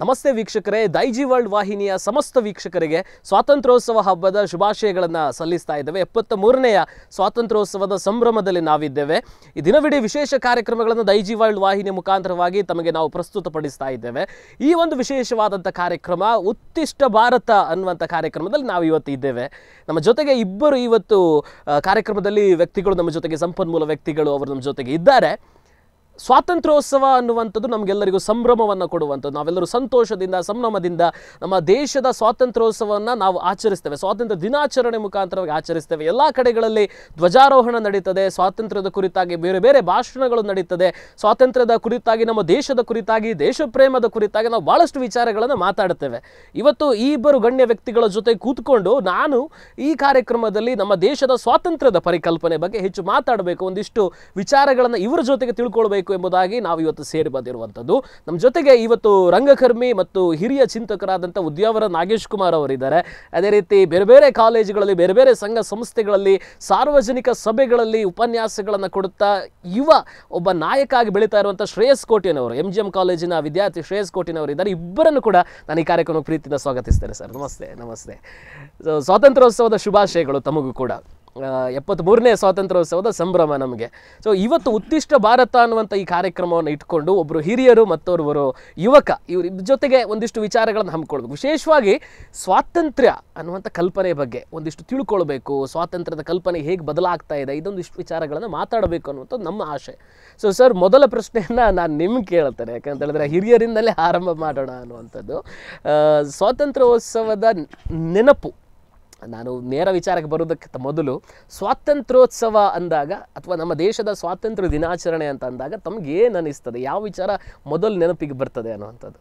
ನಮಸ್ತೆ ವೀಕ್ಷಕರೇ ದೈಜಿ ವರ್ಲ್ಡ್ ವಾಹಿನಿಯ ಸಮಸ್ತ ವೀಕ್ಷಕರಿಗೆ ಸ್ವಾತಂತ್ರ್ಯೋತ್ಸವ ಹಬ್ಬದ ಶುಭಾಶಯಗಳನ್ನು ಸಲ್ಲಿಸ್ತಾ ಇದ್ದೇವೆ ಎಪ್ಪತ್ತ ಮೂರನೆಯ ಸ್ವಾತಂತ್ರ್ಯೋತ್ಸವದ ಸಂಭ್ರಮದಲ್ಲಿ ನಾವಿದ್ದೇವೆ ಈ ದಿನವಿಡೀ ವಿಶೇಷ ಕಾರ್ಯಕ್ರಮಗಳನ್ನು ದೈಜಿ ವರ್ಲ್ಡ್ ವಾಹಿನಿಯ ಮುಖಾಂತರವಾಗಿ ತಮಗೆ ನಾವು ಪ್ರಸ್ತುತಪಡಿಸ್ತಾ ಇದ್ದೇವೆ ಈ ಒಂದು ವಿಶೇಷವಾದಂಥ ಕಾರ್ಯಕ್ರಮ ಉತ್ತಿಷ್ಟ ಭಾರತ ಅನ್ನುವಂಥ ಕಾರ್ಯಕ್ರಮದಲ್ಲಿ ನಾವು ಇವತ್ತು ಇದ್ದೇವೆ ನಮ್ಮ ಜೊತೆಗೆ ಇಬ್ಬರು ಇವತ್ತು ಆ, ಕಾರ್ಯಕ್ರಮದಲ್ಲಿ ವ್ಯಕ್ತಿಗಳು ನಮ್ಮ ಜೊತೆಗೆ ಸಂಪನ್ಮೂಲ ವ್ಯಕ್ತಿಗಳು ಅವರು ನಮ್ಮ ಜೊತೆಗೆ ಇದ್ದಾರೆ ಸ್ವಾತಂತ್ರ್ಯೋತ್ಸವ ಅನ್ನುವಂಥದ್ದು ನಮಗೆಲ್ಲರಿಗೂ ಸಂಭ್ರಮವನ್ನು ಕೊಡುವಂಥದ್ದು ನಾವೆಲ್ಲರೂ ಸಂತೋಷದಿಂದ ಸಂಭ್ರಮದಿಂದ ನಮ್ಮ ದೇಶದ ಸ್ವಾತಂತ್ರ್ಯೋತ್ಸವವನ್ನು ನಾವು ಆಚರಿಸ್ತೇವೆ ಸ್ವಾತಂತ್ರ್ಯ ದಿನಾಚರಣೆ ಮುಖಾಂತರವಾಗಿ ಆಚರಿಸ್ತೇವೆ ಎಲ್ಲ ಕಡೆಗಳಲ್ಲಿ ಧ್ವಜಾರೋಹಣ ನಡೀತದೆ ಸ್ವಾತಂತ್ರ್ಯದ ಕುರಿತಾಗಿ ಬೇರೆ ಬೇರೆ ಭಾಷಣಗಳು ನಡೀತದೆ ಸ್ವಾತಂತ್ರ್ಯದ ಕುರಿತಾಗಿ ನಮ್ಮ ದೇಶದ ಕುರಿತಾಗಿ ದೇಶ ಪ್ರೇಮದ ಕುರಿತಾಗಿ ನಾವು ಭಾಳಷ್ಟು ವಿಚಾರಗಳನ್ನು ಮಾತಾಡುತ್ತೇವೆ ಇವತ್ತು ಈ ಇಬ್ಬರು ಗಣ್ಯ ವ್ಯಕ್ತಿಗಳ ಜೊತೆ ಕೂತ್ಕೊಂಡು ನಾನು ಈ ಕಾರ್ಯಕ್ರಮದಲ್ಲಿ ನಮ್ಮ ದೇಶದ ಸ್ವಾತಂತ್ರ್ಯದ ಪರಿಕಲ್ಪನೆ ಬಗ್ಗೆ ಹೆಚ್ಚು ಮಾತಾಡಬೇಕು ಒಂದಿಷ್ಟು ವಿಚಾರಗಳನ್ನು ಇವರ ಜೊತೆಗೆ ತಿಳ್ಕೊಳ್ಬೇಕು ಎಂಬುದಾಗಿ ನಾವು ಇವತ್ತು ಸೇರಿ ಬಂದಿರುವಂಥದ್ದು ನಮ್ಮ ಜೊತೆಗೆ ಇವತ್ತು ರಂಗಕರ್ಮಿ ಮತ್ತು ಹಿರಿಯ ಚಿಂತಕರಾದಂಥ ಉದ್ಯಾವರ ನಾಗೇಶ್ ಕುಮಾರ್ ಅವರಿದ್ದಾರೆ ಅದೇ ರೀತಿ ಬೇರೆ ಬೇರೆ ಕಾಲೇಜುಗಳಲ್ಲಿ ಬೇರೆ ಬೇರೆ ಸಂಘ ಸಂಸ್ಥೆಗಳಲ್ಲಿ ಸಾರ್ವಜನಿಕ ಸಭೆಗಳಲ್ಲಿ ಉಪನ್ಯಾಸಗಳನ್ನು ಕೊಡುತ್ತಾ ಯುವ ಒಬ್ಬ ನಾಯಕ ಆಗಿ ಬೆಳೀತಾ ಇರುವಂಥ ಶ್ರೇಯಸ್ ಕೋಟಿನವರು ಎಂ ಜಿ ಎಂ ಕಾಲೇಜಿನ ವಿದ್ಯಾರ್ಥಿ ಶ್ರೇಯಸ್ ಕೋಟಿನವರು ಇದ್ದಾರೆ ಇಬ್ಬರನ್ನು ಕೂಡ ನಾನು ಈ ಕಾರ್ಯಕ್ರಮ ಪ್ರೀತಿಯಿಂದ ಸ್ವಾಗತಿಸ್ತೇನೆ ಸರ್ ನಮಸ್ತೆ ನಮಸ್ತೆ ಸೊ ಸ್ವಾತಂತ್ರ್ಯೋತ್ಸವದ ಶುಭಾಶಯಗಳು ತಮಗೂ ಕೂಡ ಎಪ್ಪತ್ತ್ಮೂರನೇ ಸ್ವಾತಂತ್ರ್ಯೋತ್ಸವದ ಸಂಭ್ರಮ ನಮಗೆ ಸೊ ಇವತ್ತು ಉತ್ತಿಷ್ಟ ಭಾರತ ಅನ್ನುವಂಥ ಈ ಕಾರ್ಯಕ್ರಮವನ್ನು ಇಟ್ಕೊಂಡು ಒಬ್ಬರು ಹಿರಿಯರು ಮತ್ತೊಬ್ಬರು ಯುವಕ ಇವ್ರ ಜೊತೆಗೆ ಒಂದಿಷ್ಟು ವಿಚಾರಗಳನ್ನು ಹಮ್ಮಿಕೊಳ್ಬೇಕು ವಿಶೇಷವಾಗಿ ಸ್ವಾತಂತ್ರ್ಯ ಅನ್ನುವಂಥ ಕಲ್ಪನೆ ಬಗ್ಗೆ ಒಂದಿಷ್ಟು ತಿಳ್ಕೊಳ್ಬೇಕು ಸ್ವಾತಂತ್ರ್ಯದ ಕಲ್ಪನೆ ಹೇಗೆ ಬದಲಾಗ್ತಾ ಇದೆ ಇದೊಂದಿಷ್ಟು ವಿಚಾರಗಳನ್ನು ಮಾತಾಡಬೇಕು ಅನ್ನುವಂಥದ್ದು ನಮ್ಮ ಆಶೆ ಸೊ ಸರ್ ಮೊದಲ ಪ್ರಶ್ನೆಯನ್ನು ನಾನು ನಿಮ್ಗೆ ಕೇಳ್ತೇನೆ ಯಾಕಂತ ಹೇಳಿದ್ರೆ ಹಿರಿಯರಿಂದಲೇ ಆರಂಭ ಮಾಡೋಣ ಅನ್ನುವಂಥದ್ದು ಆ, ಸ್ವಾತಂತ್ರ್ಯೋತ್ಸವದ ನೆನಪು ನಾನು ನೇರ ವಿಚಾರಕ್ಕೆ ಬರೋದಕ್ಕಿಂತ ಮೊದಲು ಸ್ವಾತಂತ್ರ್ಯೋತ್ಸವ ಅಂದಾಗ ಅಥವಾ ನಮ್ಮ ದೇಶದ ಸ್ವಾತಂತ್ರ್ಯ ದಿನಾಚರಣೆ ಅಂತ ಅಂದಾಗ ತಮ್ಗೆ ಏನು ಅನಿಸ್ತದೆ ಯಾವ ವಿಚಾರ ಮೊದಲು ನೆನಪಿಗೆ ಬರ್ತದೆ ಅನ್ನುವಂಥದ್ದು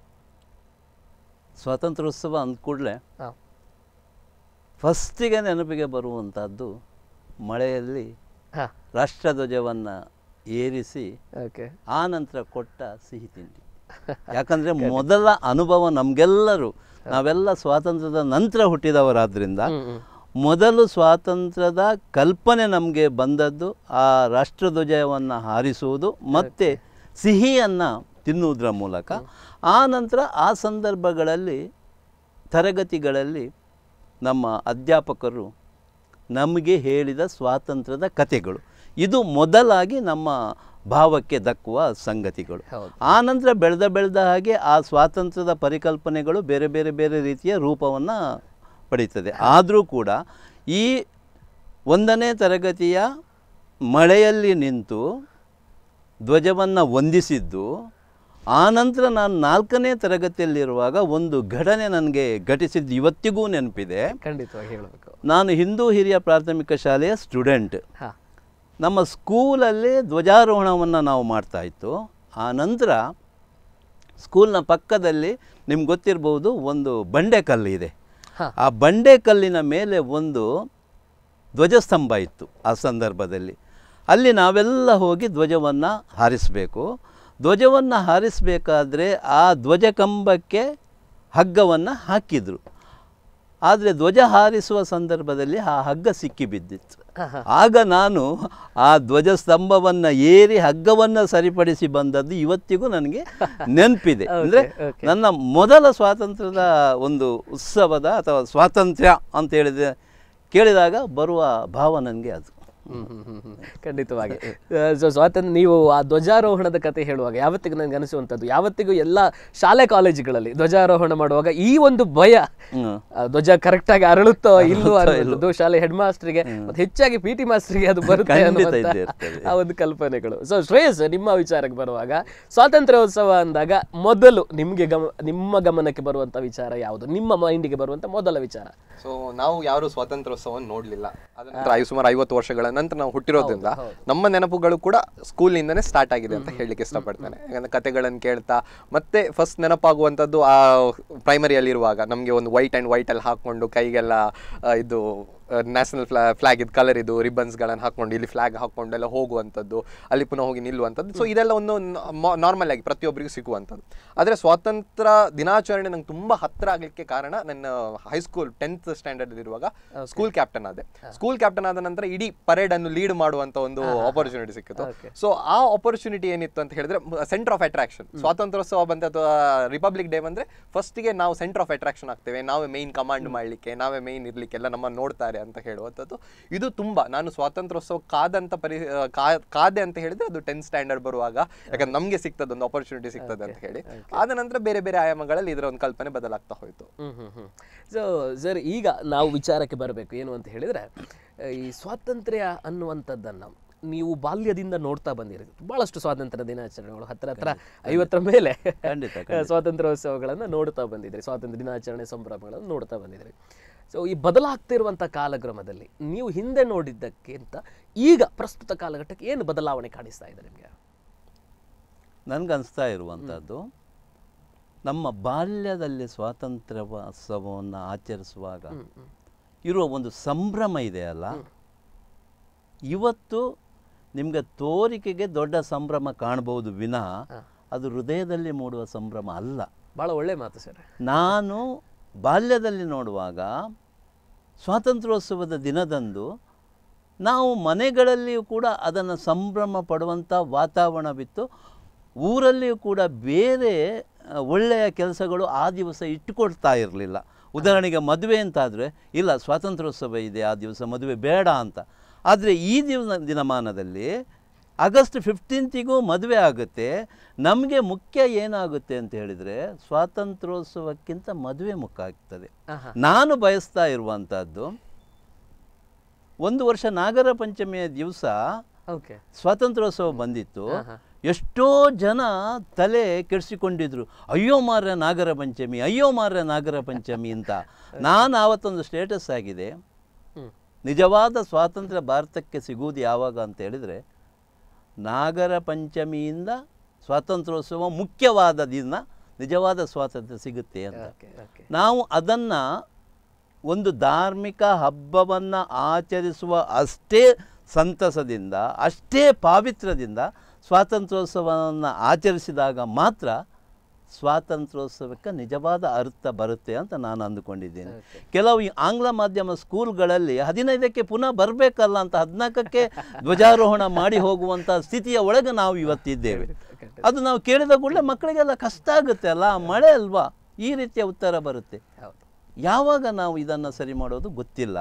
ಸ್ವಾತಂತ್ರ್ಯೋತ್ಸವ ಅಂದ ಕೂಡಲೇ ಹಾಂ ಫಸ್ಟಿಗೆ ನೆನಪಿಗೆ ಬರುವಂಥದ್ದು ಮಳೆಯಲ್ಲಿ ಹಾಂ ರಾಷ್ಟ್ರಧ್ವಜವನ್ನು ಏರಿಸಿ ಓಕೆ ಆ ನಂತರ ಕೊಟ್ಟ ಸಿಹಿ ತಿಂಡಿ ಯಾಕಂದರೆ ಮೊದಲ ಅನುಭವ ನಮಗೆಲ್ಲರೂ ನಾವೆಲ್ಲ ಸ್ವಾತಂತ್ರ್ಯದ ನಂತರ ಹುಟ್ಟಿದವರಾದ್ರಿಂದ ಹ್ಮ್ ಹ್ಮ್ ಮೊದಲು ಸ್ವಾತಂತ್ರ್ಯದ ಕಲ್ಪನೆ ನಮಗೆ ಬಂದದ್ದು ಆ ರಾಷ್ಟ್ರಧ್ವಜವನ್ನು ಹಾರಿಸುವುದು ಮತ್ತು ಸಿಹಿಯನ್ನು ತಿನ್ನುವುದರ ಮೂಲಕ ಆ ನಂತರ ಆ ಸಂದರ್ಭಗಳಲ್ಲಿ ತರಗತಿಗಳಲ್ಲಿ ನಮ್ಮ ಅಧ್ಯಾಪಕರು ನಮಗೆ ಹೇಳಿದ ಸ್ವಾತಂತ್ರ್ಯದ ಕಥೆಗಳು ಇದು ಮೊದಲಾಗಿ ನಮ್ಮ ಭಾವಕ್ಕೆ ದಕ್ಕುವ ಸಂಗತಿಗಳು ಹೌದು ಆ ನಂತರ ಬೆಳೆದ ಬೆಳೆದ ಹಾಗೆ ಆ ಸ್ವಾತಂತ್ರ್ಯದ ಪರಿಕಲ್ಪನೆಗಳು ಬೇರೆ ಬೇರೆ ಬೇರೆ ರೀತಿಯ ರೂಪವನ್ನು ಪಡೀತದೆ ಆದರೂ ಕೂಡ ಈ ಒಂದನೇ ತರಗತಿಯ ಮಳೆಯಲ್ಲಿ ನಿಂತು ಧ್ವಜವನ್ನು ವಂದಿಸಿದ್ದು ಆನಂತರ ನಾನು ನಾಲ್ಕನೇ ತರಗತಿಯಲ್ಲಿರುವಾಗ ಒಂದು ಘಟನೆ ನನಗೆ ಘಟಿಸಿದ್ದು ಇವತ್ತಿಗೂ ನೆನಪಿದೆ ಖಂಡಿತವಾಗಿ ಹೇಳಬೇಕು ನಾನು ಹಿಂದೂ ಹಿರಿಯ ಪ್ರಾಥಮಿಕ ಶಾಲೆಯ ಸ್ಟೂಡೆಂಟ್ ಹಾಂ ನಮ್ಮ ಸ್ಕೂಲಲ್ಲಿ ಧ್ವಜಾರೋಹಣವನ್ನು ನಾವು ಮಾಡ್ತಾ ಇತ್ತು ಆ ನಂತರ ಸ್ಕೂಲ್ನ ಪಕ್ಕದಲ್ಲಿ ನಿಮ್ಗೆ ಗೊತ್ತಿರ್ಬೋದು ಒಂದು ಬಂಡೆಕಲ್ಲು ಇದೆ ಹಾಂ ಆ ಬಂಡೆಕಲ್ಲಿನ ಮೇಲೆ ಒಂದು ಧ್ವಜಸ್ತಂಭ ಇತ್ತು ಆ ಸಂದರ್ಭದಲ್ಲಿ ಅಲ್ಲಿ ನಾವೆಲ್ಲ ಹೋಗಿ ಧ್ವಜವನ್ನು ಹಾರಿಸಬೇಕು ಧ್ವಜವನ್ನು ಹಾರಿಸಬೇಕಾದ್ರೆ ಆ ಧ್ವಜ ಕಂಬಕ್ಕೆ ಹಗ್ಗವನ್ನು ಹಾಕಿದರು ಆದರೆ ಧ್ವಜ ಹಾರಿಸುವ ಸಂದರ್ಭದಲ್ಲಿ ಆ ಹಗ್ಗ ಸಿಕ್ಕಿ ಬಿದ್ದಿತ್ತು ಹಾಂ ಹಾಂ ಆಗ ನಾನು ಆ ಧ್ವಜಸ್ತಂಭವನ್ನು ಏರಿ ಹಗ್ಗವನ್ನು ಸರಿಪಡಿಸಿ ಬಂದದ್ದು ಇವತ್ತಿಗೂ ನನಗೆ ನೆನಪಿದೆ ಅಂದರೆ okay. ನನ್ನ ಮೊದಲ ಸ್ವಾತಂತ್ರ್ಯದ ಒಂದು ಉತ್ಸವದ ಅಥವಾ ಸ್ವಾತಂತ್ರ್ಯ ಅಂತ ಹೇಳಿದೆ ಕೇಳಿದಾಗ ಬರುವ ಭಾವ ನನಗೆ ಅದು ಹ್ಮ್ ಹ್ಮ್ ಹ್ಮ್ ಹ್ಮ್. ಖಂಡಿತವಾಗಿ ಸೊ ಸ್ವಾತಂತ್ರ್ಯ ನೀವು ಆ ಧ್ವಜಾರೋಹಣದ ಕತೆ ಹೇಳುವಾಗ ಯಾವತ್ತಿಗೂ ನನಗೆ ಅನಿಸುವಂಥದ್ದು ಯಾವತ್ತಿಗೂ ಎಲ್ಲ ಶಾಲೆ ಕಾಲೇಜುಗಳಲ್ಲಿ ಧ್ವಜಾರೋಹಣ ಮಾಡುವಾಗ ಈ ಒಂದು ಭಯ ಹ್ಮ್. ಆ ಧ್ವಜ ಕರೆಕ್ಟಾಗಿ ಅರಳುತ್ತೋ ಇಲ್ಲೋ ಅನ್ನೋದು ಶಾಲೆ ಹೆಡ್ ಮಾಸ್ಟರ್ಗೆ ಮತ್ತೆ ಹೆಚ್ಚಾಗಿ ಪಿ ಟಿ ಮಾಸ್ಟರ್ಗೆ ಅದು ಬರುತ್ತೆ ಖಂಡಿತ ಅನ್ನುವಂಥ ಇದ್ದೇ ಇರ್ತದೆ. ಆ ಒಂದು ಕಲ್ಪನೆಗಳು ಸೊ ಶ್ರೇಯಸ್ ನಿಮ್ಮ ವಿಚಾರಕ್ಕೆ ಬರುವಾಗ ಸ್ವಾತಂತ್ರ್ಯೋತ್ಸವ ಅಂದಾಗ ಮೊದಲು ನಿಮಗೆ ಗಮ ನಿಮ್ಮ ಗಮನಕ್ಕೆ ಬರುವಂತ ವಿಚಾರ ಯಾವುದು ನಿಮ್ಮ ಮೈಂಡಿಗೆ ಬರುವಂತ ಮೊದಲ ವಿಚಾರ ಸೊ ನಾವು ಯಾರು ಸ್ವಾತಂತ್ರ್ಯೋತ್ಸವವನ್ನು ನೋಡ್ಲಿಲ್ಲ ಅದ ನಂತರ ಐ- ಸುಮಾರು ಐವತ್ತು ವರ್ಷಗಳ ನಂತರ ನಾವು ಹುಟ್ಟಿರೋದ್ರಿಂದ ನಮ್ಮ ನೆನಪುಗಳು ಕೂಡ ಸ್ಕೂಲಿಂದನೇ ಸ್ಟಾರ್ಟ್ ಆಗಿದೆ ಅಂತ ಹೇಳಲಿಕ್ಕೆ ಇಷ್ಟಪಡ್ತೇನೆ ಯಾಕಂದ್ರೆ ಕತೆಗಳನ್ನು ಕೇಳ್ತಾ ಮತ್ತೆ ಫಸ್ಟ್ ನೆನಪಾಗುವಂಥದ್ದು ಆ ಪ್ರೈಮರಿಯಲ್ಲಿ ಇರುವಾಗ ನಮಗೆ ಒಂದು ವೈಟ್ ಆ್ಯಂಡ್ ವೈಟ್ ಅಲ್ಲಿ ಹಾಕೊಂಡು ಕೈಗೆಲ್ಲ ಆ, ಇದು ನ್ಯಾಷನಲ್ ಫ್ಲಾ ಫ್ಲಾಗ್ ಇದು ಕಲರ್ ಇದು ರಿಬನ್ಸ್ಗಳನ್ನು ಹಾಕೊಂಡು ಇಲ್ಲಿ ಫ್ಲಾಗ್ ಹಾಕೊಂಡೆಲ್ಲ ಹೋಗುವಂಥದ್ದು ಅಲ್ಲಿ ಪುನಃ ಹೋಗಿ ನಿಲ್ಲುವಂಥದ್ದು ಸೊ ಇದೆಲ್ಲ ಒಂದು ನಾರ್ಮಲ್ ಆಗಿ ಪ್ರತಿಯೊಬ್ಬರಿಗೂ ಸಿಗುವಂಥದ್ದು ಆದರೆ ಸ್ವಾತಂತ್ರ್ಯ ದಿನಾಚರಣೆ ನಂಗೆ ತುಂಬ ಹತ್ತಿರ ಆಗಲಿಕ್ಕೆ ಕಾರಣ ನನ್ನ ಹೈಸ್ಕೂಲ್ ಟೆಂತ್ ಸ್ಟ್ಯಾಂಡರ್ಡ್ ಇರುವಾಗ ಸ್ಕೂಲ್ ಕ್ಯಾಪ್ಟನ್ ಆದೆ ಸ್ಕೂಲ್ ಕ್ಯಾಪ್ಟನ್ ಆದ ನಂತರ ಇಡೀ ಪರೇಡ್ ಅನ್ನು ಲೀಡ್ ಮಾಡುವಂತ ಒಂದು ಆಪರ್ಚುನಿಟಿ ಸಿಕ್ಕಿತ್ತು Okay. ಸೊ ಆ ಆಪರ್ಚುನಿಟಿ ಏನಿತ್ತು ಅಂತ ಹೇಳಿದ್ರೆ ಸೆಂಟರ್ ಆಫ್ ಅಟ್ರಾಕ್ಷನ್ ಸ್ವಾತಂತ್ರ್ಯೋತ್ಸವ ಬಂದ ಅಥವಾ ರಿಪಬ್ಲಿಕ್ ಡೇ ಬಂದ್ರೆ ಫಸ್ಟಿಗೆ ನಾವು ಸೆಂಟರ್ ಆಫ್ ಅಟ್ರಾಕ್ಷನ್ ಆಗ್ತೇವೆ ನಾವೇ ಮೈನ್ ಕಮಾಂಡ್ ಮಾಡ್ಲಿಕ್ಕೆ ನಾವೇ ಮೈನ್ ಇರ್ಲಿಕ್ಕೆಲ್ಲ ನಮ್ಮ ನೋಡ್ತಾರೆ ಅಂತ ಹೇಳುವಂಥದ್ದು ಇದು ತುಂಬಾ ನಾನು ಸ್ವಾತಂತ್ರ್ಯೋತ್ಸವ ಕಾದಂತ ಪರಿ ಆ, ಕಾ- ಕಾದೆ ಅಂತ ಹೇಳಿದ್ರೆ ಅದು ಟೆಂತ್ ಸ್ಟ್ಯಾಂಡರ್ಡ್ ಬರುವಾಗ ಯಾಕಂದ್ರೆ ನಮ್ಗೆ ಸಿಗ್ತದೆ ಒಂದು ಆಪರ್ಚುನಿಟಿ ಸಿಗ್ತದೆ ಅಂತ ಹೇಳಿ ಆದ ನಂತರ ಬೇರೆ ಬೇರೆ ಆಯಾಮಗಳಲ್ಲಿ ಇದರ ಒಂದು ಕಲ್ಪನೆ ಬದಲಾಗ್ತಾ ಹೋಯ್ತು ಹ್ಮ್ ಹ್ಮ್ ಹ್ಮ್ ಸೊ ಸರ್ ಈಗ ನಾವು ವಿಚಾರಕ್ಕೆ ಬರಬೇಕು ಏನು ಅಂತ ಹೇಳಿದ್ರೆ ಆ, ಈ ಸ್ವಾತಂತ್ರ್ಯ ಅನ್ನುವಂಥದ್ದನ್ನು ನೀವು ಬಾಲ್ಯದಿಂದ ನೋಡ್ತಾ ಬಂದಿರಿ ಬಹಳಷ್ಟು ಸ್ವಾತಂತ್ರ್ಯ ದಿನಾಚರಣೆಗಳು ಹತ್ರ ಹತ್ರ ಐವತ್ತರ ಮೇಲೆ ಖಂಡಿತ, ಸ್ವಾತಂತ್ರ್ಯೋತ್ಸವಗಳನ್ನು ನೋಡ್ತಾ ಬಂದಿದ್ರಿ ಸ್ವಾತಂತ್ರ್ಯ ದಿನಾಚರಣೆ ಸಂಭ್ರಮಗಳನ್ನು ನೋಡ್ತಾ ಬಂದಿದ್ರಿ ಸೊ ಈ ಬದಲಾಗ್ತಿರುವಂಥ ಕಾಲಕ್ರಮದಲ್ಲಿ ನೀವು ಹಿಂದೆ ನೋಡಿದ್ದಕ್ಕಿಂತ ಈಗ ಪ್ರಸ್ತುತ ಕಾಲಘಟ್ಟಕ್ಕೆ ಏನು ಬದಲಾವಣೆ ಕಾಣಿಸ್ತಾ ಇದೆ ನಿಮಗೆ ನನಗನ್ನಿಸ್ತಾ ಇರುವಂಥದ್ದು ನಮ್ಮ ಬಾಲ್ಯದಲ್ಲಿ ಸ್ವಾತಂತ್ರ್ಯೋತ್ಸವವನ್ನು ಆಚರಿಸುವಾಗ ಇರುವ ಒಂದು ಸಂಭ್ರಮ ಇದೆಯಲ್ಲ ಇವತ್ತು ನಿಮಗೆ ತೋರಿಕೆಗೆ ದೊಡ್ಡ ಸಂಭ್ರಮ ಕಾಣಬಹುದು ವಿನಃ ಅದು ಹೃದಯದಲ್ಲಿ ಮೂಡುವ ಸಂಭ್ರಮ ಅಲ್ಲ ಭಾಳ ಒಳ್ಳೆ ಮಾತು ಸರ್ ನಾನು ಬಾಲ್ಯದಲ್ಲಿ ನೋಡುವಾಗ ಸ್ವಾತಂತ್ರ್ಯೋತ್ಸವದ ದಿನದಂದು ನಾವು ಮನೆಗಳಲ್ಲಿಯೂ ಕೂಡ ಅದನ್ನು ಸಂಭ್ರಮ ಪಡುವಂಥ ವಾತಾವರಣವಿತ್ತು ಊರಲ್ಲಿಯೂ ಕೂಡ ಬೇರೆ ಆ, ಒಳ್ಳೆಯ ಕೆಲಸಗಳು ಆ ದಿವಸ ಇಟ್ಟುಕೊಡ್ತಾ ಇರಲಿಲ್ಲ ಉದಾಹರಣೆಗೆ ಮದುವೆ ಅಂತಾದರೆ ಇಲ್ಲ ಸ್ವಾತಂತ್ರ್ಯೋತ್ಸವ ಇದೆ ಆ ದಿವಸ ಮದುವೆ ಬೇಡ ಅಂತ ಆದರೆ ಈ ದಿನ ದಿನಮಾನದಲ್ಲಿ ಆಗಸ್ಟ್ ಫಿಫ್ಟೀನ್ತಿಗೂ ಮದುವೆ ಆಗುತ್ತೆ ನಮಗೆ ಮುಖ್ಯ ಏನಾಗುತ್ತೆ ಅಂತ ಹೇಳಿದರೆ ಸ್ವಾತಂತ್ರ್ಯೋತ್ಸವಕ್ಕಿಂತ ಮದುವೆ ಮುಖ್ಯ ಆಗ್ತದೆ ಆಹಾ. ನಾನು ಬಯಸ್ತಾ ಇರುವಂಥದ್ದು ಒಂದು ವರ್ಷ ನಾಗರ ಪಂಚಮಿಯ ದಿವಸ ಓಕೆ ಸ್ವಾತಂತ್ರ್ಯೋತ್ಸವ ಬಂದಿತ್ತು ಎಷ್ಟೋ ಜನ ತಲೆ ಕೆಡಿಸಿಕೊಂಡಿದ್ರು ಅಯ್ಯೋ ಮಾರ್ರೆ ನಾಗರ ಪಂಚಮಿ ಅಯ್ಯೋ ಮಾರ್ರೆ ನಾಗರ ಪಂಚಮಿ ಅಂತ ನಾನು ಆವತ್ತೊಂದು ಸ್ಟೇಟಸ್ ಆಗಿದೆ ಹ್ಮ್. ನಿಜವಾದ ಸ್ವಾತಂತ್ರ್ಯ ಭಾರತಕ್ಕೆ ಸಿಗುವುದು ಯಾವಾಗ ಅಂತ ಹೇಳಿದರೆ ನಾಗರ ಪಂಚಮಿಯಿಂದ ಸ್ವಾತಂತ್ರ್ಯೋತ್ಸವ ಮುಖ್ಯವಾದ ದಿನ ನಿಜವಾದ ಸ್ವಾತಂತ್ರ್ಯ ಸಿಗುತ್ತೆ ಅಂತ ಓಕೆ ಓಕೆ ನಾವು ಅದನ್ನು ಒಂದು ಧಾರ್ಮಿಕ ಹಬ್ಬವನ್ನು ಆಚರಿಸುವ ಅಷ್ಟೇ ಸಂತಸದಿಂದ ಅಷ್ಟೇ ಪಾವಿತ್ರ್ಯದಿಂದ ಸ್ವಾತಂತ್ರ್ಯೋತ್ಸವವನ್ನು ಆಚರಿಸಿದಾಗ ಮಾತ್ರ ಸ್ವಾತಂತ್ರ್ಯೋತ್ಸವಕ್ಕೆ ನಿಜವಾದ ಅರ್ಥ ಬರುತ್ತೆ ಅಂತ ನಾನು ಅಂದುಕೊಂಡಿದ್ದೇನೆ ಕೆಲವು ಈ ಆಂಗ್ಲ ಮಾಧ್ಯಮ ಸ್ಕೂಲ್ಗಳಲ್ಲಿ ಹದಿನೈದಕ್ಕೆ ಪುನಃ ಬರಬೇಕಲ್ಲ ಅಂತ ಹದಿನಾಲ್ಕಕ್ಕೆ ಧ್ವಜಾರೋಹಣ ಮಾಡಿ ಹೋಗುವಂಥ ಸ್ಥಿತಿಯ ಒಳಗೆ ನಾವು ಇವತ್ತಿದ್ದೇವೆ ಅದು ನಾವು ಕೇಳಿದ ಕೂಡಲೇ ಮಕ್ಕಳಿಗೆಲ್ಲ ಕಷ್ಟ ಆಗುತ್ತೆ ಅಲ್ಲ ಮಳೆ ಅಲ್ವಾ ಈ ರೀತಿಯ ಉತ್ತರ ಬರುತ್ತೆ ಹೌದು ಯಾವಾಗ ನಾವು ಇದನ್ನು ಸರಿ ಮಾಡೋದು ಗೊತ್ತಿಲ್ಲ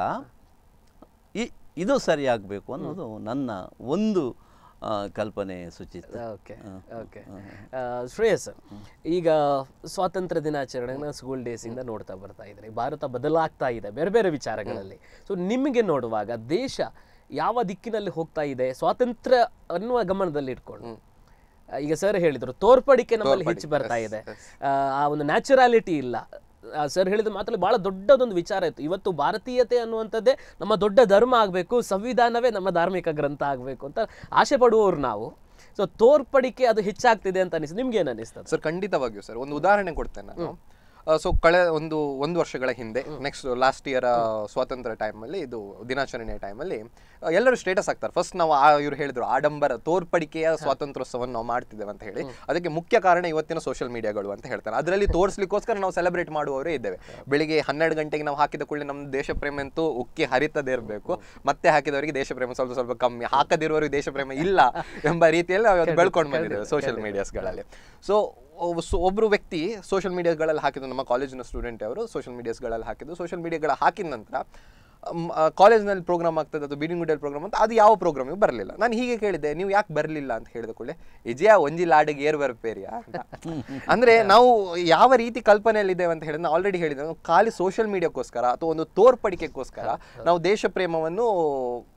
ಈ ಇದು ಸರಿಯಾಗಬೇಕು ಅನ್ನೋದು ನನ್ನ ಒಂದು ಆ, ಕಲ್ಪನೆ ಸುಚಿತ ಓಕೆ ಓಕೆ ಶ್ರೇಯಸ್ ಈಗ ಸ್ವಾತಂತ್ರ್ಯ ದಿನಾಚರಣೆನ ಸ್ಕೂಲ್ ಡೇಸಿಂದ ನೋಡ್ತಾ ಬರ್ತಾ ಇದ್ರಿ ಭಾರತ ಬದಲಾಗ್ತಾ ಇದೆ ಬೇರೆ ಬೇರೆ ವಿಚಾರಗಳಲ್ಲಿ ಸೊ ನಿಮಗೆ ನೋಡುವಾಗ ದೇಶ ಯಾವ ದಿಕ್ಕಿನಲ್ಲಿ ಹೋಗ್ತಾ ಇದೆ ಸ್ವಾತಂತ್ರ್ಯ ಅನ್ನುವ ಗಮನದಲ್ಲಿ ಇಟ್ಕೊಂಡು ಆ, ಈಗ ಸರ್ ಹೇಳಿದ್ರು ತೋರ್ಪಡಿಕೆ ನಮ್ಮಲ್ಲಿ ಹೆಚ್ಚು ಬರ್ತಾ ಇದೆ ಆ, ಆ ಒಂದು ನ್ಯಾಚುರಾಲಿಟಿ ಇಲ್ಲ ಸರ್ ಹೇಳಿದ ಮಾತಲ್ಲಿ ಬಹಳ ದೊಡ್ಡದೊಂದು ವಿಚಾರ ಇತ್ತು ಇವತ್ತು ಭಾರತೀಯತೆ ಅನ್ನುವಂಥದ್ದೇ ನಮ್ಮ ದೊಡ್ಡ ಧರ್ಮ ಆಗಬೇಕು ಸಂವಿಧಾನವೇ ನಮ್ಮ ಧಾರ್ಮಿಕ ಗ್ರಂಥ ಆಗಬೇಕು ಅಂತ ಆಸೆ ಪಡುವವರು ನಾವು ಸೊ ತೋರ್ಪಡಿಕೆ ಅದು ಹೆಚ್ಚಾಗ್ತಿದೆ ಅಂತ ಅನಿಸ್ ನಿಮ್ಗೆ ಏನು ಅನಿಸ್ತದೆ ಸರ್ ಖಂಡಿತವಾಗಿಯೂ ಸರ್ ಒಂದು ಉದಾಹರಣೆ ಕೊಡ್ತೇನೆ ನಾನು ಸೊ ಕಳೆ ಒಂದು ಒಂದು ವರ್ಷಗಳ ಹಿಂದೆ ನೆಕ್ಸ್ಟ್ ಲಾಸ್ಟ್ ಇಯರ್ ಸ್ವಾತಂತ್ರ್ಯ ಟೈಮಲ್ಲಿ ಇದು ದಿನಾಚರಣೆ ಟೈಮಲ್ಲಿ ಎಲ್ಲರೂ ಸ್ಟೇಟಸ್ ಹಾಕ್ತಾರೆ ಫಸ್ಟ್ ನಾವು ಆ ಇವ್ರು ಹೇಳಿದ್ರು ಆಡಂಬರ ತೋರ್ಪಡಿಕೆಯ ಸ್ವಾತಂತ್ರ್ಯೋತ್ಸವವನ್ನು ನಾವು ಮಾಡ್ತಿದ್ದೇವೆ ಅಂತ ಹೇಳಿ ಅದಕ್ಕೆ ಮುಖ್ಯ ಕಾರಣ ಇವತ್ತಿನ ಸೋಷಿಯಲ್ ಮೀಡಿಯಾಗಳು ಅಂತ ಹೇಳ್ತಾರೆ ಅದರಲ್ಲಿ ತೋರಿಸ್ಲಿಕ್ಕೋಸ್ಕರ ನಾವು ಸೆಲೆಬ್ರೇಟ್ ಮಾಡುವವರೇ ಇದ್ದೇವೆ ಬೆಳಿಗ್ಗೆ ಹನ್ನೆರಡು ಗಂಟೆಗೆ ನಾವು ಹಾಕಿದ ಕೂಡಲೇ ನಮ್ಮ ದೇಶ ಪ್ರೇಮ ಅಂತೂ ಉಕ್ಕಿ ಹರಿತದೇ ಇರಬೇಕು ಮತ್ತೆ ಹಾಕಿದವರಿಗೆ ದೇಶ ಪ್ರೇಮ ಸ್ವಲ್ಪ ಸ್ವಲ್ಪ ಕಮ್ಮಿ ಹಾಕದಿರುವವರಿಗೆ ದೇಶ ಪ್ರೇಮ ಇಲ್ಲ ಎಂಬ ರೀತಿಯಲ್ಲಿ ನಾವು ಇವತ್ತು ಬೆಳ್ಕೊಂಡು ಬಂದಿದ್ದೇವೆ ಸೋಷಿಯಲ್ ಮೀಡಿಯಾಸ್ಗಳಲ್ಲಿ ಸೊ ಒಬ್ಬರು ವ್ಯಕ್ತಿ ಸೋಷಿಯಲ್ ಮೀಡಿಯಾಗಳಲ್ಲಿ ಹಾಕಿದ್ದು ನಮ್ಮ ಕಾಲೇಜಿನ ಸ್ಟೂಡೆಂಟ್ ಅವರು ಸೋಷಿಯಲ್ ಮೀಡಿಯಾಸ್ಗಳಲ್ಲಿ ಹಾಕಿದ್ದು ಸೋಷಿಯಲ್ ಮೀಡಿಯಾಗಳ ಹಾಕಿದ ನಂತರ ಕಾಲೇಜ್ನಲ್ಲಿ ಪ್ರೋಗ್ರಾಮ್ ಆಗ್ತದೆ ಅದು ಬೀಡಿಂಗ್ ಗುಡಿಯಲ್ಲಿ ಪ್ರೋಗ್ರಾಮ್ ಅಂತ ಅದು ಯಾವ ಪ್ರೋಗ್ರಾಮಿಗೆ ಬರಲಿಲ್ಲ ನಾನು ಹೀಗೆ ಕೇಳಿದೆ ನೀವು ಯಾಕೆ ಬರಲಿಲ್ಲ ಅಂತ ಹೇಳಿದ ಕೂಡಲೇ ಇಜಯ ಒಂಜಿ ಲಾಡಿಗೆ ಏರ್ ಬರ್ಪೇರಿಯಾ ಅಂತ ಅಂದ್ರೆ ನಾವು ಯಾವ ರೀತಿ ಕಲ್ಪನೆಯಲ್ಲಿದ್ದೇವೆ ಅಂತ ಹೇಳಿದ್ರೆ ನಾವು ಆಲ್ರೆಡಿ ಹೇಳಿದ್ದೆ ನಾವು ಖಾಲಿ ಸೋಷಿಯಲ್ ಮೀಡಿಯಾಕ್ಕೋಸ್ಕರ ಅಥವಾ ಒಂದು ತೋರ್ಪಡಿಕೆಗೋಸ್ಕರ ನಾವು ದೇಶ ಪ್ರೇಮವನ್ನು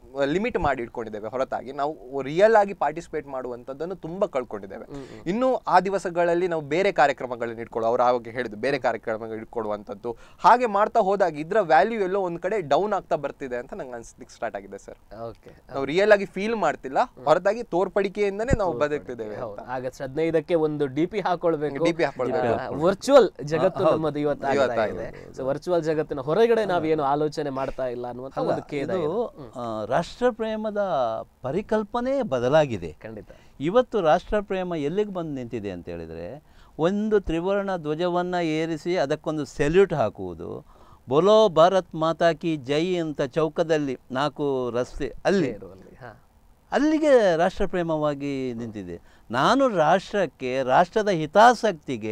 ಲಿಮಿಟ್ ಮಾಡಿ ಇಟ್ಕೊಂಡಿದ್ದೇವೆ ಹೊರತಾಗಿ ನಾವು ರಿಯಲ್ ಆಗಿ ಪಾರ್ಟಿಸಿಪೇಟ್ ಮಾಡುವಂಥದ್ದನ್ನು ತುಂಬಾ ಕಳ್ಕೊಂಡಿದ್ದೇವೆ ಇನ್ನು ಆ ದಿವಸಗಳಲ್ಲಿ ನಾವು ಬೇರೆ ಕಾರ್ಯಕ್ರಮಗಳನ್ನ ಇಟ್ಕೊಳ್ಳೋ ಅವ್ರು ಆವಾಗ ಹೇಳಿದ್ದು ಬೇರೆ ಕಾರ್ಯಕ್ರಮಗಳು ಇಟ್ಕೊಳ್ಳುವಂಥದ್ದು ಹಾಗೆ ಮಾಡ್ತಾ ಹೋದಾಗ ಇದ್ರ ವ್ಯಾಲ್ಯೂ ಎಲ್ಲೋ ಒಂದ್ ಕಡೆ ಡೌನ್ ಆಗ್ತಾ ಬರ್ತಿದೆ ಅಂತ ನಂಗೆ ಅನ್ಸ್ಲಿಕ್ಕೆ ಸ್ಟಾರ್ಟ್ ಆಗಿದೆ ಸರ್ ಓಕೆ ನಾವು ರಿಯಲ್ ಆಗಿ ಫೀಲ್ ಮಾಡ್ತಿಲ್ಲ ಹೊರತಾಗಿ ತೋರ್ಪಡಿಕೆಯಿಂದನೇ ನಾವು ಬದುಕ್ತಿದ್ದೇವೆ ಹೌದು ಆಗಸ್ಟ್ ಹದಿನೈದಕ್ಕೆ ಒಂದು ಡಿ ಪಿ ಹಾಕೊಳ್ಬೇಕು DP ಹಾಕೊಳ್ಬೇಕು. ವರ್ಚುವಲ್ ಜಗತ್ತು ನಮ್ಮದು ಇವತ್ತು ಆಗ್ತಾ ಇವತ್ತಾಗಿದೆ. ಇದೆ ಸೊ ವರ್ಚುವಲ್ ಜಗತ್ತಿನ ಹೊರಗಡೆ ನಾವೇನು ಆಲೋಚನೆ ಮಾಡ್ತಾ ಇಲ್ಲ ಅನ್ನುವಂತ ಒಂದು ಖೇದ ಇದು ಇದೆ. ಆ, ರಾಷ್ಟ್ರಪ್ರೇಮದ ಪರಿಕಲ್ಪನೆ ಬದಲಾಗಿದೆ ಖಂಡಿತ ಇವತ್ತು ರಾಷ್ಟ್ರಪ್ರೇಮ ಎಲ್ಲಿಗೆ ಬಂದು ನಿಂತಿದೆ ಅಂತ ಹೇಳಿದರೆ ಒಂದು ತ್ರಿವರ್ಣ ಧ್ವಜವನ್ನು ಏರಿಸಿ ಅದಕ್ಕೊಂದು ಸೆಲ್ಯೂಟ್ ಹಾಕುವುದು ಬೊಲೋ ಭಾರತ್ ಮಾತಾ ಕಿ ಜೈ ಅಂತ ಚೌಕದಲ್ಲಿ ನಾಲ್ಕು ರಸ್ತೆ ಅಲ್ಲಿ ಇರುವಲ್ಲಿ ಹಾ ಅಲ್ಲಿಗೆ ರಾಷ್ಟ್ರಪ್ರೇಮವಾಗಿ ನಿಂತಿದೆ ನಾನು ರಾಷ್ಟ್ರಕ್ಕೆ ರಾಷ್ಟ್ರದ ಹಿತಾಸಕ್ತಿಗೆ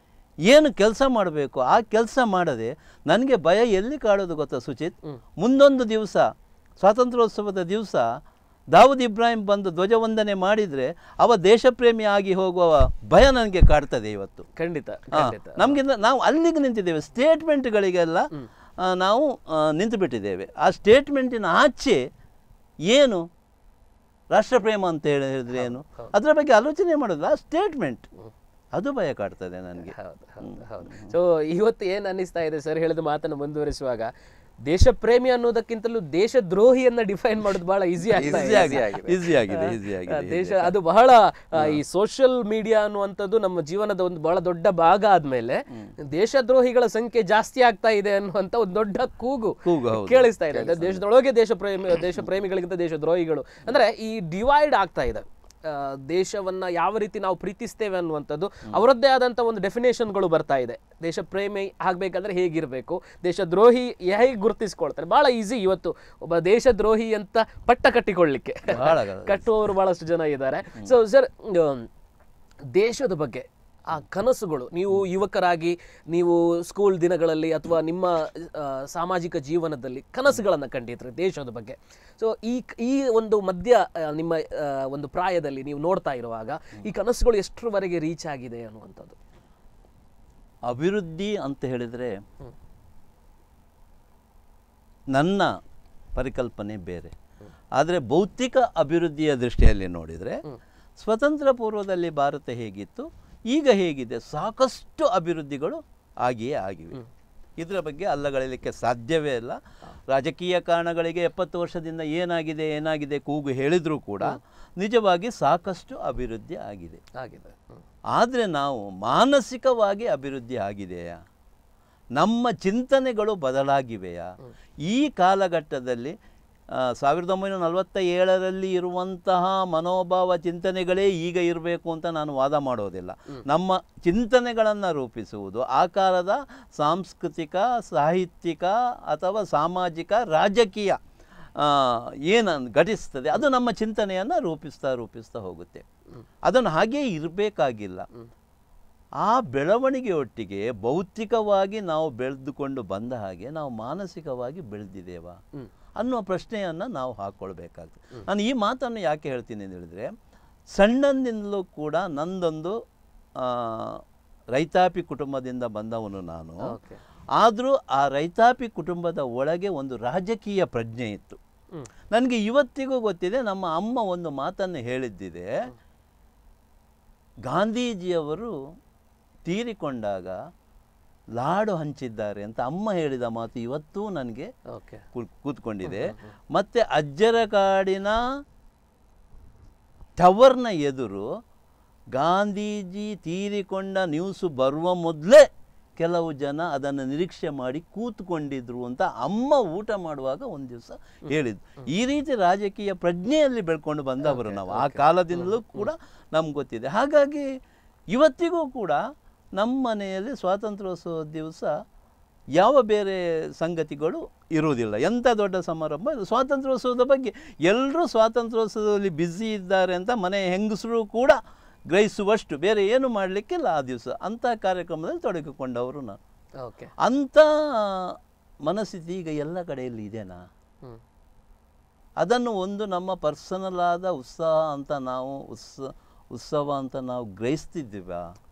ಏನು ಕೆಲಸ ಮಾಡಬೇಕು ಆ ಕೆಲಸ ಮಾಡದೆ ನನಗೆ ಭಯ ಎಲ್ಲಿ ಕಾಡೋದು ಗೊತ್ತಾ ಸುಚಿತ್ ಮುಂದೊಂದು ದಿವಸ ಸ್ವಾತಂತ್ರ್ಯೋತ್ಸವದ ದಿವಸ ದಾವೂದ್ ಇಬ್ರಾಹಿಂ ಬಂದು ಧ್ವಜವಂದನೆ ಮಾಡಿದರೆ ಅವ ದೇಶಪ್ರೇಮಿ ಆಗಿ ಹೋಗುವ ಭಯ ನನಗೆ ಕಾಡ್ತದೆ ಇವತ್ತು ಖಂಡಿತ ಆ, ಖಂಡಿತ ನಮ್ಗೆ ನಾವು ಅಲ್ಲಿಗೆ ನಿಂತಿದ್ದೇವೆ ಸ್ಟೇಟ್ಮೆಂಟ್ಗಳಿಗೆಲ್ಲ ಆ, ನಾವು ಆ, ನಿಂತು ಬಿಟ್ಟಿದ್ದೇವೆ ಆ ಸ್ಟೇಟ್ಮೆಂಟಿನ ಆಚೆ ಏನು ರಾಷ್ಟ್ರಪ್ರೇಮ ಅಂತ ಹೇಳಿ ಹೇಳಿದ್ರೆ ಏನು ಅದರ ಬಗ್ಗೆ ಆಲೋಚನೆ ಮಾಡೋದು ಆ ಸ್ಟೇಟ್ಮೆಂಟ್ ಅದು ಭಯ ಕಾಡ್ತದೆ ನನಗೆ ಹೌದು ಹೌದು ಹೌದು ಸೊ ಇವತ್ತು ಏನ್ ಅನ್ನಿಸ್ತಾ ಇದೆ ಸರ್ ಹೇಳಿದ ಮಾತನ್ನು ಮುಂದುವರಿಸುವಾಗ ದೇಶ ಪ್ರೇಮಿ ಅನ್ನೋದಕ್ಕಿಂತಲೂ ದೇಶದ್ರೋಹಿಯನ್ನ ಡಿಫೈನ್ ಮಾಡೋದು ಬಹಳ ಈಸಿ ಆಗ್ತಾ ಈಸಿ ಇದೆ ಆಗಿದೆ ಈಸಿ ಆಗಿದೆ ಈಸಿ ಆ, ಆಗಿದೆ ದೇಶ ಅದು ಬಹಳ ಆ, ಈ ಸೋಷಿಯಲ್ ಮೀಡಿಯಾ ಅನ್ನುವಂಥದ್ದು ನಮ್ಮ ಜೀವನದ ಒಂದು ಬಹಳ ದೊಡ್ಡ ಭಾಗ ಆದ್ಮೇಲೆ ದೇಶದ್ರೋಹಿಗಳ ಸಂಖ್ಯೆ ಜಾಸ್ತಿ ಆಗ್ತಾ ಇದೆ ಅನ್ನುವಂತ ಒಂದು ದೊಡ್ಡ ಕೂಗು ಕೂಗು, ಹೌದು. ಕೇಳಿಸ್ತಾ ಇದೆ ಅಂದ್ರೆ ದೇಶದೊಳಗೆ ದೇಶ ಪ್ರೇಮಿ ದೇಶ ಪ್ರೇಮಿಗಳಿಗಿಂತ ದೇಶದ್ರೋಹಿಗಳು ಅಂದ್ರೆ ಈ ಡಿವೈಡ್ ಆಗ್ತಾ ಇದೆ ಆ, ದೇಶವನ್ನ ಯಾವ ರೀತಿ ನಾವು ಪ್ರೀತಿಸ್ತೇವೆ ಅನ್ನುವಂಥದ್ದು ಅವರದ್ದೇ ಆದಂಥ ಒಂದು ಡೆಫಿನೇಷನ್ಗಳು ಬರ್ತಾ ಇದೆ ದೇಶ ಪ್ರೇಮಿ ಆಗ್ಬೇಕಾದ್ರೆ ಹೇಗಿರಬೇಕು ದೇಶದ್ರೋಹಿ ಹೇಗೆ ಗುರುತಿಸ್ಕೊಳ್ತಾರೆ ಬಹಳ ಈಸಿ ಇವತ್ತು ಒಬ್ಬ ದೇಶದ್ರೋಹಿ ಅಂತ ಪಟ್ಟ ಕಟ್ಟಿಕೊಳ್ಳಿಕ್ಕೆ ಬಹಳ ಕಟ್ಟುವವರು ಬಹಳಷ್ಟು ಜನ ಇದ್ದಾರೆ ಸೊ ಸರ್ ದೇಶದ ಬಗ್ಗೆ ಆ ಕನಸುಗಳು ನೀವು ಯುವಕರಾಗಿ ನೀವು ಸ್ಕೂಲ್ ದಿನಗಳಲ್ಲಿ ಅಥವಾ ನಿಮ್ಮ ಆ, ಸಾಮಾಜಿಕ ಜೀವನದಲ್ಲಿ ಕನಸುಗಳನ್ನು ಕಂಡಿದ್ರಿ ದೇಶದ ಬಗ್ಗೆ ಸೊ ಈ ಈ ಒಂದು ಮಧ್ಯ ಆ, ನಿಮ್ಮ ಆ, ಒಂದು ಪ್ರಾಯದಲ್ಲಿ ನೀವು ನೋಡ್ತಾ ಇರುವಾಗ ಈ ಕನಸುಗಳು ಎಷ್ಟರವರೆಗೆ ರೀಚ್ ಆಗಿದೆ ಅನ್ನುವಂಥದ್ದು ಅಭಿವೃದ್ಧಿ ಅಂತ ಹೇಳಿದರೆ ನನ್ನ ಪರಿಕಲ್ಪನೆ ಬೇರೆ ಆದರೆ ಭೌತಿಕ ಅಭಿವೃದ್ಧಿಯ ದೃಷ್ಟಿಯಲ್ಲಿ ನೋಡಿದರೆ ಸ್ವತಂತ್ರ ಪೂರ್ವದಲ್ಲಿ ಭಾರತ ಹೇಗಿತ್ತು ಈಗ ಹೇಗಿದೆ ಸಾಕಷ್ಟು ಅಭಿವೃದ್ಧಿಗಳು ಆಗಿಯೇ ಆಗಿವೆ ಇದರ ಬಗ್ಗೆ ಅಲ್ಲಗಳಲಿಕ್ಕೆ ಸಾಧ್ಯವೇ ಇಲ್ಲ ರಾಜಕೀಯ ಕಾರಣಗಳಿಗೆ ಎಪ್ಪತ್ತು ವರ್ಷದಿಂದ ಏನಾಗಿದೆ ಏನಾಗಿದೆ ಕೂಗು ಹೇಳಿದರೂ ಕೂಡ ನಿಜವಾಗಿ ಸಾಕಷ್ಟು ಅಭಿವೃದ್ಧಿ ಆಗಿದೆ ಆಗಿದೆ ಹ್ಮ್. ಆದರೆ ನಾವು ಮಾನಸಿಕವಾಗಿ ಅಭಿವೃದ್ಧಿ ಆಗಿದೆಯಾ ನಮ್ಮ ಚಿಂತನೆಗಳು ಬದಲಾಗಿವೆಯಾ ಈ ಕಾಲಘಟ್ಟದಲ್ಲಿ ಆ, ಸಾವಿರದ ಒಂಬೈನೂರ ನಲವತ್ತ ಏಳರಲ್ಲಿ ಇರುವಂತಹ ಮನೋಭಾವ ಚಿಂತನೆಗಳೇ ಈಗ ಇರಬೇಕು ಅಂತ ನಾನು ವಾದ ಮಾಡೋದಿಲ್ಲ ನಮ್ಮ ಚಿಂತನೆಗಳನ್ನು ರೂಪಿಸುವುದು ಆ ಕಾಲದ ಸಾಂಸ್ಕೃತಿಕ ಸಾಹಿತ್ಯಿಕ ಅಥವಾ ಸಾಮಾಜಿಕ ರಾಜಕೀಯ ಏನು ಘಟಿಸ್ತದೆ ಅದು ನಮ್ಮ ಚಿಂತನೆಯನ್ನು ರೂಪಿಸ್ತಾ ರೂಪಿಸ್ತಾ ಹೋಗುತ್ತೆ ಅದನ್ನು ಹಾಗೇ ಇರಬೇಕಾಗಿಲ್ಲ ಆ ಬೆಳವಣಿಗೆಯೊಟ್ಟಿಗೆ ಭೌತಿಕವಾಗಿ ನಾವು ಬೆಳೆದುಕೊಂಡು ಬಂದ ಹಾಗೆ ನಾವು ಮಾನಸಿಕವಾಗಿ ಬೆಳೆದಿದ್ದೇವಾ ಅನ್ನುವ ಪ್ರಶ್ನೆಯನ್ನು ನಾವು ಹಾಕ್ಕೊಳ್ಬೇಕಾಗ್ತದೆ ನಾನು ಈ ಮಾತನ್ನು ಯಾಕೆ ಹೇಳ್ತೀನಿ ಅಂತ ಹೇಳಿದರೆ ಸಣ್ಣಂದಿಂದಲೂ ಕೂಡ ನಂದೊಂದು ಆ, ರೈತಾಪಿ ಕುಟುಂಬದಿಂದ ಬಂದವನು ನಾನು Okay. ಆದರೂ ಆ ರೈತಾಪಿ ಕುಟುಂಬದ ಒಳಗೆ ಒಂದು ರಾಜಕೀಯ ಪ್ರಜ್ಞೆ ಇತ್ತು ನನಗೆ ಇವತ್ತಿಗೂ ಗೊತ್ತಿದೆ ನಮ್ಮ ಅಮ್ಮ ಒಂದು ಮಾತನ್ನು ಹೇಳಿದ್ದಿದೆ ಗಾಂಧೀಜಿಯವರು ತೀರಿಕೊಂಡಾಗ ಲಾಡು ಹಂಚಿದ್ದಾರೆ ಅಂತ ಅಮ್ಮ ಹೇಳಿದ ಮಾತು ಇವತ್ತೂ ನನಗೆ ಓಕೆ ಕೂ- ಕೂತ್ಕೊಂಡಿದೆ ಮತ್ತೆ ಅಜ್ಜರ ಕಾಡಿನ ಟವರ್ನ ಎದುರು ಗಾಂಧೀಜಿ ತೀರಿಕೊಂಡ ನ್ಯೂಸು ಬರುವ ಮೊದಲೇ ಕೆಲವು ಜನ ಅದನ್ನು ನಿರೀಕ್ಷೆ ಮಾಡಿ ಕೂತ್ಕೊಂಡಿದ್ರು ಅಂತ ಅಮ್ಮ ಊಟ ಮಾಡುವಾಗ ಒಂದು ದಿವಸ ಹೇಳಿದ್ರು ಈ ರೀತಿ ರಾಜಕೀಯ ಪ್ರಜ್ಞೆಯಲ್ಲಿ ಬೆಳ್ಕೊಂಡು ಬಂದವರು ನಾವು ಆ ಕಾಲದಿಂದಲೂ ಕೂಡ ನಮ್ಗೆ ಗೊತ್ತಿದೆ ಹಾಗಾಗಿ ಇವತ್ತಿಗೂ ಕೂಡ ನಮ್ಮ ಮನೆಯಲ್ಲಿ ಸ್ವಾತಂತ್ರ್ಯೋತ್ಸವದ ದಿವಸ ಯಾವ ಬೇರೆ ಸಂಗತಿಗಳು ಇರುವುದಿಲ್ಲ ಎಂಥ ದೊಡ್ಡ ಸಮಾರಂಭ ಇಲ್ಲ. ಸ್ವಾತಂತ್ರ್ಯೋತ್ಸವದ ಬಗ್ಗೆ ಎಲ್ಲರೂ ಸ್ವಾತಂತ್ರ್ಯೋತ್ಸವದಲ್ಲಿ ಬ್ಯುಸಿ ಇದ್ದಾರೆ ಅಂತ ಮನೆ ಹೆಂಗಸರು ಕೂಡ ಗ್ರಹಿಸುವಷ್ಟು ಬೇರೆ ಏನು ಮಾಡಲಿಕ್ಕಿಲ್ಲ ಆ ದಿವಸ ಅಂಥ ಕಾರ್ಯಕ್ರಮದಲ್ಲಿ ತೊಡಗಿಕೊಂಡವರು ನಾನು ಓಕೆ ಅಂಥ ಮನಸ್ಥಿತಿ ಈಗ ಎಲ್ಲ ಕಡೆಯಲ್ಲಿ ಇದೆನಾ ಹ್ಮ್ ಅದನ್ನು ಒಂದು ನಮ್ಮ ಪರ್ಸನಲ್ ಆದ ಉತ್ಸಾಹ ಅಂತ ನಾವು ಉತ್ಸ ಉತ್ಸವ ಅಂತ ನಾವು ಗ್ರಹಿಸ್ತಿದ್ದೀವಾ ಓಕೆ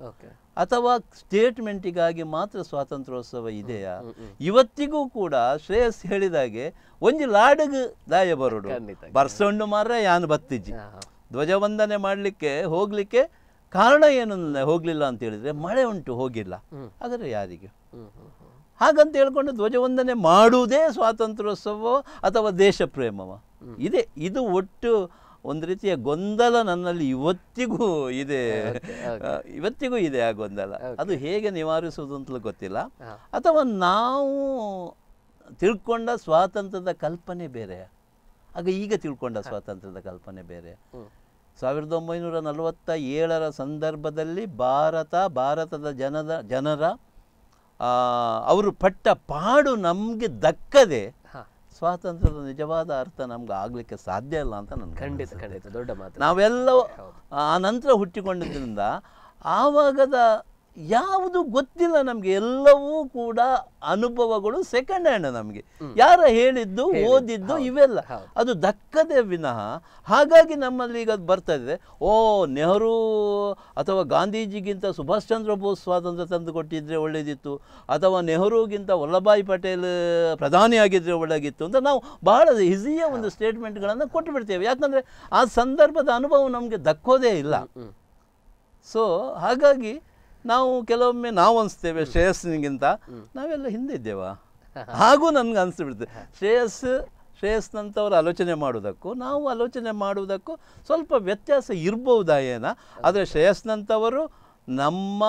ಅಥವಾ ಸ್ಟೇಟ್ಮೆಂಟಿಗಾಗಿ ಮಾತ್ರ ಸ್ವಾತಂತ್ರ್ಯೋತ್ಸವ ಇದೆಯಾ ಇವತ್ತಿಗೂ ಕೂಡ ಶ್ರೇಯಸ್ ಹೇಳಿದಾಗೆ ಒಂಜಿ ಲಾಡಗ್ ದಾಯ ಬರೋಡು ಖಂಡಿತ. ಬರ್ಸೊಂಡು ಮಾರ ಯಾನ್ ಬತ್ತಿಜ್ಜಿ ಹಾ, ಹಾ. ಧ್ವಜವಂದನೆ ಮಾಡಲಿಕ್ಕೆ ಹೋಗ್ಲಿಕ್ಕೆ ಕಾರಣ ಏನು ಅಂದ್ರೆ ಹೋಗ್ಲಿಲ್ಲ ಅಂತ ಹೇಳಿದ್ರೆ ಮಳೆ ಉಂಟು ಹೋಗಿಲ್ಲ ಹಾಗಾದ್ರೆ ಯಾರಿಗೆ ಹ್ಮ್, ಹ್ಮ್, ಹ್ಮ್. ಹಾಗಂತ ಹೇಳ್ಕೊಂಡು ಧ್ವಜವಂದನೆ ಮಾಡುವುದೇ ಸ್ವಾತಂತ್ರ್ಯೋತ್ಸವ ಅಥವಾ ದೇಶ ಪ್ರೇಮವ ಇದೆ ಇದು ಒಟ್ಟು ಒಂದು ರೀತಿಯ ಗೊಂದಲ ನನ್ನಲ್ಲಿ ಇವತ್ತಿಗೂ ಇದೆ ಆ, ಇವತ್ತಿಗೂ ಇದೆ ಆ ಗೊಂದಲ ಅದು ಹೇಗೆ ನಿವಾರಿಸುವುದು ಅಂತಲೂ ಗೊತ್ತಿಲ್ಲ ಹಾ. ಅಥವಾ ನಾವು ತಿಳ್ಕೊಂಡ ಸ್ವಾತಂತ್ರ್ಯದ ಕಲ್ಪನೆ ಬೇರೆ ಆಗ ಈಗ ತಿಳ್ಕೊಂಡ ಸ್ವಾತಂತ್ರ್ಯದ ಕಲ್ಪನೆ ಬೇರೆ ಹ್ಮ್. ಸಾವಿರದ ಒಂಬೈನೂರ ನಲವತ್ತ ಏಳರ ಸಂದರ್ಭದಲ್ಲಿ ಭಾರತ ಭಾರತದ ಜನದ ಜನರ ಆ, ಅವರು ಪಟ್ಟ ಪಾಡು ನಮಗೆ ದಕ್ಕದೆ ಹಾ. ಸ್ವಾತಂತ್ರ್ಯದ ನಿಜವಾದ ಅರ್ಥ ನಮ್ಗೆ ಆಗ್ಲಿಕ್ಕೆ ಸಾಧ್ಯ ಇಲ್ಲ ಅಂತ ನನ್ಗೆ ಖಂಡಿತ ಖಂಡಿತ ದೊಡ್ಡ ಮಾತು ನಾವೆಲ್ಲ ಆ ನಂತರ ಹುಟ್ಟಿಕೊಂಡಿದ್ದರಿಂದ ಆವಾಗದ ಯಾವುದು ಗೊತ್ತಿಲ್ಲ ನಮಗೆ ಎಲ್ಲವೂ ಕೂಡ ಅನುಭವಗಳು ಸೆಕೆಂಡ್ ಹ್ಯಾಂಡ್ ನಮಗೆ ಯಾರ ಹೇಳಿದ್ದು ಓದಿದ್ದು ಇವೆಲ್ಲ ಹೌದು. ಅದು ದಕ್ಕದೆ ವಿನಃ ಹಾಗಾಗಿ ನಮ್ಮಲ್ಲಿ ಈಗ ಅದು ಬರ್ತಾ ಇದೆ ಓ ನೆಹರು ಅಥವಾ ಗಾಂಧೀಜಿಗಿಂತ ಸುಭಾಷ್ ಚಂದ್ರ ಬೋಸ್ ಸ್ವಾತಂತ್ರ್ಯ ತಂದು ಕೊಟ್ಟಿದ್ರೆ ಒಳ್ಳೇದಿತ್ತು ಅಥವಾ ನೆಹರುಗಿಂತ ವಲ್ಲಭಾಯಿ ಪಟೇಲ್ ಪ್ರಧಾನಿಯಾಗಿದ್ದರೆ ಒಳ್ಳೆಗಿತ್ತು ಅಂತ ನಾವು ಬಹಳ ಈಸಿಯ ಒಂದು ಸ್ಟೇಟ್ಮೆಂಟ್ಗಳನ್ನು ಕೊಟ್ಟು ಬಿಡ್ತೇವೆ ಯಾಕಂದರೆ ಆ ಸಂದರ್ಭದ ಅನುಭವ ನಮಗೆ ದಕ್ಕೋದೇ ಇಲ್ಲ ಹ್ಮ್. ಸೊ ಹಾಗಾಗಿ ನಾವು ಕೆಲವೊಮ್ಮೆ ನಾವು ಅನಿಸ್ತೇವೆ ಶ್ರೇಯಸ್ನಿಗಿಂತ ನಾವೆಲ್ಲ ಹಿಂದೆ ಇದ್ದೇವಾ ಹಾಗೂ ನನ್ಗೆ ಅನಿಸ್ಬಿಡ್ತದೆ ಶ್ರೇಯಸ್ ಶ್ರೇಯಸ್ನಂಥವ್ರು ಆಲೋಚನೆ ಮಾಡುವುದಕ್ಕೂ ನಾವು ಆಲೋಚನೆ ಮಾಡುವುದಕ್ಕೂ ಸ್ವಲ್ಪ ವ್ಯತ್ಯಾಸ ಇರ್ಬೋದಾ ಏನ ಆದರೆ ಶ್ರೇಯಸ್ನಂಥವರು ನಮ್ಮ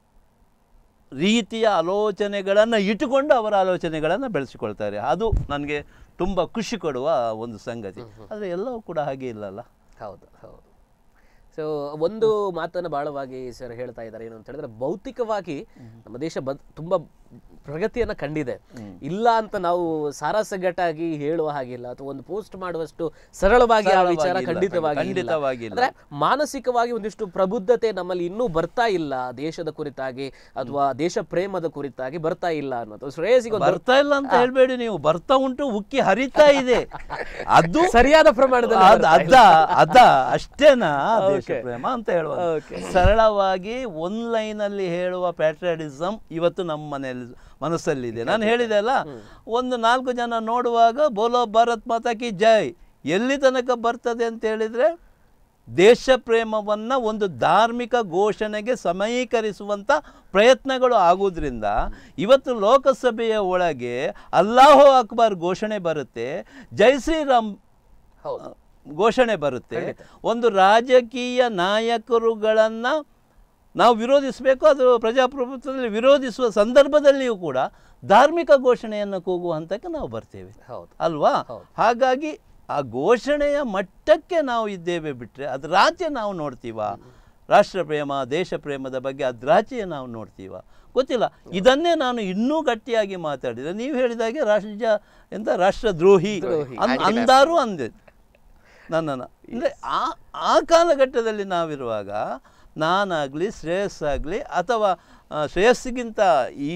ರೀತಿಯ ಆಲೋಚನೆಗಳನ್ನು ಇಟ್ಟುಕೊಂಡು ಅವರ ಆಲೋಚನೆಗಳನ್ನು ಬೆಳೆಸಿಕೊಳ್ತಾರೆ ಅದು ನನಗೆ ತುಂಬ ಖುಷಿ ಕೊಡುವ ಒಂದು ಸಂಗತಿ ಆದರೆ ಎಲ್ಲವೂ ಕೂಡ ಹಾಗೆ ಇಲ್ಲಲ್ಲ ಹೌದು ಹೌದು ಸೊ ಒಂದು ಮಾತನ್ನು ಬಹಳವಾಗಿ ಸರ್ ಹೇಳ್ತಾ ಇದ್ದಾರೆ ಏನು ಅಂತ ಹೇಳಿದ್ರೆ ಭೌತಿಕವಾಗಿ ನಮ್ಮ ದೇಶ ಬದ್ ತುಂಬಾ ಪ್ರಗತಿಯನ್ನ ಕಂಡಿದೆ ಇಲ್ಲ ಅಂತ ನಾವು ಸಾರಾಸಗಟಾಗಿ ಹೇಳುವ ಹಾಗಿಲ್ಲ ಅಥವಾ ಒಂದು ಪೋಸ್ಟ್ ಮಾಡುವಷ್ಟು ಸರಳವಾಗಿ ಆ ವಿಚಾರ ಸರಳವಾಗಿ ಇಲ್ಲ, ಖಂಡಿತವಾಗಿ ಇಲ್ಲ. ಖಂಡಿತವಾಗಿ ಇಲ್ಲ. ಅಂದ್ರೆ ಮಾನಸಿಕವಾಗಿ ಒಂದಿಷ್ಟು ಪ್ರಬುದ್ಧತೆ ನಮ್ಮಲ್ಲಿ ಇನ್ನೂ ಬರ್ತಾ ಇಲ್ಲ ದೇಶದ ಕುರಿತಾಗಿ ಅಥವಾ ದೇಶ ಪ್ರೇಮದ ಕುರಿತಾಗಿ ಬರ್ತಾ ಇಲ್ಲ ಅನ್ನೋದು ಶ್ರೇಯಸಿಗೆ ಒಂದು ಬರ್ತಾ ಇಲ್ಲ ಅಂತ ಹೇಳ್ಬೇಡಿ ನೀವು ಬರ್ತಾ ಉಂಟು ಉಕ್ಕಿ ಹರಿತಾ ಇದೆ ಅದು ಸರಿಯಾದ ಪ್ರಮಾಣದಲ್ಲಿ ಅದ್- ಅದ ಅದ ಅಷ್ಟೇನಾ ದೇಶ Okay. ಪ್ರೇಮ ಅಂತ ಹೇಳುವ Okay. ಸರಳವಾಗಿ ಒಂದ್ ಲೈನ್ ಅಲ್ಲಿ ಹೇಳುವ ಪ್ಯಾಟ್ರಿಯಾಟಿಸಮ್ ಇವತ್ತು ನಮ್ಮ ಮನೆಯಲ್ಲಿ ಮನಸ್ಸಲ್ಲಿದೆ ನಾನು ಹೇಳಿದೆ ಅಲ್ಲ ಒಂದು ನಾಲ್ಕು ಜನ ನೋಡುವಾಗ ಬೋಲೋ ಭಾರತ್ ಮಾತಾ ಕಿ ಜೈ ಎಲ್ಲಿ ತನಕ ಬರ್ತದೆ ಅಂತ ಹೇಳಿದ್ರೆ ದೇಶ ಪ್ರೇಮವನ್ನ ಒಂದು ಧಾರ್ಮಿಕ ಘೋಷಣೆಗೆ ಸಮೀಕರಿಸುವಂತ ಪ್ರಯತ್ನಗಳು ಆಗುವುದರಿಂದ ಇವತ್ತು ಲೋಕಸಭೆಯ ಒಳಗೆ ಅಲ್ಲಾಹೋ ಅಕ್ಬರ್ ಘೋಷಣೆ ಬರುತ್ತೆ ಜೈ ಶ್ರೀರಾಮ್ ಹೌದು ಘೋಷಣೆ ಬರುತ್ತೆ ಒಂದು ರಾಜಕೀಯ ನಾಯಕರುಗಳನ್ನ ನಾವು ವಿರೋಧಿಸಬೇಕು ಅದು ಪ್ರಜಾಪ್ರಭುತ್ವದಲ್ಲಿ ವಿರೋಧಿಸುವ ಸಂದರ್ಭದಲ್ಲಿಯೂ ಕೂಡ ಧಾರ್ಮಿಕ ಘೋಷಣೆಯನ್ನು ಕೂಗುವ ಹಂತಕ್ಕೆ ನಾವು ಬರ್ತೇವೆ ಹೌದು ಅಲ್ವಾ ಹೌದು. ಹಾಗಾಗಿ ಆ ಘೋಷಣೆಯ ಮಟ್ಟಕ್ಕೆ ನಾವು ಇದ್ದೇವೆ ಬಿಟ್ಟರೆ ಅದ್ರಾಚೆ ನಾವು ನೋಡ್ತೀವ ರಾಷ್ಟ್ರ ಪ್ರೇಮ ದೇಶ ಪ್ರೇಮದ ಬಗ್ಗೆ ಅದ್ರಾಚೆ ನಾವು ನೋಡ್ತೀವ ಗೊತ್ತಿಲ್ಲ ಇದನ್ನೇ ನಾನು ಇನ್ನೂ ಗಟ್ಟಿಯಾಗಿ ಮಾತಾಡಿದರೆ ನೀವು ಹೇಳಿದಾಗೆ ರಾಷ್ಟ್ರ ಎಂತ ರಾಷ್ಟ್ರದ್ರೋಹಿ ಅನ್- ಅಂದಾರು ಅಂದೆ ನನ್ನನ್ನು ಅಂದರೆ ಆ ಆ ಕಾಲಘಟ್ಟದಲ್ಲಿ ನಾವಿರುವಾಗ ನಾನಾಗಲಿ ಶ್ರೇಯಸ್ಸಾಗಲಿ ಅಥವಾ ಆ, ಶ್ರೇಯಸ್ಸಿಗಿಂತ ಈ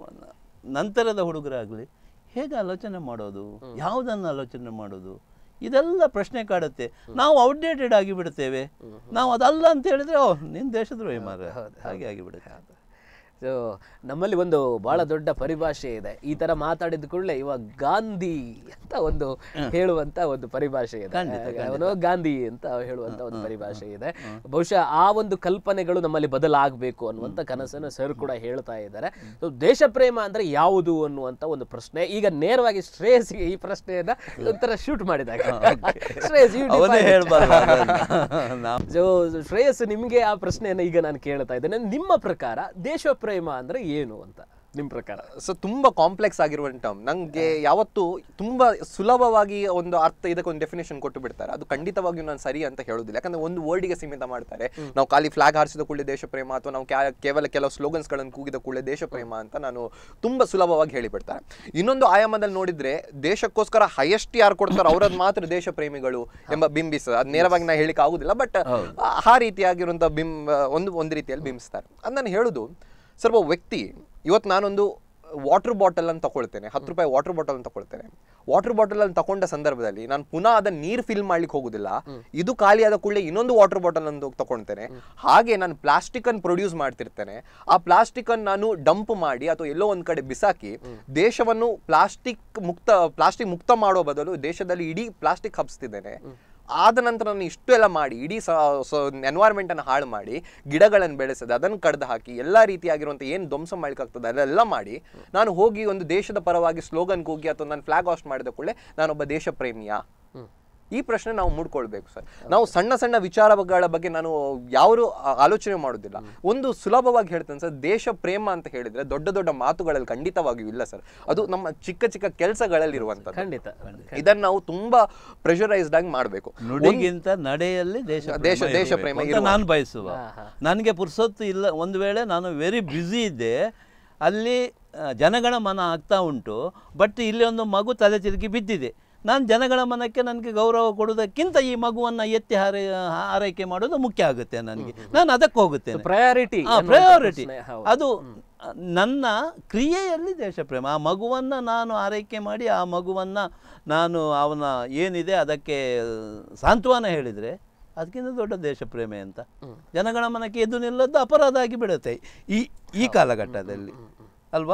ನಂತರದ ಹುಡುಗರಾಗಲಿ ಹೇಗೆ ಆಲೋಚನೆ ಮಾಡೋದು ಯಾವುದನ್ನು ಆಲೋಚನೆ ಮಾಡೋದು ಇದೆಲ್ಲ ಪ್ರಶ್ನೆ ಕಾಡುತ್ತೆ ನಾವು ಔಟ್ಡೇಟೆಡ್ ಆಗಿಬಿಡ್ತೇವೆ ನಾವು ಅದಲ್ಲ ಅಂತ ಹೇಳಿದ್ರೆ ಓ ನಿನ್ನ ದೇಶದ್ರೋಹಿ ಮಾರ ಹಾಗೆ ಆಗಿಬಿಡುತ್ತೆ ಸೊ ನಮ್ಮಲ್ಲಿ ಒಂದು ಬಹಳ ದೊಡ್ಡ ಪರಿಭಾಷೆ ಇದೆ ಈ ತರ ಮಾತಾಡಿದ ಕೂಡಲೇ ಇವಾಗ ಗಾಂಧಿ ಅಂತ ಒಂದು ಹೇಳುವಂತ ಒಂದು ಪರಿಭಾಷೆ ಇದೆ ಅವನು ಗಾಂಧಿ ಅಂತ ಹೇಳುವಂತ ಒಂದು ಪರಿಭಾಷೆ ಇದೆ ಬಹುಶಃ ಆ ಒಂದು ಕಲ್ಪನೆಗಳು ನಮ್ಮಲ್ಲಿ ಬದಲಾಗಬೇಕು ಅನ್ನುವಂತ ಕನಸನ್ನು ಸರ್ ಕೂಡ ಹೇಳ್ತಾ ಇದ್ದಾರೆ So, ದೇಶ ಪ್ರೇಮ ಅಂದ್ರೆ ಯಾವುದು ಅನ್ನುವಂತ ಒಂದು ಪ್ರಶ್ನೆ ಈಗ ನೇರವಾಗಿ ಶ್ರೇಯಸ್ಗೆ ಈ ಪ್ರಶ್ನೆಯನ್ನ ಒಂಥರ ಶೂಟ್ ಮಾಡಿದಾಗ ಶ್ರೇಯಸ್ you ಅವನೇ define it. ಹೇಳ್ಬಾರ್ದು ನಾವು ಸೊ ಶ್ರೇಯಸ್ ನಿಮ್ಗೆ ಆ ಪ್ರಶ್ನೆಯನ್ನ ಈಗ ನಾನು ಕೇಳ್ತಾ ಇದ್ದೇನೆ ನಿಮ್ಮ ಪ್ರಕಾರ ದೇಶ ಪ್ರೇಮ ಅಂದ್ರೆ ಏನು ಅಂತ ನಿಮ್ ಪ್ರಕಾರ ಸೊ ತುಂಬಾ ಕಾಂಪ್ಲೆಕ್ಸ್ ಆಗಿರುವ ಟರ್ಮ್ ನಂಗೆ ಯಾವತ್ತು ತುಂಬಾ ಸುಲಭವಾಗಿ ಒಂದು ಅರ್ಥ ಇದಕ್ಕೊಂದು ಡೆಫಿನೇಷನ್ ಕೊಟ್ಟು ಬಿಡ್ತಾರೆ ಅದು ಖಂಡಿತವಾಗಿಯೂ ನಾನು ಸರಿ ಅಂತ ಹೇಳೋದಿಲ್ಲ ಯಾಕಂದ್ರೆ ಒಂದು ವರ್ಡಿಗೆ ಸೀಮಿತ ಮಾಡ್ತಾರೆ ನಾವು ಖಾಲಿ ಫ್ಲಾಗ್ ಹಾರಿಸಿದ ಕೂಡಲೇ ದೇಶ ಪ್ರೇಮ ಅಥವಾ ನಾವು ಕ್ಯಾ- ಕೇವಲ ಕೆಲವು ಸ್ಲೋಗನ್ಸ್ ಗಳನ್ನು ಕೂಗಿದ ಕೂಡಲೇ ದೇಶ ಪ್ರೇಮ ಅಂತ ನಾನು ತುಂಬಾ ಸುಲಭವಾಗಿ ಹೇಳಿಬಿಡ್ತಾರೆ ಇನ್ನೊಂದು ಆಯಾಮದಲ್ಲಿ ನೋಡಿದ್ರೆ ದೇಶಕ್ಕೋಸ್ಕರ ಹೈಯೆಸ್ಟ್ ಯಾರು ಕೊಡ್ತಾರೋ ಅವರದ್ದು ಮಾತ್ರ ದೇಶ ಪ್ರೇಮಿಗಳು ಎಂಬ ಬಿಂಬಿಸ ಅದು ನೇರವಾಗಿ ನಾ ಹೇಳಿಕ್ಕೆ ಆಗುದಿಲ್ಲ ಬಟ್ ಆ ರೀತಿಯಾಗಿರುವಂತ ಬಿಂಬ ಒಂದು ಒಂದು ರೀತಿಯಲ್ಲಿ ಬಿಂಬಿಸ್ತಾರೆ ಅದು ನಾನು ಹೇಳುದು ಸ್ವಲ್ಪ ವ್ಯಕ್ತಿ ಇವತ್ತು ನಾನೊಂದು ವಾಟರ್ ಬಾಟಲ್ ಅನ್ನು ತಗೊಳ್ತೇನೆ ಹತ್ತು ರೂಪಾಯಿ ವಾಟರ್ ಬಾಟಲ್ ಅನ್ನು ತಗೊಳ್ತೇನೆ ವಾಟರ್ ಬಾಟಲ್ ಅನ್ನು ತಗೊಂಡ ಸಂದರ್ಭದಲ್ಲಿ ನಾನು ಪುನಃ ಅದನ್ನ ನೀರು ಫಿಲ್ ಮಾಡ್ಲಿಕ್ಕೆ ಹೋಗುದಿಲ್ಲ ಇದು ಖಾಲಿಯಾದ ಕೂಡಲೇ ಇನ್ನೊಂದು ವಾಟರ್ ಬಾಟಲ್ ಅನ್ನು ತಗೊಳ್ತೇನೆ ಹಾಗೆ ನಾನು ಪ್ಲಾಸ್ಟಿಕ್ ಅನ್ನು ಪ್ರೊಡ್ಯೂಸ್ ಮಾಡ್ತಿರ್ತೇನೆ ಆ ಪ್ಲಾಸ್ಟಿಕ್ ಅನ್ನು ನಾನು ಡಂಪ್ ಮಾಡಿ ಅಥವಾ ಎಲ್ಲೋ ಒಂದ್ ಕಡೆ ಬಿಸಾಕಿ ದೇಶವನ್ನು ಪ್ಲಾಸ್ಟಿಕ್ ಮುಕ್ತ ಪ್ಲಾಸ್ಟಿಕ್ ಮುಕ್ತ ಮಾಡೋ ಬದಲು ದೇಶದಲ್ಲಿ ಇಡೀ ಪ್ಲಾಸ್ಟಿಕ್ ಹಬ್ಸ್ತಿದ್ದೇನೆ ಆದ ನಂತರ ನಾನು ಇಷ್ಟು ಎಲ್ಲ ಮಾಡಿ ಇಡೀ ಎನ್ವೈರ್ಮೆಂಟ್ ಅನ್ನು ಹಾಳು ಮಾಡಿ ಗಿಡಗಳನ್ನು ಬೆಳೆಸದೆ ಅದನ್ನು ಕಡ್ದು ಹಾಕಿ ಎಲ್ಲ ರೀತಿಯಾಗಿರುವಂಥ ಏನು ಧ್ವಂಸ ಮಾಡ್ಲಿಕ್ಕಾಗ್ತದೆ ಅದೆಲ್ಲ ಮಾಡಿ ನಾನು ಹೋಗಿ ಒಂದು ದೇಶದ ಪರವಾಗಿ ಸ್ಲೋಗನ್ ಕೂಗಿ ಅಥವಾ ನಾನು ಫ್ಲಾಗ್ ಹಾಸ್ಟ್ ಮಾಡಿದ ಕೂಡಲೇ ನಾನೊಬ್ಬ ದೇಶ ಪ್ರೇಮಿಯಾ ಈ ಪ್ರಶ್ನೆ ನಾವು ಮೂಡ್ಕೊಳ್ಬೇಕು ಸರ್ ನಾವು ಸಣ್ಣ ಸಣ್ಣ ವಿಚಾರಗಳ ಬಗ್ಗೆ ನಾನು ಯಾರು ಆಲೋಚನೆ ಮಾಡೋದಿಲ್ಲ ಒಂದು ಸುಲಭವಾಗಿ ಹೇಳ್ತೇನೆ ಸರ್ ದೇಶ ಪ್ರೇಮ ಅಂತ ಹೇಳಿದ್ರೆ ದೊಡ್ಡ ದೊಡ್ಡ ಮಾತುಗಳಲ್ಲಿ ಖಂಡಿತವಾಗಿಯೂ ಇಲ್ಲ ಸರ್ ಅದು ನಮ್ಮ ಚಿಕ್ಕ ಚಿಕ್ಕ ಕೆಲಸಗಳಲ್ಲಿ ಇರುವಂತದ್ದು ಖಂಡಿತ ಇದನ್ನ ನಾವು ತುಂಬಾ ಪ್ರೆಷರೈಸ್ಡ್ ಆಗಿ ಮಾಡಬೇಕು ನುಡಿಗಿಂತ ನಡೆಯಲ್ಲಿ ದೇಶ ದೇಶ- ಪ್ರೇಮ ದೇಶ ಇರಬೇಕು ಪ್ರೇಮ ಅಂತ ಇರುವ- ನಾನು ಬಯಸುವ ನನಗೆ ಪುರ್ಸೊತ್ತು ಇಲ್ಲ ಒಂದು ವೇಳೆ ನಾನು ವೆರಿ ಬ್ಯುಸಿ ಇದ್ದೆ ಅಲ್ಲಿ ಆ, ಜನಗಣ ಮನ ಆಗ್ತಾ ಉಂಟು ಬಟ್ ಇಲ್ಲಿ ಒಂದು ಮಗು ತಲೆ ತಿರುಗಿ ಬಿದ್ದಿದೆ ನಾನು ಜನಗಳ ಮನಕ್ಕೆ ನನಗೆ ಗೌರವ ಕೊಡುವುದಕ್ಕಿಂತ ಈ ಮಗುವನ್ನು ಎತ್ತಿ ಹಾರೈ ಆರೈಕೆ ಮಾಡೋದು ಮುಖ್ಯ ಆಗುತ್ತೆ ನನಗೆ ನಾನು ಅದಕ್ಕೆ ಹೋಗುತ್ತೇನೆ ಪ್ರಯಾರಿಟಿ ಪ್ರಯಾರಿಟಿ ಅದು ನನ್ನ ಕ್ರಿಯೆಯಲ್ಲಿ ದೇಶ ಪ್ರೇಮ ಆ ಮಗುವನ್ನು ನಾನು ಆರೈಕೆ ಮಾಡಿ ಆ ಮಗುವನ್ನು ನಾನು ಅವನ ಏನಿದೆ ಅದಕ್ಕೆ ಸಾಂತ್ವನ ಹೇಳಿದರೆ ಅದಕ್ಕಿಂತ ದೊಡ್ಡ ದೇಶ ಪ್ರೇಮೆ ಅಂತ ಜನಗಳ ಮನಕ್ಕೆ ಎದ್ದು ನಿಲ್ಲದ್ದು ಅಪರಾಧ ಆಗಿ ಬಿಡುತ್ತೆ ಈ ಈ ಕಾಲಘಟ್ಟದಲ್ಲಿ ಅಲ್ವಾ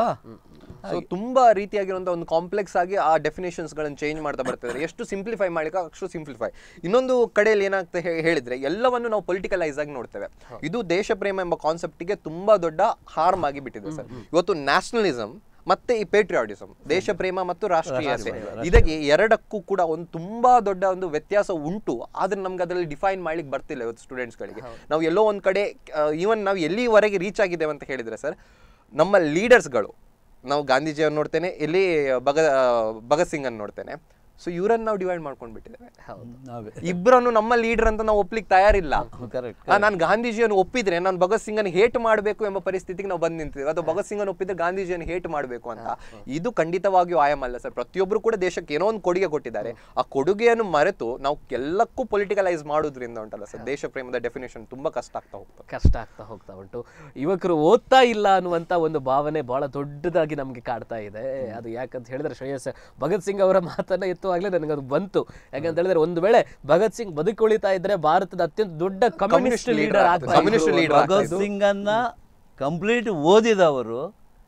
ಸೊ ತುಂಬಾ ರೀತಿಯಾಗಿರುವಂತಹ ಒಂದು ಕಾಂಪ್ಲೆಕ್ಸ್ ಆಗಿ ಆ ಡೆಫಿನೇಷನ್ಸ್ ಗಳನ್ನ ಚೇಂಜ್ ಮಾಡ್ತಾ ಬರ್ತಿದ್ದಾರೆ ಎಷ್ಟು ಸಿಂಪ್ಲಿಫೈ ಮಾಡ್ಲಿಕ್ಕೆ ಅಷ್ಟು ಸಿಂಪ್ಲಿಫೈ ಇನ್ನೊಂದು ಕಡೆಯಲ್ಲಿ ಏನಾಗ್ತದೆ ಹೇ- ಹೇಳಿದ್ರೆ ಎಲ್ಲವನ್ನು ನಾವು ಪೊಲಿಟಿಕಲೈಸ್ ಆಗಿ ನೋಡ್ತೇವೆ ಇದು ದೇಶ ಪ್ರೇಮ ಎಂಬ ಕಾನ್ಸೆಪ್ಟಿಗೆ ತುಂಬಾ ದೊಡ್ಡ ಹಾರ್ಮ್ ಆಗಿ ಬಿಟ್ಟಿದೆ ಸರ್ ಇವತ್ತು ನ್ಯಾಷನಲಿಸಂ ಮತ್ತೆ ಈ ಪೇಟ್ರಿಯಾಟಿಸಂ ದೇಶ ಪ್ರೇಮ ಮತ್ತು ರಾಷ್ಟ್ರೀಯತೆ ಇದಕ್ಕೆ ಎರಡಕ್ಕೂ ಕೂಡ ಒಂದು ತುಂಬಾ ದೊಡ್ಡ ಒಂದು ವ್ಯತ್ಯಾಸ ಉಂಟು ಆದ್ರೆ ನಮ್ಗೆ ಅದರಲ್ಲಿ ಡಿಫೈನ್ ಮಾಡ್ಲಿಕ್ಕೆ ಬರ್ತಿಲ್ಲ ಇವತ್ತು ಸ್ಟೂಡೆಂಟ್ಸ್ಗಳಿಗೆ ನಾವು ಎಲ್ಲೋ ಒಂದ್ ಕಡೆ ಈವನ್ ನಾವು ಎಲ್ಲಿವರೆಗೆ ರೀಚ್ ಆಗಿದ್ದೇವೆ ಅಂತ ಹೇಳಿದ್ರೆ ಸರ್ ನಮ್ಮ ಲೀಡರ್ಸ್ಗಳು ನಾವು ಗಾಂಧೀಜಿಯನ್ನು ನೋಡ್ತೇನೆ ಇಲ್ಲಿ ಭಗ ಭಗತ್ ಸಿಂಗ್ ಅನ್ನು ನೋಡ್ತೇನೆ ಸೊ ಇವರನ್ನ ನಾವು ಡಿವೈಡ್ ಮಾಡ್ಕೊಂಡು ಬಿಟ್ಟಿದ್ದೇವೆ ನಾವೇ ಇಬ್ಬರನ್ನು ನಮ್ಮ ಲೀಡರ್ ಅಂತ ನಾವು ಒಪ್ಲಿಕ್ಕೆ ತಯಾರಿಲ್ಲ ಕರೆಕ್ಟ್ ನಾನು ಗಾಂಧೀಜಿಯನ್ನು ಒಪ್ಪಿದ್ರೆ ನಾನು ಭಗತ್ ಸಿಂಗ್ ಅನ್ನು ಹೇಟ್ ಮಾಡಬೇಕು ಎಂಬ ಪರಿಸ್ಥಿತಿಗೆ ನಾವು ಬಂದು ನಿಂತಿದ್ದೇವೆ ಅಥವಾ ಭಗತ್ ಸಿಂಗ್ ಅನ್ನು ಒಪ್ಪಿದ್ರೆ ಗಾಂಧೀಜಿಯನ್ನು ಹೇಟ್ ಮಾಡಬೇಕು ಅಂತ ಇದು ಖಂಡಿತವಾಗಿಯೂ ಆಯಾಮ ಅಲ್ಲ ಸರ್ ಪ್ರತಿಯೊಬ್ಬರು ಕೂಡ ದೇಶಕ್ಕೆ ಏನೋ ಒಂದು ಕೊಡುಗೆ ಕೊಟ್ಟಿದ್ದಾರೆ ಆ ಕೊಡುಗೆಯನ್ನು ಮರೆತು ನಾವು ಎಲ್ಲಕ್ಕೂ ಪೊಲಿಟಿಕಲೈಸ್ ಮಾಡೋದ್ರಿಂದ ಉಂಟಲ್ಲ ಸರ್ ದೇಶ ಪ್ರೇಮದ ಡೆಫಿನೇಷನ್ ತುಂಬಾ ಕಷ್ಟ ಆಗ್ತಾ ಹೋಗ್ತದೆ ಕಷ್ಟ ಆಗ್ತಾ ಹೋಗ್ತಾ ಉಂಟು ಯುವಕರು ಓದ್ತಾ ಇಲ್ಲ ಅನ್ನುವಂತ ಒಂದು ಭಾವನೆ ಬಹಳ ದೊಡ್ಡದಾಗಿ ನಮ್ಗೆ ಕಾಡ್ತಾ ಇದೆ ಅದು ಯಾಕಂತ ಹೇಳಿದ್ರೆ ಶ್ರೇಯಸ್ ಭಗತ್ ಸಿಂಗ್ ಅವರ ಮಾತನ್ನ ಎತ್ತುವಾಗಲೇ ನನಗೆ ಅದು ಬಂತು ಯಾಕಂತ ಹೇಳಿದ್ರೆ ಒಂದು ವೇಳೆ ಭಗತ್ ಸಿಂಗ್ ಬದುಕುಳಿತಾ ಇದ್ರೆ ಭಾರತದ ಅತ್ಯಂತ ದೊಡ್ಡ ಕಮ್ಯುನಿಸ್ಟ್ leader ಲೀಡರ್ ಆಗ್ತಾ ಇದ್ರು. Communist leader ಆಗ್ತಾ ಭಗತ್ ಸಿಂಗನ್ನ ಕಂಪ್ಲೀಟ್ ಓದಿದವರು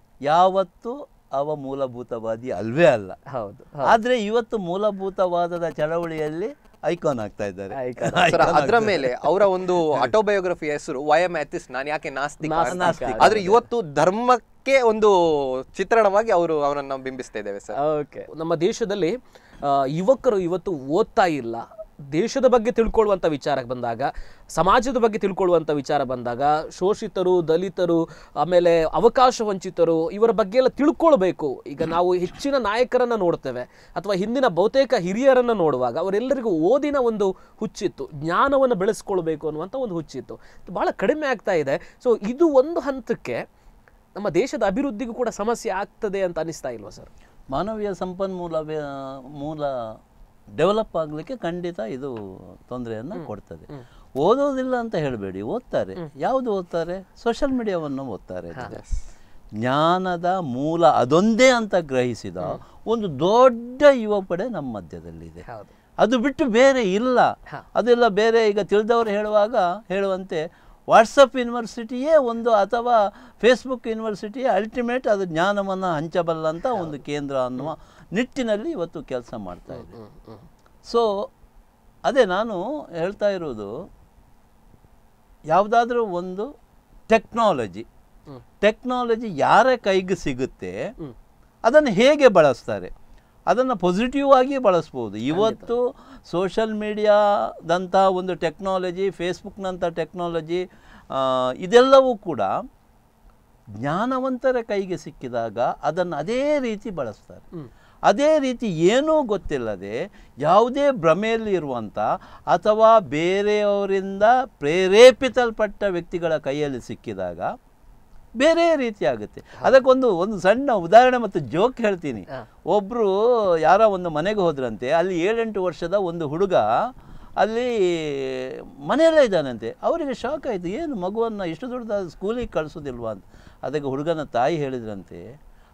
ಯಾವತ್ತೂ ಅವ ಮೂಲಭೂತವಾದಿ ಅಲ್ವೇ ಅಲ್ಲ ಹೌದು ಆದ್ರೆ ಇವತ್ತು ಮೂಲಭೂತವಾದದ ಚಳವಳಿಯಲ್ಲಿ ಐಕಾನ್ ಆಗ್ತಾ ಇದ್ದಾರೆ Icon. ಸರ್ ಅದರ ಮೇಲೆ ಅವರ ಒಂದು ಆಟೋಬಯೋಗ್ರಫಿ ಹೆಸರು ವೈ ಎಮ್ ಎಥಿಸ್ಟ್ ನಾನು ಯಾಕೆ ನಾಸ್ತಿಕ ಅಂತ. ನಾಸ್ತಿಕ. ಆದ್ರೆ ಇವತ್ತು ಧರ್ಮಕ್ಕೆ ಒಂದು ಚಿತ್ರಣವಾಗಿ ಅವರು ಅವರನ್ನ ನಾವು ಬಿಂಬಿಸ್ತಾ ಇದ್ದೇವೆ ಸರ್ ಓಕೆ ನಮ್ಮ ದೇಶದಲ್ಲಿ ಆ, ಯುವಕರು ಇವತ್ತು ಓದ್ತಾ ಇಲ್ಲ ದೇಶದ ಬಗ್ಗೆ ತಿಳ್ಕೊಳ್ಳುವಂಥ ವಿಚಾರಕ್ಕೆ ಬಂದಾಗ ಸಮಾಜದ ಬಗ್ಗೆ ತಿಳ್ಕೊಳ್ಳುವಂಥ ವಿಚಾರ ಬಂದಾಗ ಶೋಷಿತರು ದಲಿತರು ಆಮೇಲೆ ಅವಕಾಶ ವಂಚಿತರು ಇವರ ಬಗ್ಗೆ ಎಲ್ಲ ತಿಳ್ಕೊಳ್ಬೇಕು ಈಗ ನಾವು ಹೆಚ್ಚಿನ ನಾಯಕರನ್ನ ನೋಡ್ತೇವೆ ಅಥವಾ ಹಿಂದಿನ ಬಹುತೇಕ ಹಿರಿಯರನ್ನ ನೋಡುವಾಗ ಅವರೆಲ್ಲರಿಗೂ ಓದಿನ ಒಂದು ಹುಚ್ಚಿತ್ತು ಜ್ಞಾನವನ್ನು ಬೆಳೆಸ್ಕೊಳ್ಬೇಕು ಅನ್ನುವಂಥ ಒಂದು ಹುಚ್ಚಿತ್ತು ಇದು ಬಹಳ ಕಡಿಮೆ ಆಗ್ತಾ ಇದೆ ಸೊ ಇದು ಒಂದು ಹಂತಕ್ಕೆ ನಮ್ಮ ದೇಶದ ಅಭಿವೃದ್ಧಿಗೂ ಕೂಡ ಸಮಸ್ಯೆ ಆಗ್ತದೆ ಅಂತ ಅನಿಸ್ತಾ ಇಲ್ವಾ ಸರ್ ಮಾನವೀಯ ಸಂಪನ್ಮೂಲ ವ್ಯ- ಮೂಲ ಡೆವಲಪ್ ಆಗಲಿಕ್ಕೆ ಖಂಡಿತ ಇದು ತೊಂದರೆಯನ್ನು ಕೊಡ್ತದೆ ಓದೋದಿಲ್ಲ ಅಂತ ಹೇಳಬೇಡಿ ಓದ್ತಾರೆ ಯಾವುದು ಓದ್ತಾರೆ ಸೋಷಿಯಲ್ ಮೀಡಿಯಾವನ್ನು ಓದ್ತಾರೆ ಜ್ಞಾನದ ಮೂಲ ಅದೊಂದೇ ಅಂತ ಗ್ರಹಿಸಿದ ಒಂದು ದೊಡ್ಡ ಯುವ ಪಡೆ ನಮ್ಮ ಮಧ್ಯದಲ್ಲಿದೆ ಹೌದು ಅದು ಬಿಟ್ಟು ಬೇರೆ ಇಲ್ಲ ಅದೆಲ್ಲ ಬೇರೆ ಈಗ ತಿಳಿದವರು ಹೇಳುವಾಗ ಹೇಳುವಂತೆ ವಾಟ್ಸಪ್ ಯೂನಿವರ್ಸಿಟಿಯೇ ಒಂದು ಅಥವಾ ಫೇಸ್ಬುಕ್ ಯೂನಿವರ್ಸಿಟಿಯೇ ಅಲ್ಟಿಮೇಟ್ ಅದು ಜ್ಞಾನವನ್ನು ಹಂಚಬಲ್ಲಂಥ ಒಂದು ಕೇಂದ್ರ ಅನ್ನುವ ನಿಟ್ಟಿನಲ್ಲಿ ಇವತ್ತು ಕೆಲಸ ಮಾಡ್ತಾ ಇದೆ ಸೊ ಅದೇ ನಾನು ಹೇಳ್ತಾ ಇರೋದು ಯಾವುದಾದ್ರೂ ಒಂದು ಟೆಕ್ನಾಲಜಿ ಟೆಕ್ನಾಲಜಿ ಯಾರ ಕೈಗೆ ಸಿಗುತ್ತೆ ಅದನ್ನು ಹೇಗೆ ಬಳಸ್ತಾರೆ ಅದನ್ನು ಪಾಸಿಟಿವ್ ಆಗಿ ಬಳಸ್ಬೋದು ಇವತ್ತು ಸೋಷಲ್ ಮೀಡಿಯಾದಂಥ ಒಂದು ಟೆಕ್ನಾಲಜಿ ಫೇಸ್ಬುಕ್ನಂಥ ಟೆಕ್ನಾಲಜಿ ಇದೆಲ್ಲವೂ ಕೂಡ ಜ್ಞಾನವಂತರ ಕೈಗೆ ಸಿಕ್ಕಿದಾಗ ಅದನ್ನು ಅದೇ ರೀತಿ ಬಳಸ್ತಾರೆ ಅದೇ ರೀತಿ ಏನೂ ಗೊತ್ತಿಲ್ಲದೆ ಯಾವುದೇ ಭ್ರಮೆಯಲ್ಲಿ ಇರುವಂಥ ಅಥವಾ ಬೇರೆಯವರಿಂದ ಪ್ರೇರೇಪಿಸಲ್ಪಟ್ಟ ವ್ಯಕ್ತಿಗಳ ಕೈಯಲ್ಲಿ ಸಿಕ್ಕಿದಾಗ ಬೇರೆ ರೀತಿ ಆಗುತ್ತೆ ಅದಕ್ಕೊಂದು ಒಂದು ಸಣ್ಣ ಉದಾಹರಣೆ ಮತ್ತು ಜೋಕ್ ಹೇಳ್ತೀನಿ ಒಬ್ಬರು ಯಾರೋ ಒಂದು ಮನೆಗೆ ಹೋದ್ರಂತೆ ಅಲ್ಲಿ ಏಳೆಂಟು ವರ್ಷದ ಒಂದು ಹುಡುಗ ಅಲ್ಲಿ ಮನೆಯಲ್ಲೇ ಇದ್ದಾನಂತೆ ಅವರಿಗೆ ಶಾಕ್ ಆಯಿತು ಏನು ಮಗುವನ್ನು ಇಷ್ಟು ದೊಡ್ಡದಾದ ಸ್ಕೂಲಿಗೆ ಕಳಿಸೋದಿಲ್ವಾ ಅಂತ ಅದಕ್ಕೆ ಹುಡುಗನ ತಾಯಿ ಹೇಳಿದ್ರಂತೆ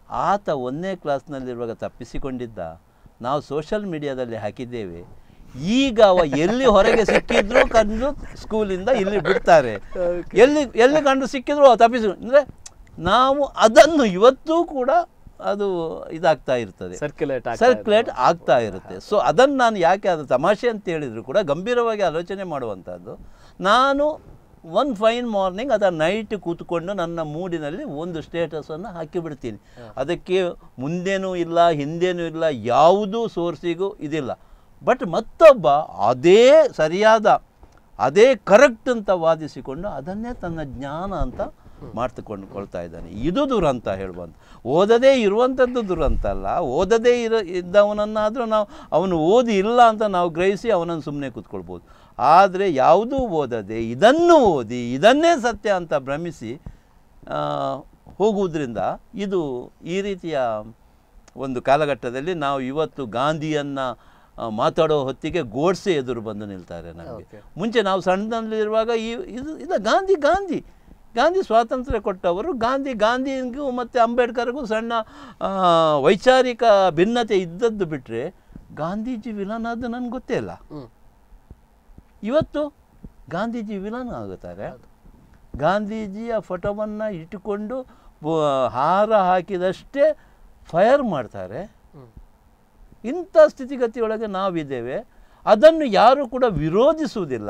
ಆತ ಒಂದನೇ ಕ್ಲಾಸ್ನಲ್ಲಿರುವಾಗ ತಪ್ಪಿಸಿಕೊಂಡಿದ್ದ ನಾವು ಸೋಷಲ್ ಮೀಡಿಯಾದಲ್ಲಿ ಹಾಕಿದ್ದೇವೆ ಈಗ ಅವ ಎಲ್ಲಿ ಹೊರಗೆ ಸಿಕ್ಕಿದ್ರು ಕಂಡು ಸ್ಕೂಲಿಂದ ಇಲ್ಲಿ ಬಿಡ್ತಾರೆ ಎಲ್ಲಿ ಎಲ್ಲಿ ಕಂಡು ಸಿಕ್ಕಿದ್ರು ಅವ ತಪ್ಪಿಸಿ ಅಂದರೆ ನಾವು ಅದನ್ನು ಇವತ್ತೂ ಕೂಡ ಅದು ಇದಾಗ್ತಾ ಇರ್ತದೆ ಸರ್ಕ್ಯುಲೇಟ್ ಸರ್ಕ್ಯುಲೇಟ್ ಆಗ್ತಾ ಇರುತ್ತೆ ಸೊ ಅದನ್ನು ನಾನು ಯಾಕೆ ಅದು ತಮಾಷೆ ಅಂತ ಹೇಳಿದ್ರು ಕೂಡ ಗಂಭೀರವಾಗಿ ಆಲೋಚನೆ ಮಾಡುವಂಥದ್ದು ನಾನು ಒನ್ ಫೈನ್ ಮಾರ್ನಿಂಗ್ ಅದರ ನೈಟ್ ಕೂತ್ಕೊಂಡು ನನ್ನ ಮೂಡಿನಲ್ಲಿ ಒಂದು ಸ್ಟೇಟಸನ್ನು ಹಾಕಿಬಿಡ್ತೀನಿ ಅದಕ್ಕೆ ಮುಂದೇನೂ ಇಲ್ಲ ಹಿಂದೇನೂ ಇಲ್ಲ ಯಾವುದೂ ಸೋರ್ಸಿಗೂ ಇದಿಲ್ಲ ಬಟ್ ಮತ್ತೊಬ್ಬ ಅದೇ ಸರಿಯಾದ ಅದೇ ಕರೆಕ್ಟ್ ಅಂತ ವಾದಿಸಿಕೊಂಡು ಅದನ್ನೇ ತನ್ನ ಜ್ಞಾನ ಅಂತ ಮಾಡ್ತುಕೊಂಡು ಕೊಳ್ತಾ ಇದ್ದಾನೆ ಇದು ದುರಂತ ಹೇಳುವಂತ ಓದದೇ ಇರುವಂಥದ್ದು ದುರಂತ ಅಲ್ಲ ಓದದೇ ಇರ ಇದ್ದವನನ್ನಾದರೂ ನಾವು ಅವನು ಓದಿ ಇಲ್ಲ ಅಂತ ನಾವು ಗ್ರಹಿಸಿ ಅವನನ್ನು ಸುಮ್ಮನೆ ಕೂತ್ಕೊಳ್ಬೋದು ಆದರೆ ಯಾವುದೂ ಓದದೆ ಇದನ್ನು ಓದಿ ಇದನ್ನೇ ಸತ್ಯ ಅಂತ ಭ್ರಮಿಸಿ ಆ, ಹೋಗುವುದರಿಂದ ಇದು ಈ ರೀತಿಯ ಒಂದು ಕಾಲಘಟ್ಟದಲ್ಲಿ ನಾವು ಇವತ್ತು ಗಾಂಧಿಯನ್ನು ಮಾತಾಡೋ ಹೊತ್ತಿಗೆ ಗೋಡ್ಸೆ ಎದುರು ಬಂದು ನಿಲ್ತಾರೆ ನಮಗೆ ಮುಂಚೆ ನಾವು ಸಣ್ಣದಲ್ಲಿರುವಾಗ ಈ ಇದು ಇದು ಗಾಂಧಿ ಗಾಂಧಿ ಗಾಂಧಿ ಸ್ವಾತಂತ್ರ್ಯ ಕೊಟ್ಟವರು ಗಾಂಧಿ ಗಾಂಧಿಗೂ ಮತ್ತು ಅಂಬೇಡ್ಕರ್ಗೂ ಸಣ್ಣ ಆ, ವೈಚಾರಿಕ ಭಿನ್ನತೆ ಇದ್ದದ್ದು ಬಿಟ್ಟರೆ ಗಾಂಧೀಜಿ ವಿಲನ್ ಅದು ನನಗೆ ಗೊತ್ತೇ ಇಲ್ಲ ಹ್ಮ್ ಇವತ್ತು ಗಾಂಧೀಜಿ ವಿಲನ್ ಆಗುತ್ತಾರೆ ಗಾಂಧೀಜಿಯ ಫೋಟೋವನ್ನು ಇಟ್ಟುಕೊಂಡು ಬ- ಹಾರ ಹಾಕಿದಷ್ಟೇ ಫೈರ್ ಮಾಡ್ತಾರೆ ಹ್ಮ್. ಇಂಥ ಸ್ಥಿತಿಗತಿಯೊಳಗೆ ನಾವಿದ್ದೇವೆ ಅದನ್ನು ಯಾರು ಕೂಡ ವಿರೋಧಿಸುವುದಿಲ್ಲ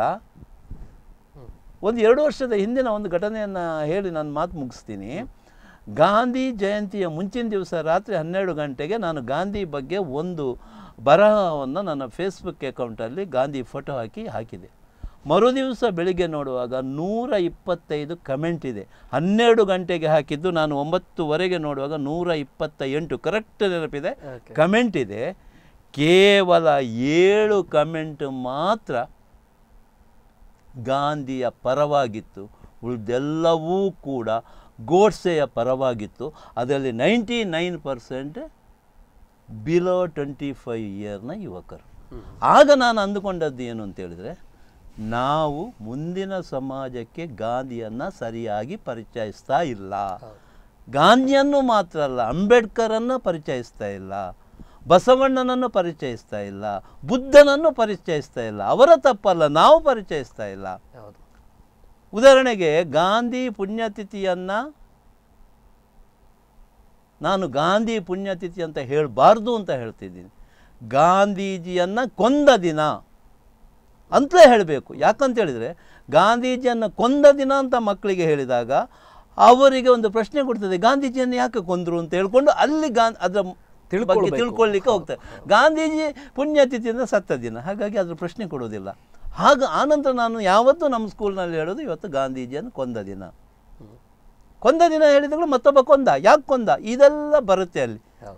ಒಂದು ಎರಡು ವರ್ಷದ ಹಿಂದಿನ ಒಂದು ಘಟನೆಯನ್ನು ಹೇಳಿ ನಾನು ಮಾತು ಮುಗಿಸ್ತೀನಿ ಗಾಂಧಿ ಜಯಂತಿಯ ಮುಂಚಿನ ದಿವಸ ರಾತ್ರಿ ಹನ್ನೆರಡು ಗಂಟೆಗೆ ನಾನು ಗಾಂಧಿ ಬಗ್ಗೆ ಒಂದು ಬರಹವನ್ನು ನನ್ನ ಫೇಸ್ಬುಕ್ ಅಕೌಂಟಲ್ಲಿ ಗಾಂಧಿ ಫೋಟೋ ಹಾಕಿ ಹಾಕಿದೆ ಮರುದಿವಸ ಬೆಳಿಗ್ಗೆ ನೋಡುವಾಗ ನೂರ ಇಪ್ಪತ್ತೈದು ಕಮೆಂಟ್ ಇದೆ ಹನ್ನೆರಡು ಗಂಟೆಗೆ ಹಾಕಿದ್ದು ನಾನು ಒಂಬತ್ತುವರೆಗೆ ನೋಡುವಾಗ ನೂರ ಇಪ್ಪತ್ತ ಎಂಟು ಕರೆಕ್ಟ್ ನೆನಪಿದೆ Okay. ಕಮೆಂಟ್ ಇದೆ ಕೇವಲ ಏಳು ಕಮೆಂಟ್ ಮಾತ್ರ ಗಾಂಧಿಯ ಪರವಾಗಿತ್ತು ಉಳಿದೆಲ್ಲವೂ ಕೂಡ ಗೋಡ್ಸೆಯ ಪರವಾಗಿತ್ತು ಅದರಲ್ಲಿ ninety nine percent below twenty five ಇಯರ್ನ ಯುವಕರು ಆಗ ನಾನು ಅಂದುಕೊಂಡದ್ದು ಏನು ಅಂತ ಹೇಳಿದರೆ ನಾವು ಮುಂದಿನ ಸಮಾಜಕ್ಕೆ ಗಾಂಧಿಯನ್ನು ಸರಿಯಾಗಿ ಪರಿಚಯಿಸ್ತಾ ಇಲ್ಲ ಗಾಂಧಿಯನ್ನು ಮಾತ್ರ ಅಲ್ಲ ಅಂಬೇಡ್ಕರನ್ನು ಪರಿಚಯಿಸ್ತಾ ಇಲ್ಲ ಬಸವಣ್ಣನನ್ನು ಪರಿಚಯಿಸ್ತಾ ಇಲ್ಲ ಬುದ್ಧನನ್ನು ಪರಿಚಯಿಸ್ತಾ ಇಲ್ಲ ಅವರ ತಪ್ಪಲ್ಲ ನಾವು ಪರಿಚಯಿಸ್ತಾ ಇಲ್ಲ ಹೌದು ಉದಾಹರಣೆಗೆ ಗಾಂಧಿ ಪುಣ್ಯತಿಥಿಯನ್ನು ನಾನು ಗಾಂಧಿ ಪುಣ್ಯತಿಥಿ ಅಂತ ಹೇಳಬಾರ್ದು ಅಂತ ಹೇಳ್ತಿದ್ದೀನಿ ಗಾಂಧೀಜಿಯನ್ನು ಕೊಂದ ದಿನ ಅಂತಲೇ ಹೇಳಬೇಕು ಯಾಕಂತ ಹೇಳಿದರೆ ಗಾಂಧೀಜಿಯನ್ನು ಕೊಂದ ದಿನ ಅಂತ ಮಕ್ಕಳಿಗೆ ಹೇಳಿದಾಗ ಅವರಿಗೆ ಒಂದು ಪ್ರಶ್ನೆ ಕೊಡ್ತದೆ ಗಾಂಧೀಜಿಯನ್ನು ಯಾಕೆ ಕೊಂದರು ಅಂತ ಹೇಳ್ಕೊಂಡು ಅಲ್ಲಿ ಗಾ ಅದರ ಬಗ್ಗೆ ತಿಳ್ಕೊಳ್ಬೇಕು. ತಿಳ್ಕೊಳ್ಳಿಕ್ಕೆ ಹೋಗ್ತಾರೆ ಗಾಂಧೀಜಿ ಪುಣ್ಯತಿಥಿಯಿಂದ ಸತ್ತ ದಿನ ಹಾಗಾಗಿ ಅದ್ರ ಪ್ರಶ್ನೆ ಕೊಡೋದಿಲ್ಲ ಆಗ ಆನಂತರ ನಾನು ಯಾವತ್ತೂ ನಮ್ಮ ಸ್ಕೂಲ್ನಲ್ಲಿ ಹೇಳೋದು ಇವತ್ತು ಗಾಂಧೀಜಿಯನ್ನು ಕೊಂದ ದಿನ ಕೊಂದ ದಿನ ಹೇಳಿದಾಗಲೂ ಮತ್ತೊಬ್ಬ ಕೊಂದ ಯಾಕೆ ಕೊಂದ ಇದೆಲ್ಲ ಬರುತ್ತೆ ಅಲ್ಲಿ ಹೌದು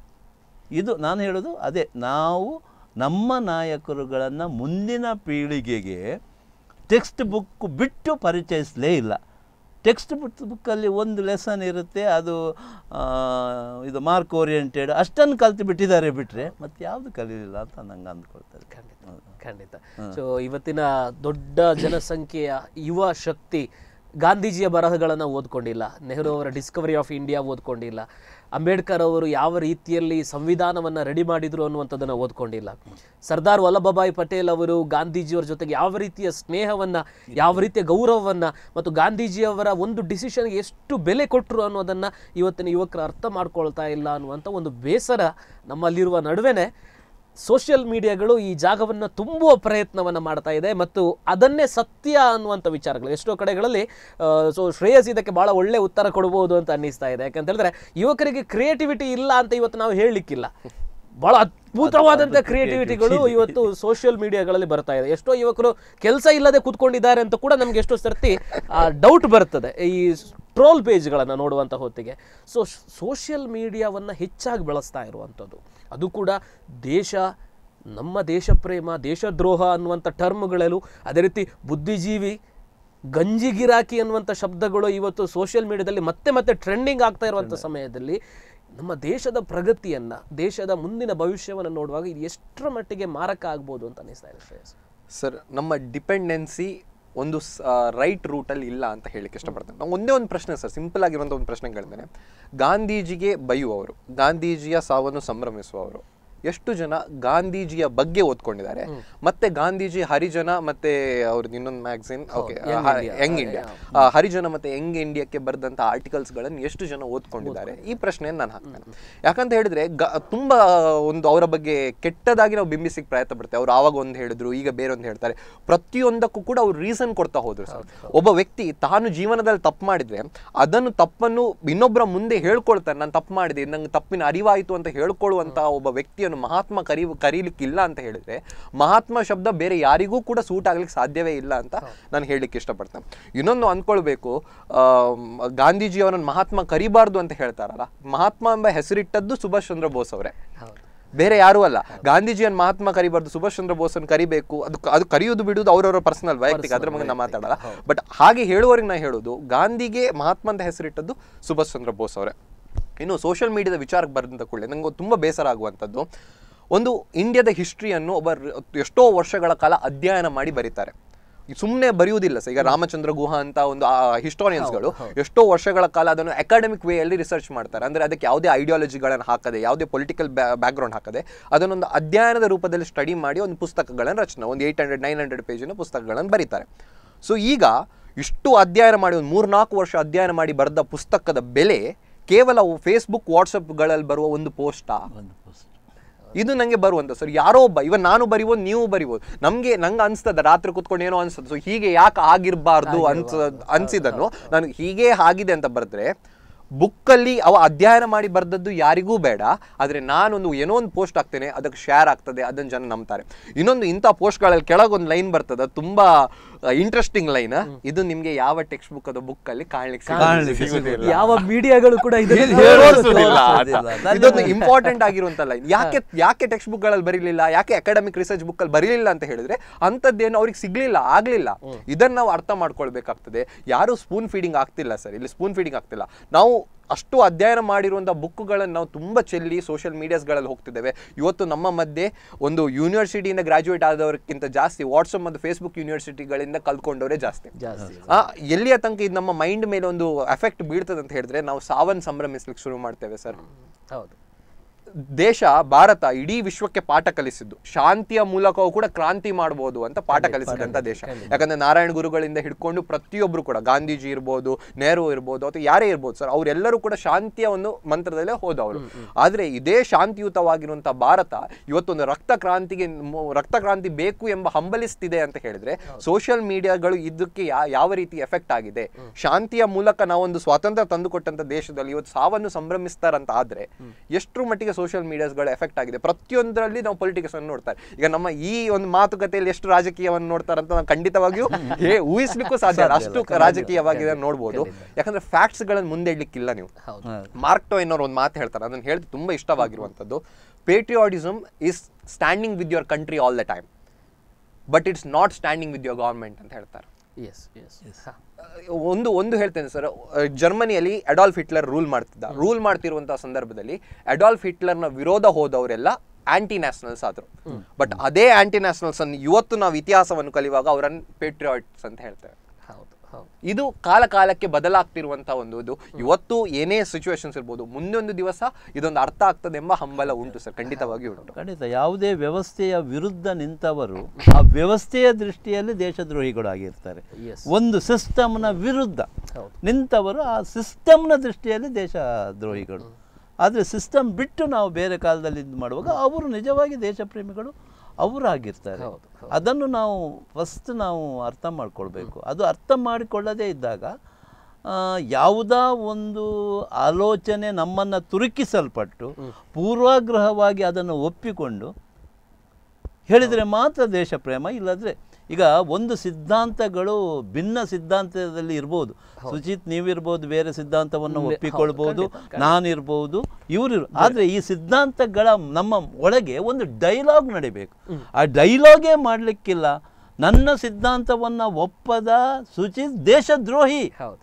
ಇದು ನಾನು ಹೇಳೋದು ಅದೇ ನಾವು ನಮ್ಮ ನಾಯಕರುಗಳನ್ನು ಮುಂದಿನ ಪೀಳಿಗೆಗೆ ಟೆಕ್ಸ್ಟ್ ಬುಕ್ ಬಿಟ್ಟು ಪರಿಚಯಿಸಲೇ ಇಲ್ಲ ಟೆಕ್ಸ್ಟ್ ಬುಕ್ ಬುಕ್ಕಲ್ಲಿ ಒಂದು ಲೆಸನ್ ಇರುತ್ತೆ ಅದು ಆ, ಇದು ಮಾರ್ಕ್ ಓರಿಯೆಂಟೆಡ್ ಅಷ್ಟನ್ನು ಕಲ್ತು ಬಿಟ್ಟಿದ್ದಾರೆ ಬಿಟ್ಟರೆ ಮತ್ತೆ ಯಾವುದು ಕಲೀಲಿಲ್ಲ ಅಂತ ನಂಗೆ ಅಂದ್ಕೊಳ್ತಾರೆ ಖಂಡಿತ ಖಂಡಿತ ಸೊ ಇವತ್ತಿನ ದೊಡ್ಡ ಜನಸಂಖ್ಯೆಯ ಯುವ ಶಕ್ತಿ ಗಾಂಧೀಜಿಯ ಬರಹಗಳನ್ನು ಓದ್ಕೊಂಡಿಲ್ಲ ನೆಹರು ಅವರ ಡಿಸ್ಕವರಿ ಆಫ್ ಇಂಡಿಯಾ ಓದ್ಕೊಂಡಿಲ್ಲ ಅಂಬೇಡ್ಕರ್ ಅವರು ಯಾವ ರೀತಿಯಲ್ಲಿ ಸಂವಿಧಾನವನ್ನು ರೆಡಿ ಮಾಡಿದ್ರು ಅನ್ನುವಂಥದ್ದನ್ನು ಓದ್ಕೊಂಡಿಲ್ಲ ಸರ್ದಾರ್ ವಲ್ಲಭಭಾಯಿ ಪಟೇಲ್ ಅವರು ಗಾಂಧೀಜಿಯವರ ಜೊತೆಗೆ ಯಾವ ರೀತಿಯ ಸ್ನೇಹವನ್ನು ಯಾವ ರೀತಿಯ ಗೌರವವನ್ನು ಮತ್ತು ಗಾಂಧೀಜಿಯವರ ಒಂದು ಡಿಸಿಷನ್ಗೆ ಎಷ್ಟು ಬೆಲೆ ಕೊಟ್ಟರು ಅನ್ನೋದನ್ನು ಇವತ್ತಿನ ಯುವಕರು ಅರ್ಥ ಮಾಡ್ಕೊಳ್ತಾ ಇಲ್ಲ ಅನ್ನುವಂಥ ಒಂದು ಬೇಸರ ನಮ್ಮಲ್ಲಿರುವ ನಡುವೆನೇ ಸೋಷಿಯಲ್ ಮೀಡಿಯಾಗಳು ಈ ಜಾಗವನ್ನು ತುಂಬುವ ಪ್ರಯತ್ನವನ್ನು ಮಾಡ್ತಾ ಇದೆ ಮತ್ತು ಅದನ್ನೇ ಸತ್ಯ ಅನ್ನುವಂಥ ವಿಚಾರಗಳು ಎಷ್ಟೋ ಕಡೆಗಳಲ್ಲಿ ಸೊ ಶ್ರೇಯಸ್ ಇದಕ್ಕೆ ಭಾಳ ಒಳ್ಳೆ ಉತ್ತರ ಕೊಡಬಹುದು ಅಂತ ಅನ್ನಿಸ್ತಾ ಇದೆ ಯಾಕಂತ ಹೇಳಿದ್ರೆ ಯುವಕರಿಗೆ ಕ್ರಿಯೇಟಿವಿಟಿ ಇಲ್ಲ ಅಂತ ಇವತ್ತು ನಾವು ಹೇಳಲಿಕ್ಕಿಲ್ಲ ಬಹಳ ಅದ್ಭುತವಾದಂಥ ಕ್ರಿಯೇಟಿವಿಟಿಗಳು ಇವತ್ತು ಸೋಷಿಯಲ್ ಮೀಡಿಯಾಗಳಲ್ಲಿ ಬರ್ತಾ ಇದೆ ಎಷ್ಟೋ ಯುವಕರು ಕೆಲಸ ಇಲ್ಲದೆ ಕೂತ್ಕೊಂಡಿದ್ದಾರೆ ಅಂತ ಕೂಡ ನಮ್ಗೆ ಎಷ್ಟೋ ಸರ್ತಿ ಡೌಟ್ ಬರ್ತದೆ ಈ ಟ್ರೋಲ್ ಪೇಜ್ಗಳನ್ನು ನೋಡುವಂಥ ಹೊತ್ತಿಗೆ ಸೊ ಸೋಷಿಯಲ್ ಮೀಡಿಯಾವನ್ನು ಹೆಚ್ಚಾಗಿ ಬಳಸ್ತಾ ಇರುವಂಥದ್ದು ಅದು ಕೂಡ ದೇಶ ನಮ್ಮ ದೇಶ ಪ್ರೇಮ ದೇಶದ್ರೋಹ ಅನ್ನುವಂಥ ಟರ್ಮ್ಗಳಲ್ಲೂ ಅದೇ ರೀತಿ ಬುದ್ಧಿಜೀವಿ ಗಂಜಿ ಗಿರಾಕಿ ಅನ್ನುವಂಥ ಶಬ್ದಗಳು ಇವತ್ತು ಸೋಷಿಯಲ್ ಮೀಡಿಯಾದಲ್ಲಿ ಮತ್ತೆ ಮತ್ತೆ ಟ್ರೆಂಡಿಂಗ್ ಆಗ್ತಾ ಇರುವಂಥ ಸಮಯದಲ್ಲಿ ನಮ್ಮ ದೇಶದ ಪ್ರಗತಿಯನ್ನು ದೇಶದ ಮುಂದಿನ ಭವಿಷ್ಯವನ್ನು ನೋಡುವಾಗ ಇದು ಎಷ್ಟರ ಮಟ್ಟಿಗೆ ಮಾರಕ ಆಗ್ಬೋದು ಅಂತ ಅನಿಸ್ತಾ ಇದೆ ಶ್ರೇಯಸ್ ಸರ್ ನಮ್ಮ ಡಿಪೆಂಡೆನ್ಸಿ ಒಂದು ರೈಟ್ ರೂಟಲ್ಲಿ ಇಲ್ಲ ಅಂತ ಹೇಳಿಕ್ಕೆ ಇಷ್ಟಪಡ್ತೇನೆ ನಾವು ಒಂದೇ ಒಂದು ಪ್ರಶ್ನೆ ಸರ್ ಸಿಂಪಲ್ ಆಗಿರುವಂಥ ಒಂದು ಪ್ರಶ್ನೆ ಕೇಳ್ತೇನೆ ಗಾಂಧೀಜಿಗೆ ಬೈಯುವವರು ಗಾಂಧೀಜಿಯ ಸಾವನ್ನು ಸಂಭ್ರಮಿಸುವವರು ಎಷ್ಟು ಜನ ಗಾಂಧೀಜಿಯ ಬಗ್ಗೆ ಓದ್ಕೊಂಡಿದ್ದಾರೆ ಮತ್ತೆ ಗಾಂಧೀಜಿ ಹರಿಜನ ಮತ್ತೆ ಅವ್ರದ್ದು ಇನ್ನೊಂದು magazine okay Young India Harijan ಮತ್ತೆ ಯಂಗ್ ಇಂಡಿಯಾಕ್ಕೆ ಬರೆದಂತ ಆರ್ಟಿಕಲ್ಸ್ ಗಳನ್ನು ಎಷ್ಟು ಜನ ಓದ್ಕೊಂಡಿದ್ದಾರೆ ಈ ಪ್ರಶ್ನೆಯನ್ನು ನಾನು ಹಾಕ್ತೇನೆ ಯಾಕಂತ ಹೇಳಿದ್ರೆ ಗ- ತುಂಬಾ ಒಂದು ಅವರ ಬಗ್ಗೆ ಕೆಟ್ಟದಾಗಿ ನಾವು ಬಿಂಬಿಸಿಕ್ ಪ್ರಯತ್ನ ಪಡ್ತೇವೆ ಅವ್ರು ಆವಾಗ ಒಂದು ಹೇಳಿದ್ರು ಈಗ ಬೇರೆ ಒಂದು ಹೇಳ್ತಾರೆ ಪ್ರತಿಯೊಂದಕ್ಕೂ ಕೂಡ ಅವ್ರು ರೀಸನ್ ಕೊಡ್ತಾ ಹೋದ್ರು ಸರ್ ಒಬ್ಬ ವ್ಯಕ್ತಿ ತಾನು ಜೀವನದಲ್ಲಿ ತಪ್ಪು ಮಾಡಿದ್ರೆ ಅದನ್ನು ತಪ್ಪನ್ನು ಇನ್ನೊಬ್ಬರ ಮುಂದೆ ಹೇಳ್ಕೊಳ್ತಾನೆ ನಾನು ತಪ್ಪು ಮಾಡಿದೆ ನಂಗೆ ತಪ್ಪಿನ ಅರಿವಾಯಿತು ಅಂತ ಹೇಳ್ಕೊಳ್ಳುವಂತ ಒಬ್ಬ ವ್ಯಕ್ತಿಯನ್ನು ಮಹಾತ್ಮ ಕರಿ ಕರೀಲಿಕ್ಕಿಲ್ಲ ಅಂತ ಹೇಳಿದ್ರೆ ಮಹಾತ್ಮ ಶಬ್ದ ಬೇರೆ ಯಾರಿಗೂ ಕೂಡ ಸೂಟ್ ಆಗ್ಲಿಕ್ಕೆ ಸಾಧ್ಯವೇ ಇಲ್ಲ ಅಂತ ನಾನು ಹೇಳಲಿಕ್ಕೆ ಇಷ್ಟಪಡ್ತೇನೆ ಇನ್ನೊಂದು ಅಂದ್ಕೊಳ್ಬೇಕು ಆಮ್, ಗಾಂಧೀಜಿ ಅವರನ್ನು ಮಹಾತ್ಮ ಕರಿಬಾರ್ದು ಅಂತ ಹೇಳ್ತಾರಲ್ಲ ಮಹಾತ್ಮ ಎಂಬ ಹೆಸರಿಟ್ಟದ್ದು ಸುಭಾಷ್ ಚಂದ್ರ ಬೋಸ್ ಅವರೇ ಬೇರೆ ಯಾರೂ ಅಲ್ಲ ಗಾಂಧೀಜಿಯನ್ನು ಮಹಾತ್ಮ ಕರಿಬಾರ್ದು ಸುಭಾಷ್ ಚಂದ್ರ ಬೋಸನ್ ಕರಿಬೇಕು ಅದು ಅದು ಕರೆಯೋದು ಬಿಡುವುದು ಅವರವರ ಪರ್ಸನಲ್ ವೈಯಕ್ತಿಕ ಅದ್ರ ಬಗ್ಗೆ ನಾ ಮಾತಾಡಲ್ಲ ಬಟ್ ಹಾಗೆ ಹೇಳುವವರಿಗೆ ನಾ ಹೇಳೋದು ಗಾಂಧಿಗೆ ಮಹಾತ್ಮ ಅಂತ ಹೆಸರಿಟ್ಟದ್ದು ಸುಭಾಷ್ ಚಂದ್ರ ಬೋಸ್ ಅವರೇ ಇನ್ನು ಸೋಷಿಯಲ್ ಮೀಡಿಯಾದ ವಿಚಾರಕ್ಕೆ ಬರೆದಂತ ಕೂಡಲೇ ನಂಗೆ ತುಂಬ ಬೇಸರ ಆಗುವಂಥದ್ದು ಒಂದು ಇಂಡಿಯಾದ ಹಿಸ್ಟ್ರಿಯನ್ನು ಒಬ್ಬ ರ- ಎಷ್ಟೋ ವರ್ಷಗಳ ಕಾಲ ಅಧ್ಯಯನ ಮಾಡಿ ಬರೀತಾರೆ ಸುಮ್ಮನೆ ಬರೆಯುವುದಿಲ್ಲ ಸರ್ ಈಗ ರಾಮಚಂದ್ರ ಗುಹಾ ಅಂತ ಒಂದು ಹಿಸ್ಟೋರಿಯನ್ಸ್ಗಳು ಎಷ್ಟೋ ವರ್ಷಗಳ ಕಾಲ ಅದನ್ನು ಅಕಾಡೆಮಿಕ್ ವೇಯಲ್ಲಿ ರಿಸರ್ಚ್ ಮಾಡ್ತಾರೆ ಅಂದ್ರೆ ಅದಕ್ಕೆ ಯಾವುದೇ ಐಡಿಯಾಲಜಿಗಳನ್ನು ಹಾಕದೆ ಯಾವುದೇ ಪೊಲಿಟಿಕಲ್ ಬ್ಯಾಕ್ಗ್ರೌಂಡ್ ಹಾಕದೆ ಅದನ್ನೊಂದು ಅಧ್ಯಯನದ ರೂಪದಲ್ಲಿ ಸ್ಟಡಿ ಮಾಡಿ ಒಂದು ಪುಸ್ತಕಗಳನ್ನು ರಚನೆ ಒಂದು ಏಯ್ಟ್ ಹಂಡ್ರೆಡ್ ನೈನ್ ಹಂಡ್ರೆಡ್ ಪೇಜಿನ ಪುಸ್ತಕಗಳನ್ನು ಬರೀತಾರೆ ಸೊ ಈಗ ಇಷ್ಟು ಅಧ್ಯಯನ ಮಾಡಿ ಒಂದು ಮೂರ್ನಾಲ್ಕು ವರ್ಷ ಅಧ್ಯಯನ ಮಾಡಿ ಬರೆದ ಪುಸ್ತಕದ ಬೆಲೆ ಕೇವಲ ಫೇಸ್ಬುಕ್ ವಾಟ್ಸಪ್ಗಳಲ್ಲಿ ಬರುವ ಒಂದು ಪೋಸ್ಟಾ ಒಂದು ಪುಸ್ತಕ ಇದು ನಂಗೆ ಬರುವಂತ ಸರ್ ಯಾರೋ ಒಬ್ಬ ಇವನ್ ನಾನು ಬರಿಬೋದು ನೀವು ಬರಿಬೋದು ನಮ್ಗೆ ನಂಗೆ ಅನ್ಸ್ತದ ರಾತ್ರಿ ಕುತ್ಕೊಂಡು ಏನೋ ಅನ್ಸ್ತದೆ ಸೊ ಹೀಗೆ ಯಾಕೆ ಆಗಿರ್ಬಾರ್ದು ಅನ್ಸ ಅನ್ಸಿದನ್ನು ನಾನು ಹೀಗೆ ಆಗಿದೆ ಅಂತ ಬರೆದ್ರೆ ಬುಕ್ಕಲ್ಲಿ ಅವ ಅಧ್ಯಯನ ಮಾಡಿ ಬರ್ದದ್ದು ಯಾರಿಗೂ ಬೇಡ ಆದರೆ ನಾನೊಂದು ಏನೋ ಒಂದು ಪೋಸ್ಟ್ ಹಾಕ್ತೇನೆ ಅದಕ್ಕೆ ಶೇರ್ ಆಗ್ತದೆ ಅದನ್ನು ಜನ ನಂಬ್ತಾರೆ ಇನ್ನೊಂದು ಇಂಥ ಪೋಸ್ಟ್ಗಳಲ್ಲಿ ಕೆಳಗೊಂದು ಲೈನ್ ಬರ್ತದೆ ತುಂಬಾ ಇಂಟ್ರೆಸ್ಟಿಂಗ್ ಲೈನ್ ಇದು ನಿಮ್ಗೆ ಯಾವ ಟೆಕ್ಸ್ಟ್ ಬುಕ್ ಅದು ಬುಕ್ ಅಲ್ಲಿ ಕಾಣ್ಲಿಕ್ಕೆ ಕಾಣ್ಲಿಕ್ಕೆ ಸಿಗುದಿಲ್ಲ. ಯಾವ ಮೀಡಿಯಾಗಳು ಕೂಡ ಇದನ್ನ ತೋರಿಸುದಿಲ್ಲ ತೋರಿಸುದಿಲ್ಲ. ಅಂತ. ಇದೊಂದು ಇಂಪಾರ್ಟೆಂಟ್ ಆಗಿರುವಂತ ಲೈನ್ ಯಾಕೆ ಯಾಕೆ ಟೆಕ್ಸ್ಟ್ ಬುಕ್ ಗಳಲ್ಲಿ ಬರೀಲಿಲ್ಲ ಯಾಕೆ ಅಕಾಡೆಮಿಕ್ ರಿಸರ್ಚ್ ಬುಕ್ ಅಲ್ಲಿ ಬರೀಲಿಲ್ಲ ಅಂತ ಹೇಳಿದ್ರೆ ಅಂತದ್ದೇನು ಅವ್ರಿಗೆ ಸಿಗ್ಲಿಲ್ಲ ಆಗ್ಲಿಲ್ಲ ಇದನ್ನ ನಾವು ಅರ್ಥ ಮಾಡ್ಕೊಳ್ಬೇಕಾಗ್ತದೆ ಯಾರು ಸ್ಪೂನ್ ಫೀಡಿಂಗ್ ಆಗ್ತಿಲ್ಲ ಸರ್ ಇಲ್ಲಿ ಸ್ಪೂನ್ ಫೀಡಿಂಗ್ ಆಗ್ತಿಲ್ಲ ನಾವು ಅಷ್ಟು ಅಧ್ಯಯನ ಮಾಡಿರುವಂಥ ಬುಕ್ಗಳನ್ನು ನಾವು ತುಂಬ ಚೆಲ್ಲಿ ಸೋಷಿಯಲ್ ಮೀಡಿಯಾಸ್ಗಳಲ್ಲಿ ಹೋಗ್ತಿದ್ದೇವೆ ಇವತ್ತು ನಮ್ಮ ಮಧ್ಯೆ ಒಂದು ಯೂನಿವರ್ಸಿಟಿಯಿಂದ ಗ್ರಾಜುಯೇಟ್ ಆದವರಿಗಿಂತ ಜಾಸ್ತಿ ವಾಟ್ಸಪ್ ಮತ್ತು ಫೇಸ್ಬುಕ್ ಯೂನಿವರ್ಸಿಟಿಗಳಿಂದ ಕಲ್ತ್ಕೊಂಡವರೇ ಜಾಸ್ತಿ ಜಾಸ್ತಿ ಆ ಎಲ್ಲಿಯ ತನಕ ಇದು ನಮ್ಮ ಮೈಂಡ್ ಮೇಲೆ ಒಂದು ಎಫೆಕ್ಟ್ ಬೀಳ್ತದೆ ಅಂತ ಹೇಳಿದ್ರೆ ನಾವು ಸಾವನ್ ಸಂಭ್ರಮಿಸ್ಲಿಕ್ಕೆ ಶುರು ಮಾಡ್ತೇವೆ ಸರ್ ಹೌದು ದೇಶ ಭಾರತ ಇಡೀ ವಿಶ್ವಕ್ಕೆ ಪಾಠ ಕಲಿಸಿದ್ದು ಶಾಂತಿಯ ಮೂಲಕವೂ ಕೂಡ ಕ್ರಾಂತಿ ಮಾಡಬಹುದು ಅಂತ ಪಾಠ ಕಲಿಸಿದಂತ ದೇಶ ಯಾಕಂದ್ರೆ ನಾರಾಯಣ ಗುರುಗಳಿಂದ ಹಿಡ್ಕೊಂಡು ಪ್ರತಿಯೊಬ್ರು ಕೂಡ ಗಾಂಧೀಜಿ ಇರ್ಬೋದು ನೆಹರು ಇರ್ಬೋದು ಅಥವಾ ಯಾರೇ ಇರ್ಬೋದು ಸರ್ ಅವರೆಲ್ಲರೂ ಕೂಡ ಶಾಂತಿಯ ಒಂದು ಮಂತ್ರದಲ್ಲೇ ಹೋದವರು ಆದ್ರೆ ಇದೇ ಶಾಂತಿಯುತವಾಗಿರುವಂತ ಭಾರತ ಇವತ್ತೊಂದು ರಕ್ತ ಕ್ರಾಂತಿಗೆ ಮು- ರಕ್ತ ಕ್ರಾಂತಿ ಬೇಕು ಎಂಬ ಹಂಬಲಿಸ್ತಿದೆ ಅಂತ ಹೇಳಿದ್ರೆ ಸೋಷಿಯಲ್ ಮೀಡಿಯಾಗಳು ಇದಕ್ಕೆ ಯಾ- ಯಾವ ರೀತಿ ಎಫೆಕ್ಟ್ ಆಗಿದೆ ಶಾಂತಿಯ ಮೂಲಕ ನಾವೊಂದು ಸ್ವಾತಂತ್ರ್ಯ ತಂದುಕೊಟ್ಟಂತ ದೇಶದಲ್ಲಿ ಇವತ್ತು ಸಾವನ್ನು ಸಂಭ್ರಮಿಸ್ತಾರಂತ ಆದ್ರೆ ಎಷ್ಟರ ಮಟ್ಟಿಗೆ ಸೋಷಿಯಲ್ ಮೀಡಿಯಾಸ್ಗಳು ಎಫೆಕ್ಟ್ ಆಗಿದೆ ಪ್ರತಿಯೊಂದರಲ್ಲಿ ನಾವು ಪೊಲಿಟಿಕ್ಸ್ ಅನ್ನು ನೋಡ್ತಾರೆ ಈಗ ನಮ್ಮ ಈ ಒಂದು ಮಾತುಕತೆಯಲ್ಲಿ ಎಷ್ಟು ರಾಜಕೀಯವನ್ನು ನೋಡ್ತಾರೆ ಅಂತ ನಾವು ಖಂಡಿತವಾಗಿಯೂ ಹೇ ಊಹಿಸ್ಲಿಕ್ಕೂ ಸಾಧ್ಯ ಇಲ್ಲ. ಅಷ್ಟು ರಾಜಕೀಯವಾಗಿದೆ ನೋಡ್ಬೋದು ಯಾಕಂದ್ರೆ ಫ್ಯಾಕ್ಟ್ಸ್ ಗಳನ್ನ ಮುಂದೆ ಇಡ್ಲಿಕ್ಕಿಲ್ಲ ನೀವು ಹೌದು ಮಾರ್ಕ್ ಟೋಯ್ನ್ ಅವ್ರು ಒಂದು ಮಾತು ಹೇಳ್ತಾರೆ ಅದನ್ನ ಹೇಳಿದ್ರೆ ತುಂಬಾ ಇಷ್ಟವಾಗಿರುವಂಥದ್ದು patriotism is standing with your country all the time but it's not standing with your government ಅಂತ ಹೇಳ್ತಾರೆ ಎಸ್ ಎಸ್ ಒಂದು ಒಂದು ಹೇಳ್ತೇನೆ ಸರ್ ಜರ್ಮನಿಯಲ್ಲಿ ಅಡಾಲ್ಫ್ ಹಿಟ್ಲರ್ ರೂಲ್ ಮಾಡ್ತಿದ್ದ ರೂಲ್ ಮಾಡ್ತಿರುವಂತಹ ಸಂದರ್ಭದಲ್ಲಿ ಅಡಾಲ್ಫ್ ಹಿಟ್ಲರ್ನ ವಿರೋಧ ಹೋದವರೆಲ್ಲ ಆಂಟಿ ನ್ಯಾಷನಲ್ಸ್ ಆದ್ರು ಬಟ್ ಅದೇ ಆಂಟಿ ನ್ಯಾಷನಲ್ಸ್ ಅನ್ನು ಇವತ್ತು ನಾವು ಇತಿಹಾಸವನ್ನು ಕಲಿಯುವಾಗ ಅವರನ್ನು ಪೇಟ್ರಿಯಾಟ್ಸ್ ಅಂತ ಹೇಳ್ತೇವೆ ಹೌದು ಹೌದು ಇದು ಕಾಲ ಕಾಲಕ್ಕೆ ಬದಲಾಗ್ತಿರುವಂತಹ ಒಂದು ಇದು ಇವತ್ತು ಏನೇ ಸಿಚುವೇಶನ್ಸ್ ಇರ್ಬೋದು ಮುಂದೊಂದು ದಿವಸ ಇದೊಂದು ಅರ್ಥ ಆಗ್ತದೆ ಎಂಬ ಹಂಬಲ ಉಂಟು ಸರ್ ಖಂಡಿತವಾಗಿಯೂ ಉಂಟು ಖಂಡಿತ ಯಾವುದೇ ವ್ಯವಸ್ಥೆಯ ವಿರುದ್ಧ ನಿಂತವರು ಆ ವ್ಯವಸ್ಥೆಯ ದೃಷ್ಟಿಯಲ್ಲಿ ದೇಶದ್ರೋಹಿಗಳು ಆಗಿರ್ತಾರೆ ಎಸ್ ಒಂದು ಸಿಸ್ಟಮ್ನ ವಿರುದ್ಧ ಹೌದು. ನಿಂತವರು ಆ ಸಿಸ್ಟಮ್ನ ದೃಷ್ಟಿಯಲ್ಲಿ ದೇಶದ್ರೋಹಿಗಳು ಆದರೆ ಸಿಸ್ಟಮ್ ಬಿಟ್ಟು ನಾವು ಬೇರೆ ಕಾಲದಲ್ಲಿ ಇದು ಮಾಡುವಾಗ ಅವರು ನಿಜವಾಗಿ ದೇಶಪ್ರೇಮಿಗಳು ಅವರಾಗಿರ್ತಾರೆ ಹೌದು, ಅದನ್ನು ನಾವು ಫಸ್ಟ್ ನಾವು ಅರ್ಥ ಮಾಡ್ಕೊಳ್ಬೇಕು ಅದು ಅರ್ಥ ಮಾಡಿಕೊಳ್ಳದೇ ಇದ್ದಾಗ ಆ, ಯಾವುದಾ ಒಂದು ಆಲೋಚನೆ ನಮ್ಮನ್ನು ತುರುಕಿಸಲ್ಪಟ್ಟು ಪೂರ್ವಾಗ್ರಹವಾಗಿ ಅದನ್ನು ಒಪ್ಪಿಕೊಂಡು ಹೇಳಿದರೆ ಮಾತ್ರ ದೇಶ ಪ್ರೇಮ ಇಲ್ಲದ್ರೆ ಈಗ ಒಂದು ಸಿದ್ಧಾಂತಗಳು ಭಿನ್ನ ಸಿದ್ಧಾಂತದಲ್ಲಿ ಇರ್ಬೋದು ಸುಜಿತ್ ನೀವಿರ್ಬೋದು ಬೇರೆ ಸಿದ್ಧಾಂತವನ್ನು ಹ್ಮ್, ಒಪ್ಪಿಕೊಳ್ಬೋದು ಹೌದು, ಖಂಡಿತ, ನಾನಿರ್ಬೋದು ಇವರು ಆದರೆ ಈ ಸಿದ್ಧಾಂತಗಳ ನಮ್ಮ ಒಳಗೆ ಒಂದು ಡೈಲಾಗ್ ನಡಿಬೇಕು ಆ ಡೈಲಾಗೇ ಮಾಡಲಿಕ್ಕಿಲ್ಲ ನನ್ನ ಸಿದ್ಧಾಂತವನ್ನು ಒಪ್ಪದ ಸುಚಿತ್ ದೇಶದ್ರೋಹಿ ಹೌದು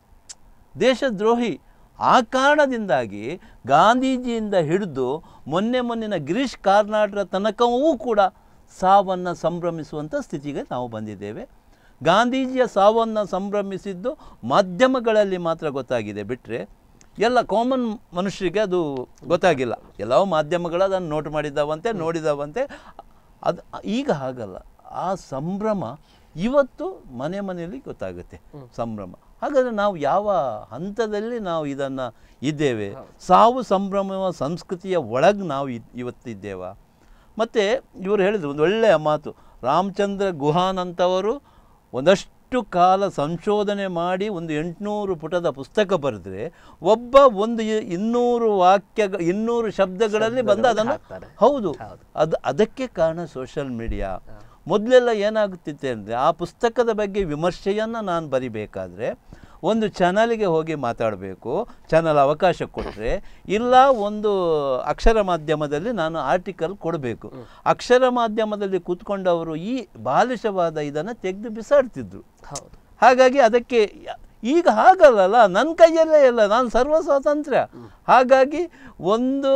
ದೇಶದ್ರೋಹಿ ಆ ಕಾರಣದಿಂದಾಗಿ ಗಾಂಧೀಜಿಯಿಂದ ಹಿಡಿದು ಮೊನ್ನೆ ಮೊನ್ನಿನ ಗಿರೀಶ್ ಕಾರ್ನಾಡ್ರ ತನಕವೂ ಕೂಡ ಸಾವನ್ನು ಸಂಭ್ರಮಿಸುವಂಥ ಸ್ಥಿತಿಗೆ ನಾವು ಬಂದಿದ್ದೇವೆ ಗಾಂಧೀಜಿಯ ಸಾವನ್ನು ಸಂಭ್ರಮಿಸಿದ್ದು ಮಾಧ್ಯಮಗಳಲ್ಲಿ ಮಾತ್ರ ಗೊತ್ತಾಗಿದೆ ಬಿಟ್ಟರೆ ಎಲ್ಲ ಕಾಮನ್ ಮನುಷ್ಯರಿಗೆ ಅದು ಗೊತ್ತಾಗಿಲ್ಲ ಎಲ್ಲವೂ ಮಾಧ್ಯಮಗಳು ಅದನ್ನು ನೋಟ್ ಮಾಡಿದ್ದಾವಂತೆ ನೋಡಿದಾವಂತೆ ಅದು ಈಗ ಹಾಗಲ್ಲ ಆ ಸಂಭ್ರಮ ಇವತ್ತು ಮನೆ ಮನೆಯಲ್ಲಿ ಗೊತ್ತಾಗುತ್ತೆ ಸಂಭ್ರಮ ಹಾಗಾದರೆ ನಾವು ಯಾವ ಹಂತದಲ್ಲಿ ನಾವು ಇದನ್ನು ಇದ್ದೇವೆ ಸಾವು ಸಂಭ್ರಮ ಸಂಸ್ಕೃತಿಯ ಒಳಗೆ ನಾವು ಇದ್- ಇವತ್ತಿದ್ದೇವಾ ಮತ್ತು ಇವರು ಹೇಳಿದರು ಒಂದು ಒಳ್ಳೆಯ ಮಾತು ರಾಮಚಂದ್ರ ಗುಹಾನ್ ಅಂತವರು ಒಂದಷ್ಟು ಕಾಲ ಸಂಶೋಧನೆ ಮಾಡಿ ಒಂದು ಎಂಟುನೂರು ಪುಟದ ಪುಸ್ತಕ ಬರೆದ್ರೆ ಒಬ್ಬ ಒಂದು ಇ- ಇನ್ನೂರು ವಾಕ್ಯ ಇನ್ನೂರು ಶಬ್ದಗಳಲ್ಲಿ ಬಂದು ಅದನ್ನು ಹಾಕ್ತಾರೆ. ಹೌದು ಹೌದು. ಅದು ಅದಕ್ಕೆ ಕಾರಣ ಸೋಷಲ್ ಮೀಡಿಯಾ ಮೊದಲೆಲ್ಲ ಏನಾಗುತ್ತಿತ್ತೆ ಅಂದರೆ ಆ ಪುಸ್ತಕದ ಬಗ್ಗೆ ವಿಮರ್ಶೆಯನ್ನು ನಾನು ಬರಿಬೇಕಾದ್ರೆ ಒಂದು ಚಾನಲ್ಗೆ ಹೋಗಿ ಮಾತಾಡಬೇಕು ಚಾನಲ್ ಅವಕಾಶ ಕೊಟ್ಟರೆ ಇಲ್ಲ ಒಂದು ಅಕ್ಷರ ಮಾಧ್ಯಮದಲ್ಲಿ ನಾನು ಆರ್ಟಿಕಲ್ ಕೊಡಬೇಕು ಅಕ್ಷರ ಮಾಧ್ಯಮದಲ್ಲಿ ಕೂತ್ಕೊಂಡವರು ಈ ಬಾಲಿಶವಾದ ಇದನ್ನು ತೆಗೆದು ಬಿಸಾಡ್ತಿದ್ರು ಹೌದು ಹಾಗಾಗಿ ಅದಕ್ಕೆ ಯ- ಈಗ ಹಾಗಲ್ಲಲ್ಲ ನನ್ನ ಕೈಯಲ್ಲೇ ಇಲ್ಲ ನಾನು ಸರ್ವ ಸ್ವಾತಂತ್ರ್ಯ ಹಾಗಾಗಿ ಒಂದು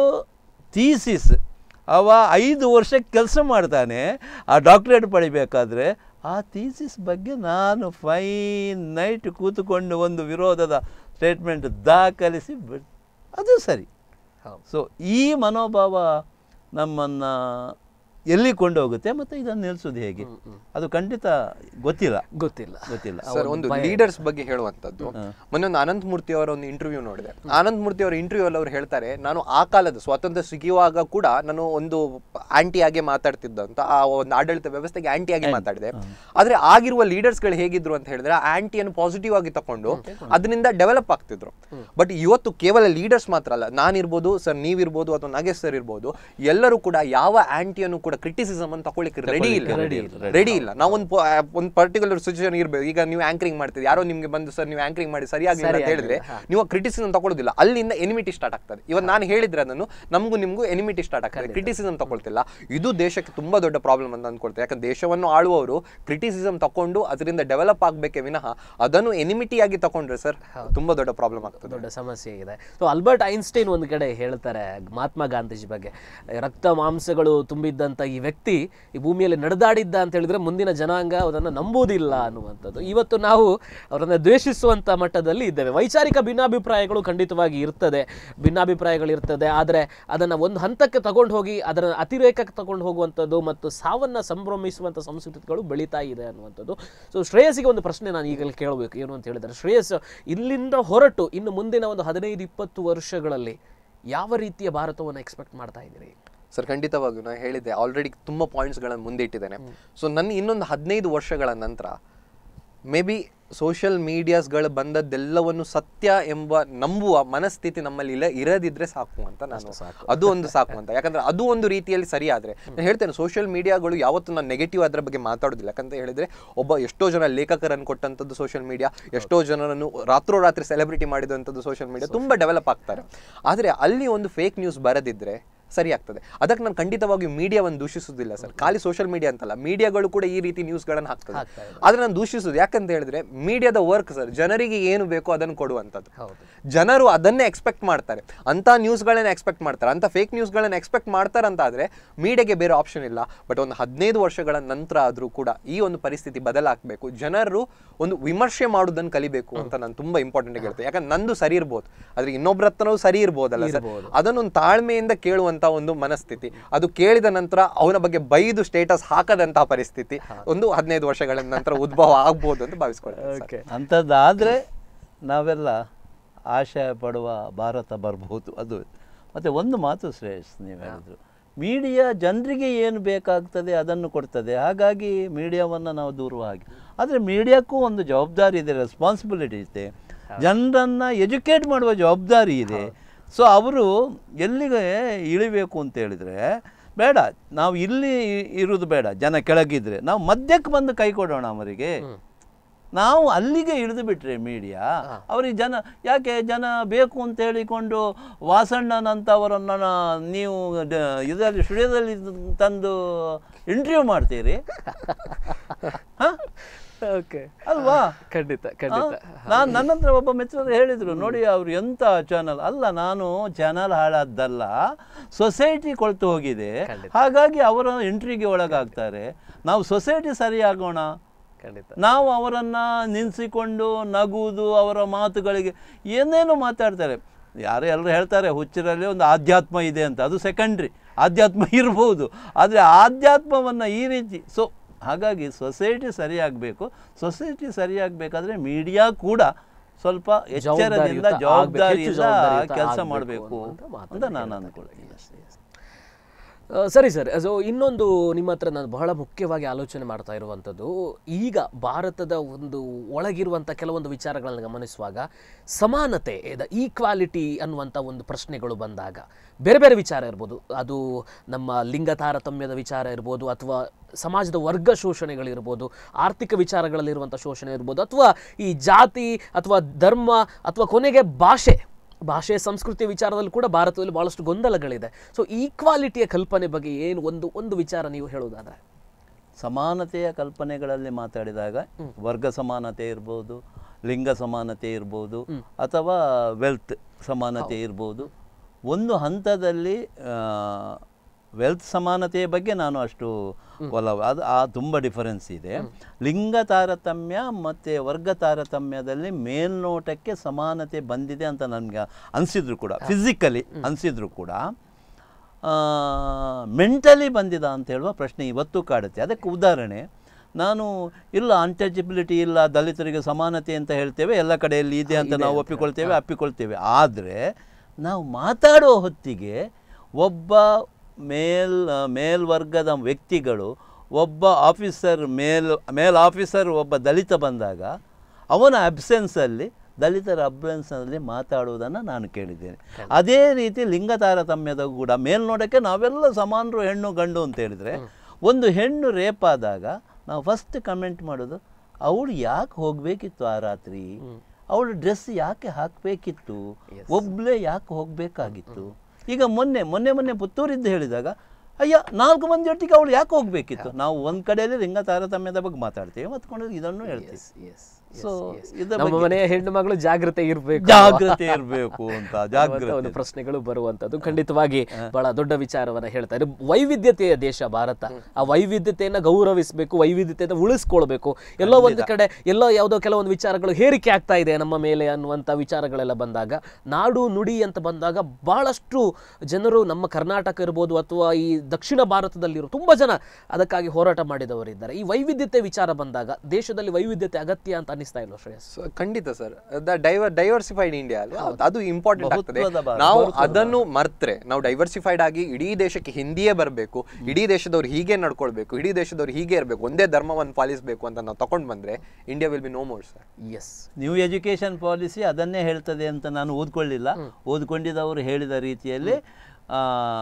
ಥೀಸಿಸ್ ಅವ ಐದು ವರ್ಷಕ್ಕೆ ಕೆಲಸ ಮಾಡ್ತಾನೆ ಆ ಡಾಕ್ಟ್ರೇಟ್ ಪಡಿಬೇಕಾದ್ರೆ ಆ ಥೀಸಿಸ್ ಬಗ್ಗೆ ನಾನು ಫೈನ್ ನೈಟ್ ಕೂತ್ಕೊಂಡು ಒಂದು ವಿರೋಧದ ಸ್ಟೇಟ್ಮೆಂಟ್ ದಾಖಲಿಸಿ ಬಿಡ್ ಅದು ಸರಿ ಹೌದು ಸೊ ಈ ಮನೋಭಾವ ನಮ್ಮನ್ನು ಎಲ್ಲಿ ಕೊಂಡೋಗುತ್ತೆ ಮತ್ತು ಇದನ್ನು ನಿಲ್ಲಿಸೋದು ಹೇಗೆ ಅದು ಖಂಡಿತ ಗೊತ್ತಿಲ್ಲ ಗೊತ್ತಿಲ್ಲ ಗೊತ್ತಿಲ್ಲ ಸರ್ ಒಂದು ಲೀಡರ್ಸ್ ಬಗ್ಗೆ ಹೇಳುವಂತದ್ದು ಮೊನ್ನೆ ಒಂದು ಅನಂತ್ ಮೂರ್ತಿ ಅವರ ಒಂದು ಇಂಟರ್ವ್ಯೂ ನೋಡಿದೆ ಅನಂತ್ ಮೂರ್ತಿ ಅವರ ಇಂಟರ್ವ್ಯೂ ಅಲ್ಲಿ ಅವ್ರು ಹೇಳ್ತಾರೆ ನಾನು ಆ ಕಾಲದ ಸ್ವಾತಂತ್ರ್ಯ ಸಿಗುವಾಗ ಕೂಡ ನಾನು ಒಂದು ಆಂಟಿ ಆಗಿ ಮಾತಾಡ್ತಿದ್ದಂತ ಆ ಒಂದು ಆಡಳಿತ ವ್ಯವಸ್ಥೆಗೆ ಆಂಟಿ ಆಗಿ ಮಾತಾಡಿದೆ ಆದ್ರೆ ಆಗಿರುವ ಲೀಡರ್ಸ್ ಗಳು ಹೇಗಿದ್ರು ಅಂತ ಹೇಳಿದ್ರೆ ಆ ಆಂಟಿಯನ್ನು ಪಾಸಿಟಿವ್ ಆಗಿ ತಕೊಂಡು ಅದರಿಂದ ಡೆವಲಪ್ ಆಗ್ತಿದ್ರು ಬಟ್ ಇವತ್ತು ಕೇವಲ ಲೀಡರ್ಸ್ ಮಾತ್ರ ಅಲ್ಲ ನಾನಿರ್ಬೋದು ಸರ್ ನೀವಿರ್ಬೋದು ಅಥವಾ ನಾಗೇಶ್ ಸರ್ ಇರ್ಬೋದು ಎಲ್ಲರೂ ಕೂಡ ಯಾವ ಆಂಟಿಯನ್ನು ಕೂಡ ಕ್ರಿಟಿಸಿಸಮ್ ಅನ್ನು ತಗೊಳ್ಳಿಕ್ಕೆ ರೆಡಿ ಇಲ್ಲ ರೆಡಿ ಇಲ್ಲ ನಾವು ಒಂದು ಒಂದು ಪರ್ಟಿಕ್ಯುಲರ್ ಸಿಚುವೇಶನ್ ಇರ್ಬೇಕು ಈಗ ನೀವು ಆಂಕರಿಂಗ್ ಮಾಡ್ತೀರಿ ಯಾರೋ ನಿಮ್ಗೆ ಬಂದು ಸರ್ ನೀವು ಆಂಕರಿಂಗ್ ಮಾಡಿ ಸರಿಯಾಗಿ ಅಂತ ಹೇಳಿದ್ರೆ ನೀವು ಕ್ರಿಟಿಸಿಸಮ್ ತಗೊಳ್ಳೋದಿಲ್ಲ ಅಲ್ಲಿಂದ ಎನಿಮಿಟಿ ಸ್ಟಾರ್ಟ್ ಆಗ್ತದೆ ಇವತ್ತು ನಾನು ಹೇಳಿದ್ರೆ ಅದನ್ನು ನಮಗೂ ನಿಮಗೂ ಎನಿಮಿಟಿ ಸ್ಟಾರ್ಟ್ ಆಗ್ತದೆ ಕ್ರಿಟಿಸಿಸಮ್ ತಗೊಳ್ತಿಲ್ಲ ಇದು ದೇಶಕ್ಕೆ ತುಂಬಾ ದೊಡ್ಡ ಪ್ರಾಬ್ಲಮ್ ಅಂತ ಅನ್ಕೊಳ್ತೇವೆ ಯಾಕಂದ್ರೆ ದೇಶವನ್ನು ಆಳುವವರು ಕ್ರಿಟಿಸಿಸಮ್ ತಕೊಂಡು ಅದರಿಂದ ಡೆವಲಪ್ ಆಗ್ಬೇಕೆ ವಿನಃ ಅದನ್ನು ಎನಿಮಿಟಿ ಆಗಿ ತಕೊಂಡ್ರೆ ಸರ್ ತುಂಬಾ ದೊಡ್ಡ ಪ್ರಾಬ್ಲಮ್ ಆಗ್ತದೆ ದೊಡ್ಡ ಸಮಸ್ಯೆ ಇದೆ ಸೊ ಅಲ್ಬರ್ಟ್ ಐನ್ಸ್ಟೈನ್ ಒಂದು ಕಡೆ ಹೇಳ್ತಾರೆ ಮಹಾತ್ಮ ಗಾಂಧೀಜಿ ಬಗ್ಗೆ ರಕ್ತ ಮಾಂಸಗಳು ತುಂಬಿದ್ದಂಥ ಈ ವ್ಯಕ್ತಿ ಈ ಭೂಮಿಯಲ್ಲಿ ನಡೆದಾಡಿದ್ದ ಅಂತ ಹೇಳಿದ್ರೆ ಮುಂದಿನ ಜನಾಂಗ ಅದನ್ನು ನಂಬುವುದಿಲ್ಲ ಅನ್ನುವಂಥದ್ದು ಇವತ್ತು ನಾವು ಅವರನ್ನು ದ್ವೇಷಿಸುವಂಥ ಮಟ್ಟದಲ್ಲಿ ಇದ್ದೇವೆ ವೈಚಾರಿಕ ಭಿನ್ನಾಭಿಪ್ರಾಯಗಳು ಖಂಡಿತವಾಗಿ ಇರ್ತದೆ ಭಿನ್ನಾಭಿಪ್ರಾಯಗಳು ಇರ್ತದೆ ಆದರೆ ಅದನ್ನು ಒಂದು ಹಂತಕ್ಕೆ ತಗೊಂಡು ಹೋಗಿ ಅದರ ಅತಿರೇಕಕ್ಕೆ ತಗೊಂಡು ಹೋಗುವಂಥದ್ದು ಮತ್ತು ಸಾವನ್ನ ಸಂಭ್ರಮಿಸುವಂಥ ಸಂಸ್ಕೃತಿಗಳು ಬೆಳೀತಾ ಇದೆ ಅನ್ನುವಂಥದ್ದು ಸೊ ಶ್ರೇಯಸ್ಸಿಗೆ ಒಂದು ಪ್ರಶ್ನೆ ನಾನು ಈಗಲೇ ಕೇಳಬೇಕು ಏನು ಅಂತ ಹೇಳಿದರೆ ಶ್ರೇಯಸ್ ಇಲ್ಲಿಂದ ಹೊರಟು ಇನ್ನು ಮುಂದಿನ ಒಂದು ಹದಿನೈದು ಇಪ್ಪತ್ತು ವರ್ಷಗಳಲ್ಲಿ ಯಾವ ರೀತಿಯ ಭಾರತವನ್ನು ಎಕ್ಸ್ಪೆಕ್ಟ್ ಮಾಡ್ತಾ ಇದ್ದೀರಿ ಸರ್ ಖಂಡಿತವಾಗಿಯೂ ನಾನು ಹೇಳಿದ್ದೆ ಆಲ್ರೆಡಿ ತುಂಬ ಪಾಯಿಂಟ್ಸ್ಗಳನ್ನು ಮುಂದೆ ಇಟ್ಟಿದ್ದೇನೆ ಸೊ ನನ್ನ ಇನ್ನೊಂದು ಹದಿನೈದು ವರ್ಷಗಳ ನಂತರ ಮೇ ಬಿ ಸೋಷಿಯಲ್ ಮೀಡಿಯಾಸ್ಗಳು ಬಂದದ್ದೆಲ್ಲವನ್ನು ಸತ್ಯ ಎಂಬ ನಂಬುವ ಮನಸ್ಥಿತಿ ನಮ್ಮಲ್ಲಿ ಇಲ್ಲ ಇರದಿದ್ರೆ ಸಾಕು ಅಂತ ನಾನು ಅದು ಒಂದು ಸಾಕು ಅಂತ ಯಾಕಂದ್ರೆ ಅದು ಒಂದು ರೀತಿಯಲ್ಲಿ ಸರಿ ಆದ್ರೆ ನಾನು ಹೇಳ್ತೇನೆ ಸೋಷಿಯಲ್ ಮೀಡಿಯಾಗಳು ಯಾವತ್ತೂ ನಾನು ನೆಗೆಟಿವ್ ಅದರ ಬಗ್ಗೆ ಮಾತಾಡೋದಿಲ್ಲ ಯಾಕಂತ ಹೇಳಿದ್ರೆ ಒಬ್ಬ ಎಷ್ಟೋ ಜನ ಲೇಖಕರನ್ನು ಕೊಟ್ಟಂಥದ್ದು ಸೋಷಿಯಲ್ ಮೀಡಿಯಾ ಎಷ್ಟೋ ಜನರನ್ನು ರಾತ್ರೋರಾತ್ರಿ ಸೆಲೆಬ್ರಿಟಿ ಮಾಡಿದಂಥದ್ದು ಸೋಷಿಯಲ್ ಮೀಡಿಯಾ ತುಂಬಾ ಡೆವಲಪ್ ಆಗ್ತಾರೆ ಆದರೆ ಅಲ್ಲಿ ಒಂದು ಫೇಕ್ ನ್ಯೂಸ್ ಬರದಿದ್ರೆ ಸರಿ ಆಗ್ತದೆ ಅದಕ್ಕೆ ನಾನು ಖಂಡಿತವಾಗಿ ಮೀಡಿಯಾವನ್ನು ದೂಷಿಸುವುದಿಲ್ಲ ಸರ್ ಖಾಲಿ ಸೋಷಿಯಲ್ ಮೀಡಿಯಾ ಅಂತಲ್ಲ ಮೀಡಿಯಾಗಳು ಕೂಡ ಈ ರೀತಿ ನ್ಯೂಸ್ಗಳನ್ನು ಹಾಕ್ತದೆ ಆದ್ರೆ ನಾನು ದೂಷಿಸುದು ಯಾಕಂತ ಹೇಳಿದ್ರೆ ಮೀಡಿಯಾದ ವರ್ಕ್ ಸರ್ ಜನರಿಗೆ ಏನು ಬೇಕೋ ಅದನ್ನು ಕೊಡುವಂಥದ್ದು ಹೌದು ಜನರು ಅದನ್ನೇ ಎಕ್ಸ್ಪೆಕ್ಟ್ ಮಾಡ್ತಾರೆ ಅಂತ ನ್ಯೂಸ್ಗಳನ್ನ ಎಕ್ಸ್ಪೆಕ್ಟ್ ಮಾಡ್ತಾರೆ ಅಂತ ಫೇಕ್ ನ್ಯೂಸ್ಗಳನ್ನ ಎಕ್ಸ್ಪೆಕ್ಟ್ ಮಾಡ್ತಾರೆ ಅಂತ ಆದ್ರೆ ಮೀಡಿಯಾಗೆ ಬೇರೆ ಆಪ್ಷನ್ ಇಲ್ಲ ಬಟ್ ಒಂದು ಹದಿನೈದು ವರ್ಷಗಳ ನಂತರ ಆದ್ರೂ ಕೂಡ ಈ ಒಂದು ಪರಿಸ್ಥಿತಿ ಬದಲಾಗಬೇಕು ಜನರು ಒಂದು ವಿಮರ್ಶೆ ಮಾಡುವುದನ್ನು ಕಲಿಬೇಕು ಅಂತ ನಾನು ತುಂಬಾ ಇಂಪಾರ್ಟೆಂಟ್ ಹೇಳ್ತೇನೆ ಯಾಕಂದ್ರೆ ನಂದು ಸರಿ ಇರ್ಬೋದು ಆದ್ರೆ ಇನ್ನೊಬ್ಬರ ಹತ್ರನೂ ಸರಿ ಇರ್ಬೋದಲ್ಲ ಸರ್ ಅದನ್ನೊಂದು ತಾಳ್ಮೆಯಿಂದ ಕೇಳುವಂತ ಒಂದು ಮನಸ್ಥಿತಿ ಅದು ಕೇಳಿದ ನಂತರ ಅವನ ಬಗ್ಗೆ ಬೈದು ಸ್ಟೇಟಸ್ ಹಾಕದಂತಹ ಪರಿಸ್ಥಿತಿ ಒಂದು ಹದಿನೈದು ವರ್ಷಗಳ ನಂತರ ಉದ್ಭವ ಆಗ್ಬೋದು ಅಂತ ಭಾವಿಸ್ಕೊಳ್ತೇನೆ ಸರ್. ಓಕೆ ಅಂಥದ್ದಾದರೆ ನಾವೆಲ್ಲ ಆಶಯ ಪಡುವ ಭಾರತ ಬರಬಹುದು ಅದು ಮತ್ತು ಒಂದು ಮಾತು ಶ್ರೇಯಸ್ ನೀವು ಹೇಳಿದ್ರು ಮೀಡಿಯಾ ಜನರಿಗೆ ಏನು ಬೇಕಾಗ್ತದೆ ಅದನ್ನು ಕೊಡ್ತದೆ ಹಾಗಾಗಿ ಮೀಡಿಯಾವನ್ನು ನಾವು ದೂರುವ ಹಾಗೆ ಆದರೆ ಮೀಡಿಯಾಕ್ಕೂ ಒಂದು ಜವಾಬ್ದಾರಿ ಇದೆ ರೆಸ್ಪಾನ್ಸಿಬಿಲಿಟಿ ಇದೆ ಜನರನ್ನು ಎಜುಕೇಟ್ ಮಾಡುವ ಜವಾಬ್ದಾರಿ ಇದೆ ಸೊ ಅವರು ಎಲ್ಲಿಗೆ ಇಳಿಬೇಕು ಅಂತ ಹೇಳಿದರೆ ಬೇಡ ನಾವು ಇಲ್ಲಿ ಇರುವುದು ಬೇಡ ಜನ ಕೆಳಗಿದ್ರೆ ನಾವು ಮಧ್ಯಕ್ಕೆ ಬಂದು ಕೈ ಕೊಡೋಣ ಅವರಿಗೆ ನಾವು ಅಲ್ಲಿಗೆ ಇಳಿದು ಬಿಟ್ರೆ ಮೀಡಿಯಾ ಅವರಿಗೆ ಜನ ಯಾಕೆ ಜನ ಬೇಕು ಅಂತ ಹೇಳಿಕೊಂಡು ವಾಸಣ್ಣನಂತವರನ್ನು ನೀವು ಡ- ಇದರಲ್ಲಿ ಸ್ಟುಡಿಯೋದಲ್ಲಿ ತಂದು ಇಂಟರ್ವ್ಯೂ ಮಾಡ್ತೀರಿ ಹ? ಓಕೆ ಅಲ್ವಾ ಖಂಡಿತ ಖಂಡಿತ ನಾನು ನನ್ನ ಹತ್ರ ಒಬ್ಬ ಮಿತ್ರರು ಹೇಳಿದರು ನೋಡಿ ಅವ್ರು ಎಂಥ ಚಾನಲ್ ಅಲ್ಲ ನಾನು ಚಾನಲ್ ಹಾಳಾದ್ದಲ್ಲ ಸೊಸೈಟಿ ಕೊಳ್ತು ಹೋಗಿದೆ ಹಾಗಾಗಿ ಅವರ ಎಂಟ್ರಿಗೆ ಒಳಗಾಗ್ತಾರೆ ನಾವು ಸೊಸೈಟಿ ಸರಿಯಾಗೋಣ ಖಂಡಿತ ನಾವು ಅವರನ್ನು ನಿಲ್ಲಿಸಿಕೊಂಡು ನಗುವುದು ಅವರ ಮಾತುಗಳಿಗೆ ಏನೇನೋ ಮಾತಾಡ್ತಾರೆ ಯಾರು ಎಲ್ಲರೂ ಹೇಳ್ತಾರೆ ಹುಚ್ಚರಲ್ಲಿ ಒಂದು ಆಧ್ಯಾತ್ಮ ಇದೆ ಅಂತ ಅದು ಸೆಕೆಂಡ್ರಿ ಆಧ್ಯಾತ್ಮ ಇರ್ಬೋದು ಆದರೆ ಆಧ್ಯಾತ್ಮವನ್ನು ಈ ರೀತಿ ಸೊ ಹಾಗಾಗಿ ಸೊಸೈಟಿ ಸರಿಯಾಗಬೇಕು ಸೊಸೈಟಿ ಸರಿಯಾಗಬೇಕಾದ್ರೆ ಮೀಡಿಯಾ ಕೂಡ ಸ್ವಲ್ಪ ಎಚ್ಚರದಿಂದ ಜವಾಬ್ದಾರಿಯುತ ಆಗ್ಬೇಕು, ಹೆಚ್ಚು ಜವಾಬ್ದಾರಿಯಿಂದ ಜವಾಬ್ದಾರಿಯುತ ಕೆಲಸ ಆಗ್ಬೇಕು ಮಾಡಬೇಕು ಅನ್ನುವಂಥ ಮಾತನ್ನ ಅಂತ ನಾನು ಹೇಳ್ತಾ ಅಂದ್ಕೊಳ್ತೀನಿ ಆ, ಸರಿ ಸರ್ ಸೊ ಇನ್ನೊಂದು ನಿಮ್ಮ ಹತ್ರ ನಾನು ಬಹಳ ಮುಖ್ಯವಾಗಿ ಆಲೋಚನೆ ಮಾಡ್ತಾ ಇರುವಂಥದ್ದು ಈಗ ಭಾರತದ ಒಂದು ಒಳಗಿರುವಂಥ ಕೆಲವೊಂದು ವಿಚಾರಗಳನ್ನು ಗಮನಿಸುವಾಗ ಸಮಾನತೆ ಈಕ್ವಾಲಿಟಿ ಅನ್ನುವಂಥ ಒಂದು ಪ್ರಶ್ನೆಗಳು ಬಂದಾಗ ಬೇರೆ ಬೇರೆ ವಿಚಾರ ಇರ್ಬೋದು ಅದು ನಮ್ಮ ಲಿಂಗ ತಾರತಮ್ಯದ ವಿಚಾರ ಇರ್ಬೋದು ಅಥವಾ ಸಮಾಜದ ವರ್ಗ ಶೋಷಣೆಗಳಿರ್ಬೋದು ಆರ್ಥಿಕ ವಿಚಾರಗಳಲ್ಲಿರುವಂಥ ಶೋಷಣೆ ಇರ್ಬೋದು ಅಥವಾ ಈ ಜಾತಿ ಅಥವಾ ಧರ್ಮ ಅಥವಾ ಕೊನೆಗೆ ಭಾಷೆ ಭಾಷೆ ಸಂಸ್ಕೃತಿ ವಿಚಾರದಲ್ಲಿ ಕೂಡ ಭಾರತದಲ್ಲಿ ಬಹಳಷ್ಟು ಗೊಂದಲಗಳಿದೆ ಸೊ ಈಕ್ವಾಲಿಟಿಯ ಕಲ್ಪನೆ ಬಗ್ಗೆ ಏನು ಒಂದು ಒಂದು ವಿಚಾರ ನೀವು ಹೇಳೋದಾದ್ರೆ ಸಮಾನತೆಯ ಕಲ್ಪನೆಗಳಲ್ಲಿ ಮಾತಾಡಿದಾಗ ವರ್ಗ ಸಮಾನತೆ ಇರ್ಬೋದು ಲಿಂಗ ಸಮಾನತೆ ಇರ್ಬೋದು ಅಥವಾ ವೆಲ್ತ್ ಸಮಾನತೆ ಇರ್ಬೋದು ಒಂದು ಹಂತದಲ್ಲಿ ವೆಲ್ತ್ ಸಮಾನತೆಯ ಬಗ್ಗೆ ನಾನು ಅಷ್ಟು ಒಲವು ಅದು ಆ ತುಂಬ ಡಿಫರೆನ್ಸ್ ಇದೆ ಲಿಂಗ ತಾರತಮ್ಯ ಮತ್ತು ವರ್ಗ ತಾರತಮ್ಯದಲ್ಲಿ ಮೇಲ್ನೋಟಕ್ಕೆ ಸಮಾನತೆ ಬಂದಿದೆ ಅಂತ ನನಗೆ ಅನಿಸಿದ್ರು ಕೂಡ ಫಿಸಿಕಲಿ ಅನಿಸಿದ್ರು ಕೂಡ ಮೆಂಟಲಿ ಬಂದಿದ ಅಂತ ಹೇಳುವ ಪ್ರಶ್ನೆ ಇವತ್ತು ಕಾಡುತ್ತೆ ಅದಕ್ಕೆ ಉದಾಹರಣೆ ನಾನು ಇಲ್ಲ ಅನ್ಟಚಬಿಲಿಟಿ ಇಲ್ಲ ದಲಿತರಿಗೆ ಸಮಾನತೆ ಅಂತ ಹೇಳ್ತೇವೆ ಎಲ್ಲ ಕಡೆಯಲ್ಲಿ ಇದೆ ಅಂತ ನಾವು ಒಪ್ಪಿಕೊಳ್ತೇವೆ ಅಪ್ಪಿಕೊಳ್ತೇವೆ ಆದರೆ ನಾವು ಮಾತಾಡೋ ಹೊತ್ತಿಗೆ ಒಬ್ಬ ಮೇಲ್ ಮೇಲ್ವರ್ಗದ ವ್ಯಕ್ತಿಗಳು ಒಬ್ಬ ಆಫೀಸರ್ ಮೇಲ್ ಮೇಲ್ ಆಫೀಸರ್ ಒಬ್ಬ ದಲಿತ ಬಂದಾಗ ಅವನ ಅಬ್ಸೆನ್ಸಲ್ಲಿ ದಲಿತರ ಅಬ್ಸೆನ್ಸಲ್ಲಿ ಮಾತಾಡುವುದನ್ನು ನಾನು ಕೇಳಿದ್ದೇನೆ ಅದೇ ರೀತಿ ಲಿಂಗ ತಾರತಮ್ಯದ ಕೂಡ ಮೇಲ್ನೋಟಕ್ಕೆ ನಾವೆಲ್ಲ ಸಮಾನರು ಹೆಣ್ಣು ಗಂಡು ಅಂತ ಹೇಳಿದರೆ ಒಂದು ಹೆಣ್ಣು ರೇಪ್ ಆದಾಗ ನಾವು ಫಸ್ಟ್ ಕಮೆಂಟ್ ಮಾಡೋದು ಅವಳು ಯಾಕೆ ಹೋಗಬೇಕಿತ್ತು ಆ ರಾತ್ರಿ ಅವಳು ಡ್ರೆಸ್ ಯಾಕೆ ಹಾಕಬೇಕಿತ್ತು ಒಬ್ಳೇ ಯಾಕೆ ಹೋಗಬೇಕಾಗಿತ್ತು ಈಗ ಮೊನ್ನೆ ಮೊನ್ನೆ ಮೊನ್ನೆ ಪುತ್ತೂರಿದ್ದು ಹೇಳಿದಾಗ ಅಯ್ಯ ನಾಲ್ಕು ಮಂದಿ ಒಟ್ಟಿಗೆ ಅವಳು ಯಾಕೆ ಹೋಗಬೇಕಿತ್ತು ನಾವು ಒಂದು ಕಡೆಯಲ್ಲಿ ಲಿಂಗ ತಾರತಮ್ಯದ ಬಗ್ಗೆ ಮಾತಾಡ್ತೀವಿ ಮತ್ಕೊಂಡು ಇದನ್ನು ಹೇಳ್ತೀವಿ ಸೊ ಇದರ ನಮ್ಮ ಮನೆಯ ಹೆಣ್ಣು ಮಗಳು ಜಾಗ್ರತೆ ಇರಬೇಕು ಜಾಗ್ರತೆ ಇರಬೇಕು ಅಂತ ಒಂದು ಜಾಗ್ರತೆ ಪ್ರಶ್ನೆಗಳು ಬರುವಂತದ್ದು ಖಂಡಿತವಾಗಿ ಬಹಳ ದೊಡ್ಡ ವಿಚಾರವನ್ನ ಹೇಳ್ತಾ ಇದ್ದಾರೆ ವೈವಿಧ್ಯತೆಯ ದೇಶ ಭಾರತ ಆ ವೈವಿಧ್ಯತೆಯನ್ನ ಗೌರವಿಸಬೇಕು ವೈವಿಧ್ಯತೆಯನ್ನು ಉಳಿಸ್ಕೊಳ್ಬೇಕು ಎಲ್ಲೋ ಒಂದು ಕಡೆ ಎಲ್ಲೋ ಯಾವುದೋ ಕೆಲವೊಂದು ವಿಚಾರಗಳು ಹೇರಿಕೆ ಆಗ್ತಾ ಇದೆ ನಮ್ಮ ಮೇಲೆ ಅನ್ನುವಂಥ ವಿಚಾರಗಳೆಲ್ಲ ಬಂದಾಗ ನಾಡು ನುಡಿ ಅಂತ ಬಂದಾಗ ಬಹಳಷ್ಟು ಜನರು ನಮ್ಮ ಕರ್ನಾಟಕ ಇರ್ಬೋದು ಅಥವಾ ಈ ದಕ್ಷಿಣ ಭಾರತದಲ್ಲಿರೋ ತುಂಬಾ ಜನ ಅದಕ್ಕಾಗಿ ಹೋರಾಟ ಮಾಡಿದವರಿದ್ದಾರೆ ಈ ವೈವಿಧ್ಯತೆ ವಿಚಾರ ಬಂದಾಗ ದೇಶದಲ್ಲಿ ವೈವಿಧ್ಯತೆ ಅಗತ್ಯ ಅಂತ ಅನ್ನಿಸ್ತಾ ಇಲ್ವಾ ಶ್ರೇಯಸ್ So, ಖಂಡಿತ ಸರ್ ಡೈವರ್ ಡೈವರ್ಸಿಫೈಡ್ ಇಂಡಿಯಾ ಅಲ್ವಾ ಅದು ಇಂಪಾರ್ಟೆಂಟ್ ಆಗ್ತದೆ ಬಹುತ್ವದ ಭಾರತ, ನಾವು ಅದನ್ನು ಮರ್ತ್ರೆ ನಾವು ಡೈವರ್ಸಿಫೈಡ್ ಆಗಿ ಇಡೀ ದೇಶಕ್ಕೆ ಹಿಂದಿಯೇ ಬರಬೇಕು ಇಡೀ ದೇಶದವ್ರು ಹೀಗೆ ನಡ್ಕೊಳ್ಬೇಕು ಇಡೀ ದೇಶದವ್ರು ಹೀಗೆ ಇರಬೇಕು ಒಂದೇ ಧರ್ಮವನ್ನು ಪಾಲಿಸಬೇಕು ಅಂತ ನಾವು ತಗೊಂಡ್ ಬಂದ್ರೆ India will be no more sir yes new education policy ಅದನ್ನೇ ಹೇಳ್ತದೆ ಅಂತ ನಾನು ಓದ್ಕೊಳ್ಳಿಲ್ಲ ಓದ್ಕೊಂಡಿದ್ದವರು ಹೇಳಿದ ರೀತಿಯಲ್ಲಿ ಆ,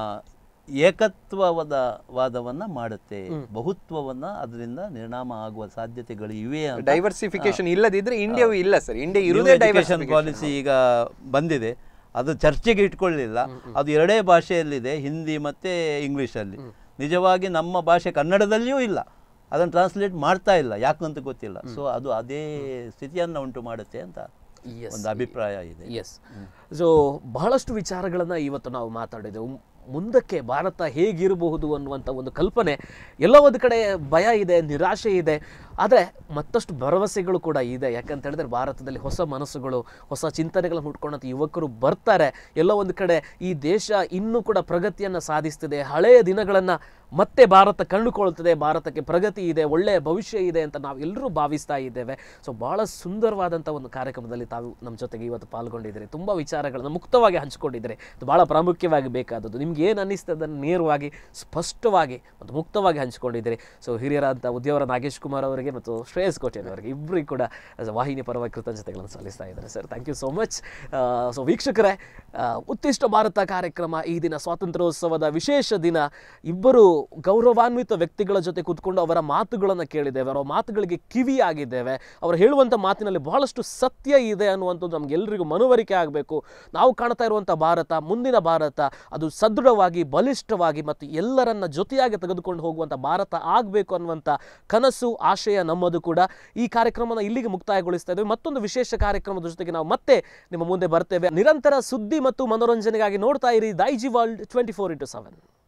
ಏಕತ್ವವಾದ ವಾದವನ್ನ ಮಾಡುತ್ತೆ ಬಹುತ್ವವನ್ನ ಅದರಿಂದ ನಿರ್ನಾಮ ಆಗುವ ಸಾಧ್ಯತೆಗಳು ಇವೆ ಅಂತ ಡೈವರ್ಸಿಫಿಕೇಶನ್ ಇಲ್ಲದಿದ್ರೆ ಇಂಡಿಯಾವು ಇಲ್ಲ ಸರ್ ಇಂಡಿಯಾ ನ್ಯೂ ಇರುವುದೇ ಎಜುಕೇಷನ್ ಡೈವರ್ಸಿಫಿಕೇಶನ್ ಪಾಲಿಸಿ ಈಗ ಬಂದಿದೆ ಅದು ಚರ್ಚೆಗೆ ಇಟ್ಕೊಳ್ಳಿಲ್ಲ ಅದು ಎರಡೇ ಭಾಷೆಯಲ್ಲಿದೆ ಹಿಂದಿ ಮತ್ತು ಇಂಗ್ಲೀಷಲ್ಲಿ ನಿಜವಾಗಿ ನಮ್ಮ ಭಾಷೆ ಕನ್ನಡದಲ್ಲಿಯೂ ಇಲ್ಲ ಅದನ್ನು ಟ್ರಾನ್ಸ್ಲೇಟ್ ಮಾಡ್ತಾ ಇಲ್ಲ ಯಾಕಂತ ಗೊತ್ತಿಲ್ಲ ಸೊ ಅದು ಅದೇ ಸ್ಥಿತಿಯನ್ನು ಉಂಟು ಮಾಡುತ್ತೆ ಅಂತ Yes, ಒಂದು ಅಭಿಪ್ರಾಯ ಇದೆ ಎಸ್ ಸೊ ಬಹಳಷ್ಟು ವಿಚಾರಗಳನ್ನು ಇವತ್ತು ನಾವು ಮಾತಾಡಿದೆವು ಮುಂದಕ್ಕೆ ಭಾರತ ಹೇಗಿರಬಹುದು ಅನ್ನುವಂಥ ಒಂದು ಕಲ್ಪನೆ ಎಲ್ಲ ಒಂದು ಕಡೆ ಭಯ ಇದೆ ನಿರಾಶೆ ಇದೆ ಆದರೆ ಮತ್ತಷ್ಟು ಭರವಸೆಗಳು ಕೂಡ ಇದೆ ಯಾಕಂತ ಹೇಳಿದ್ರೆ ಭಾರತದಲ್ಲಿ ಹೊಸ ಮನಸ್ಸುಗಳು ಹೊಸ ಚಿಂತನೆಗಳನ್ನು ಹುಟ್ಕೊಂಡಂಥ ಯುವಕರು ಬರ್ತಾರೆ ಎಲ್ಲೋ ಒಂದು ಕಡೆ ಈ ದೇಶ ಇನ್ನೂ ಕೂಡ ಪ್ರಗತಿಯನ್ನು ಸಾಧಿಸ್ತಿದೆ ಹಳೆಯ ದಿನಗಳನ್ನು ಮತ್ತೆ ಭಾರತ ಕಂಡುಕೊಳ್ತದೆ ಭಾರತಕ್ಕೆ ಪ್ರಗತಿ ಇದೆ ಒಳ್ಳೆಯ ಭವಿಷ್ಯ ಇದೆ ಅಂತ ನಾವು ಎಲ್ಲರೂ ಭಾವಿಸ್ತಾ ಇದ್ದೇವೆ ಸೊ ಬಹಳ ಸುಂದರವಾದಂಥ ಒಂದು ಕಾರ್ಯಕ್ರಮದಲ್ಲಿ ತಾವು ನಮ್ಮ ಜೊತೆಗೆ ಇವತ್ತು ಪಾಲ್ಗೊಂಡಿದ್ದೀರಿ ತುಂಬ ವಿಚಾರಗಳನ್ನು ಮುಕ್ತವಾಗಿ ಹಂಚಿಕೊಂಡಿದ್ದೀರಿ ಅದು ಬಹಳ ಪ್ರಾಮುಖ್ಯವಾಗಿ ಬೇಕಾದದ್ದು ನಿಮ್ಗೆ ಏನು ಅನ್ನಿಸ್ತದೆ ಅದನ್ನು ನೇರವಾಗಿ ಸ್ಪಷ್ಟವಾಗಿ ಮತ್ತು ಮುಕ್ತವಾಗಿ ಹಂಚಿಕೊಂಡಿದ್ದೀರಿ ಸೊ ಹಿರಿಯರಾದಂಥ ಉದ್ಯೋಗರ ನಾಗೇಶ್ ಕುಮಾರ್ ಅವರಿಗೆ ಮತ್ತು ಶ್ರೇಯಸ್ ಕೋಟೆನ್ ಅವರಿಗೆ ಇಬ್ಬರಿಗೂ ಕೂಡ as a ವಾಹಿನಿ ಪರವಾಗಿ ಕೃತಜ್ಞತೆಗಳನ್ನು ಸಲ್ಲಿಸ್ತಾ ಇದ್ದಾರೆ sir thank you so much so ವೀಕ್ಷಕರೇ ಆ, ಉತ್ತಿಷ್ಟ ಭಾರತ ಕಾರ್ಯಕ್ರಮ ಈ ದಿನ ಸ್ವಾತಂತ್ರ್ಯೋತ್ಸವದ ವಿಶೇಷ ದಿನ ಇಬ್ಬರು ಗೌರವಾನ್ವಿತ ವ್ಯಕ್ತಿಗಳ ಜೊತೆ ಕೂತ್ಕೊಂಡು ಅವರ ಮಾತುಗಳನ್ನು ಕೇಳಿದ್ದೇವೆ ಅವರ ಮಾತುಗಳಿಗೆ ಕಿವಿಯಾಗಿದ್ದೇವೆ ಅವರು ಹೇಳುವಂಥ ಮಾತಿನಲ್ಲಿ ಬಹಳಷ್ಟು ಸತ್ಯ ಇದೆ ಅನ್ನುವಂಥದ್ದು ನಮಗೆಲ್ಲರಿಗೂ ಮನವರಿಕೆ ಆಗಬೇಕು ನಾವು ಕಾಣ್ತಾ ಇರುವಂಥ ಭಾರತ ಮುಂದಿನ ಭಾರತ ಅದು ಸದೃಢವಾಗಿ ಬಲಿಷ್ಠವಾಗಿ ಮತ್ತು ಎಲ್ಲರನ್ನ ಜೊತೆಯಾಗಿ ತೆಗೆದುಕೊಂಡು ಹೋಗುವಂಥ ಭಾರತ ಆಗಬೇಕು ಅನ್ನುವಂಥ ಕನಸು ಆಶಯ ನಮ್ಮದು ಕೂಡ ಈ ಕಾರ್ಯಕ್ರಮನ ಇಲ್ಲಿಗೆ ಮುಕ್ತಾಯಗೊಳಿಸ್ತಾ ಇದ್ದೇವೆ ಮತ್ತೊಂದು ವಿಶೇಷ ಕಾರ್ಯಕ್ರಮದ ಜೊತೆಗೆ ನಾವು ಮತ್ತೆ ನಿಮ್ಮ ಮುಂದೆ ಬರ್ತೇವೆ ನಿರಂತರ ಸುದ್ದಿ ಮತ್ತು ಮನೋರಂಜನೆಗಾಗಿ ನೋಡ್ತಾ ಇರಿ Daiji world twenty four into seven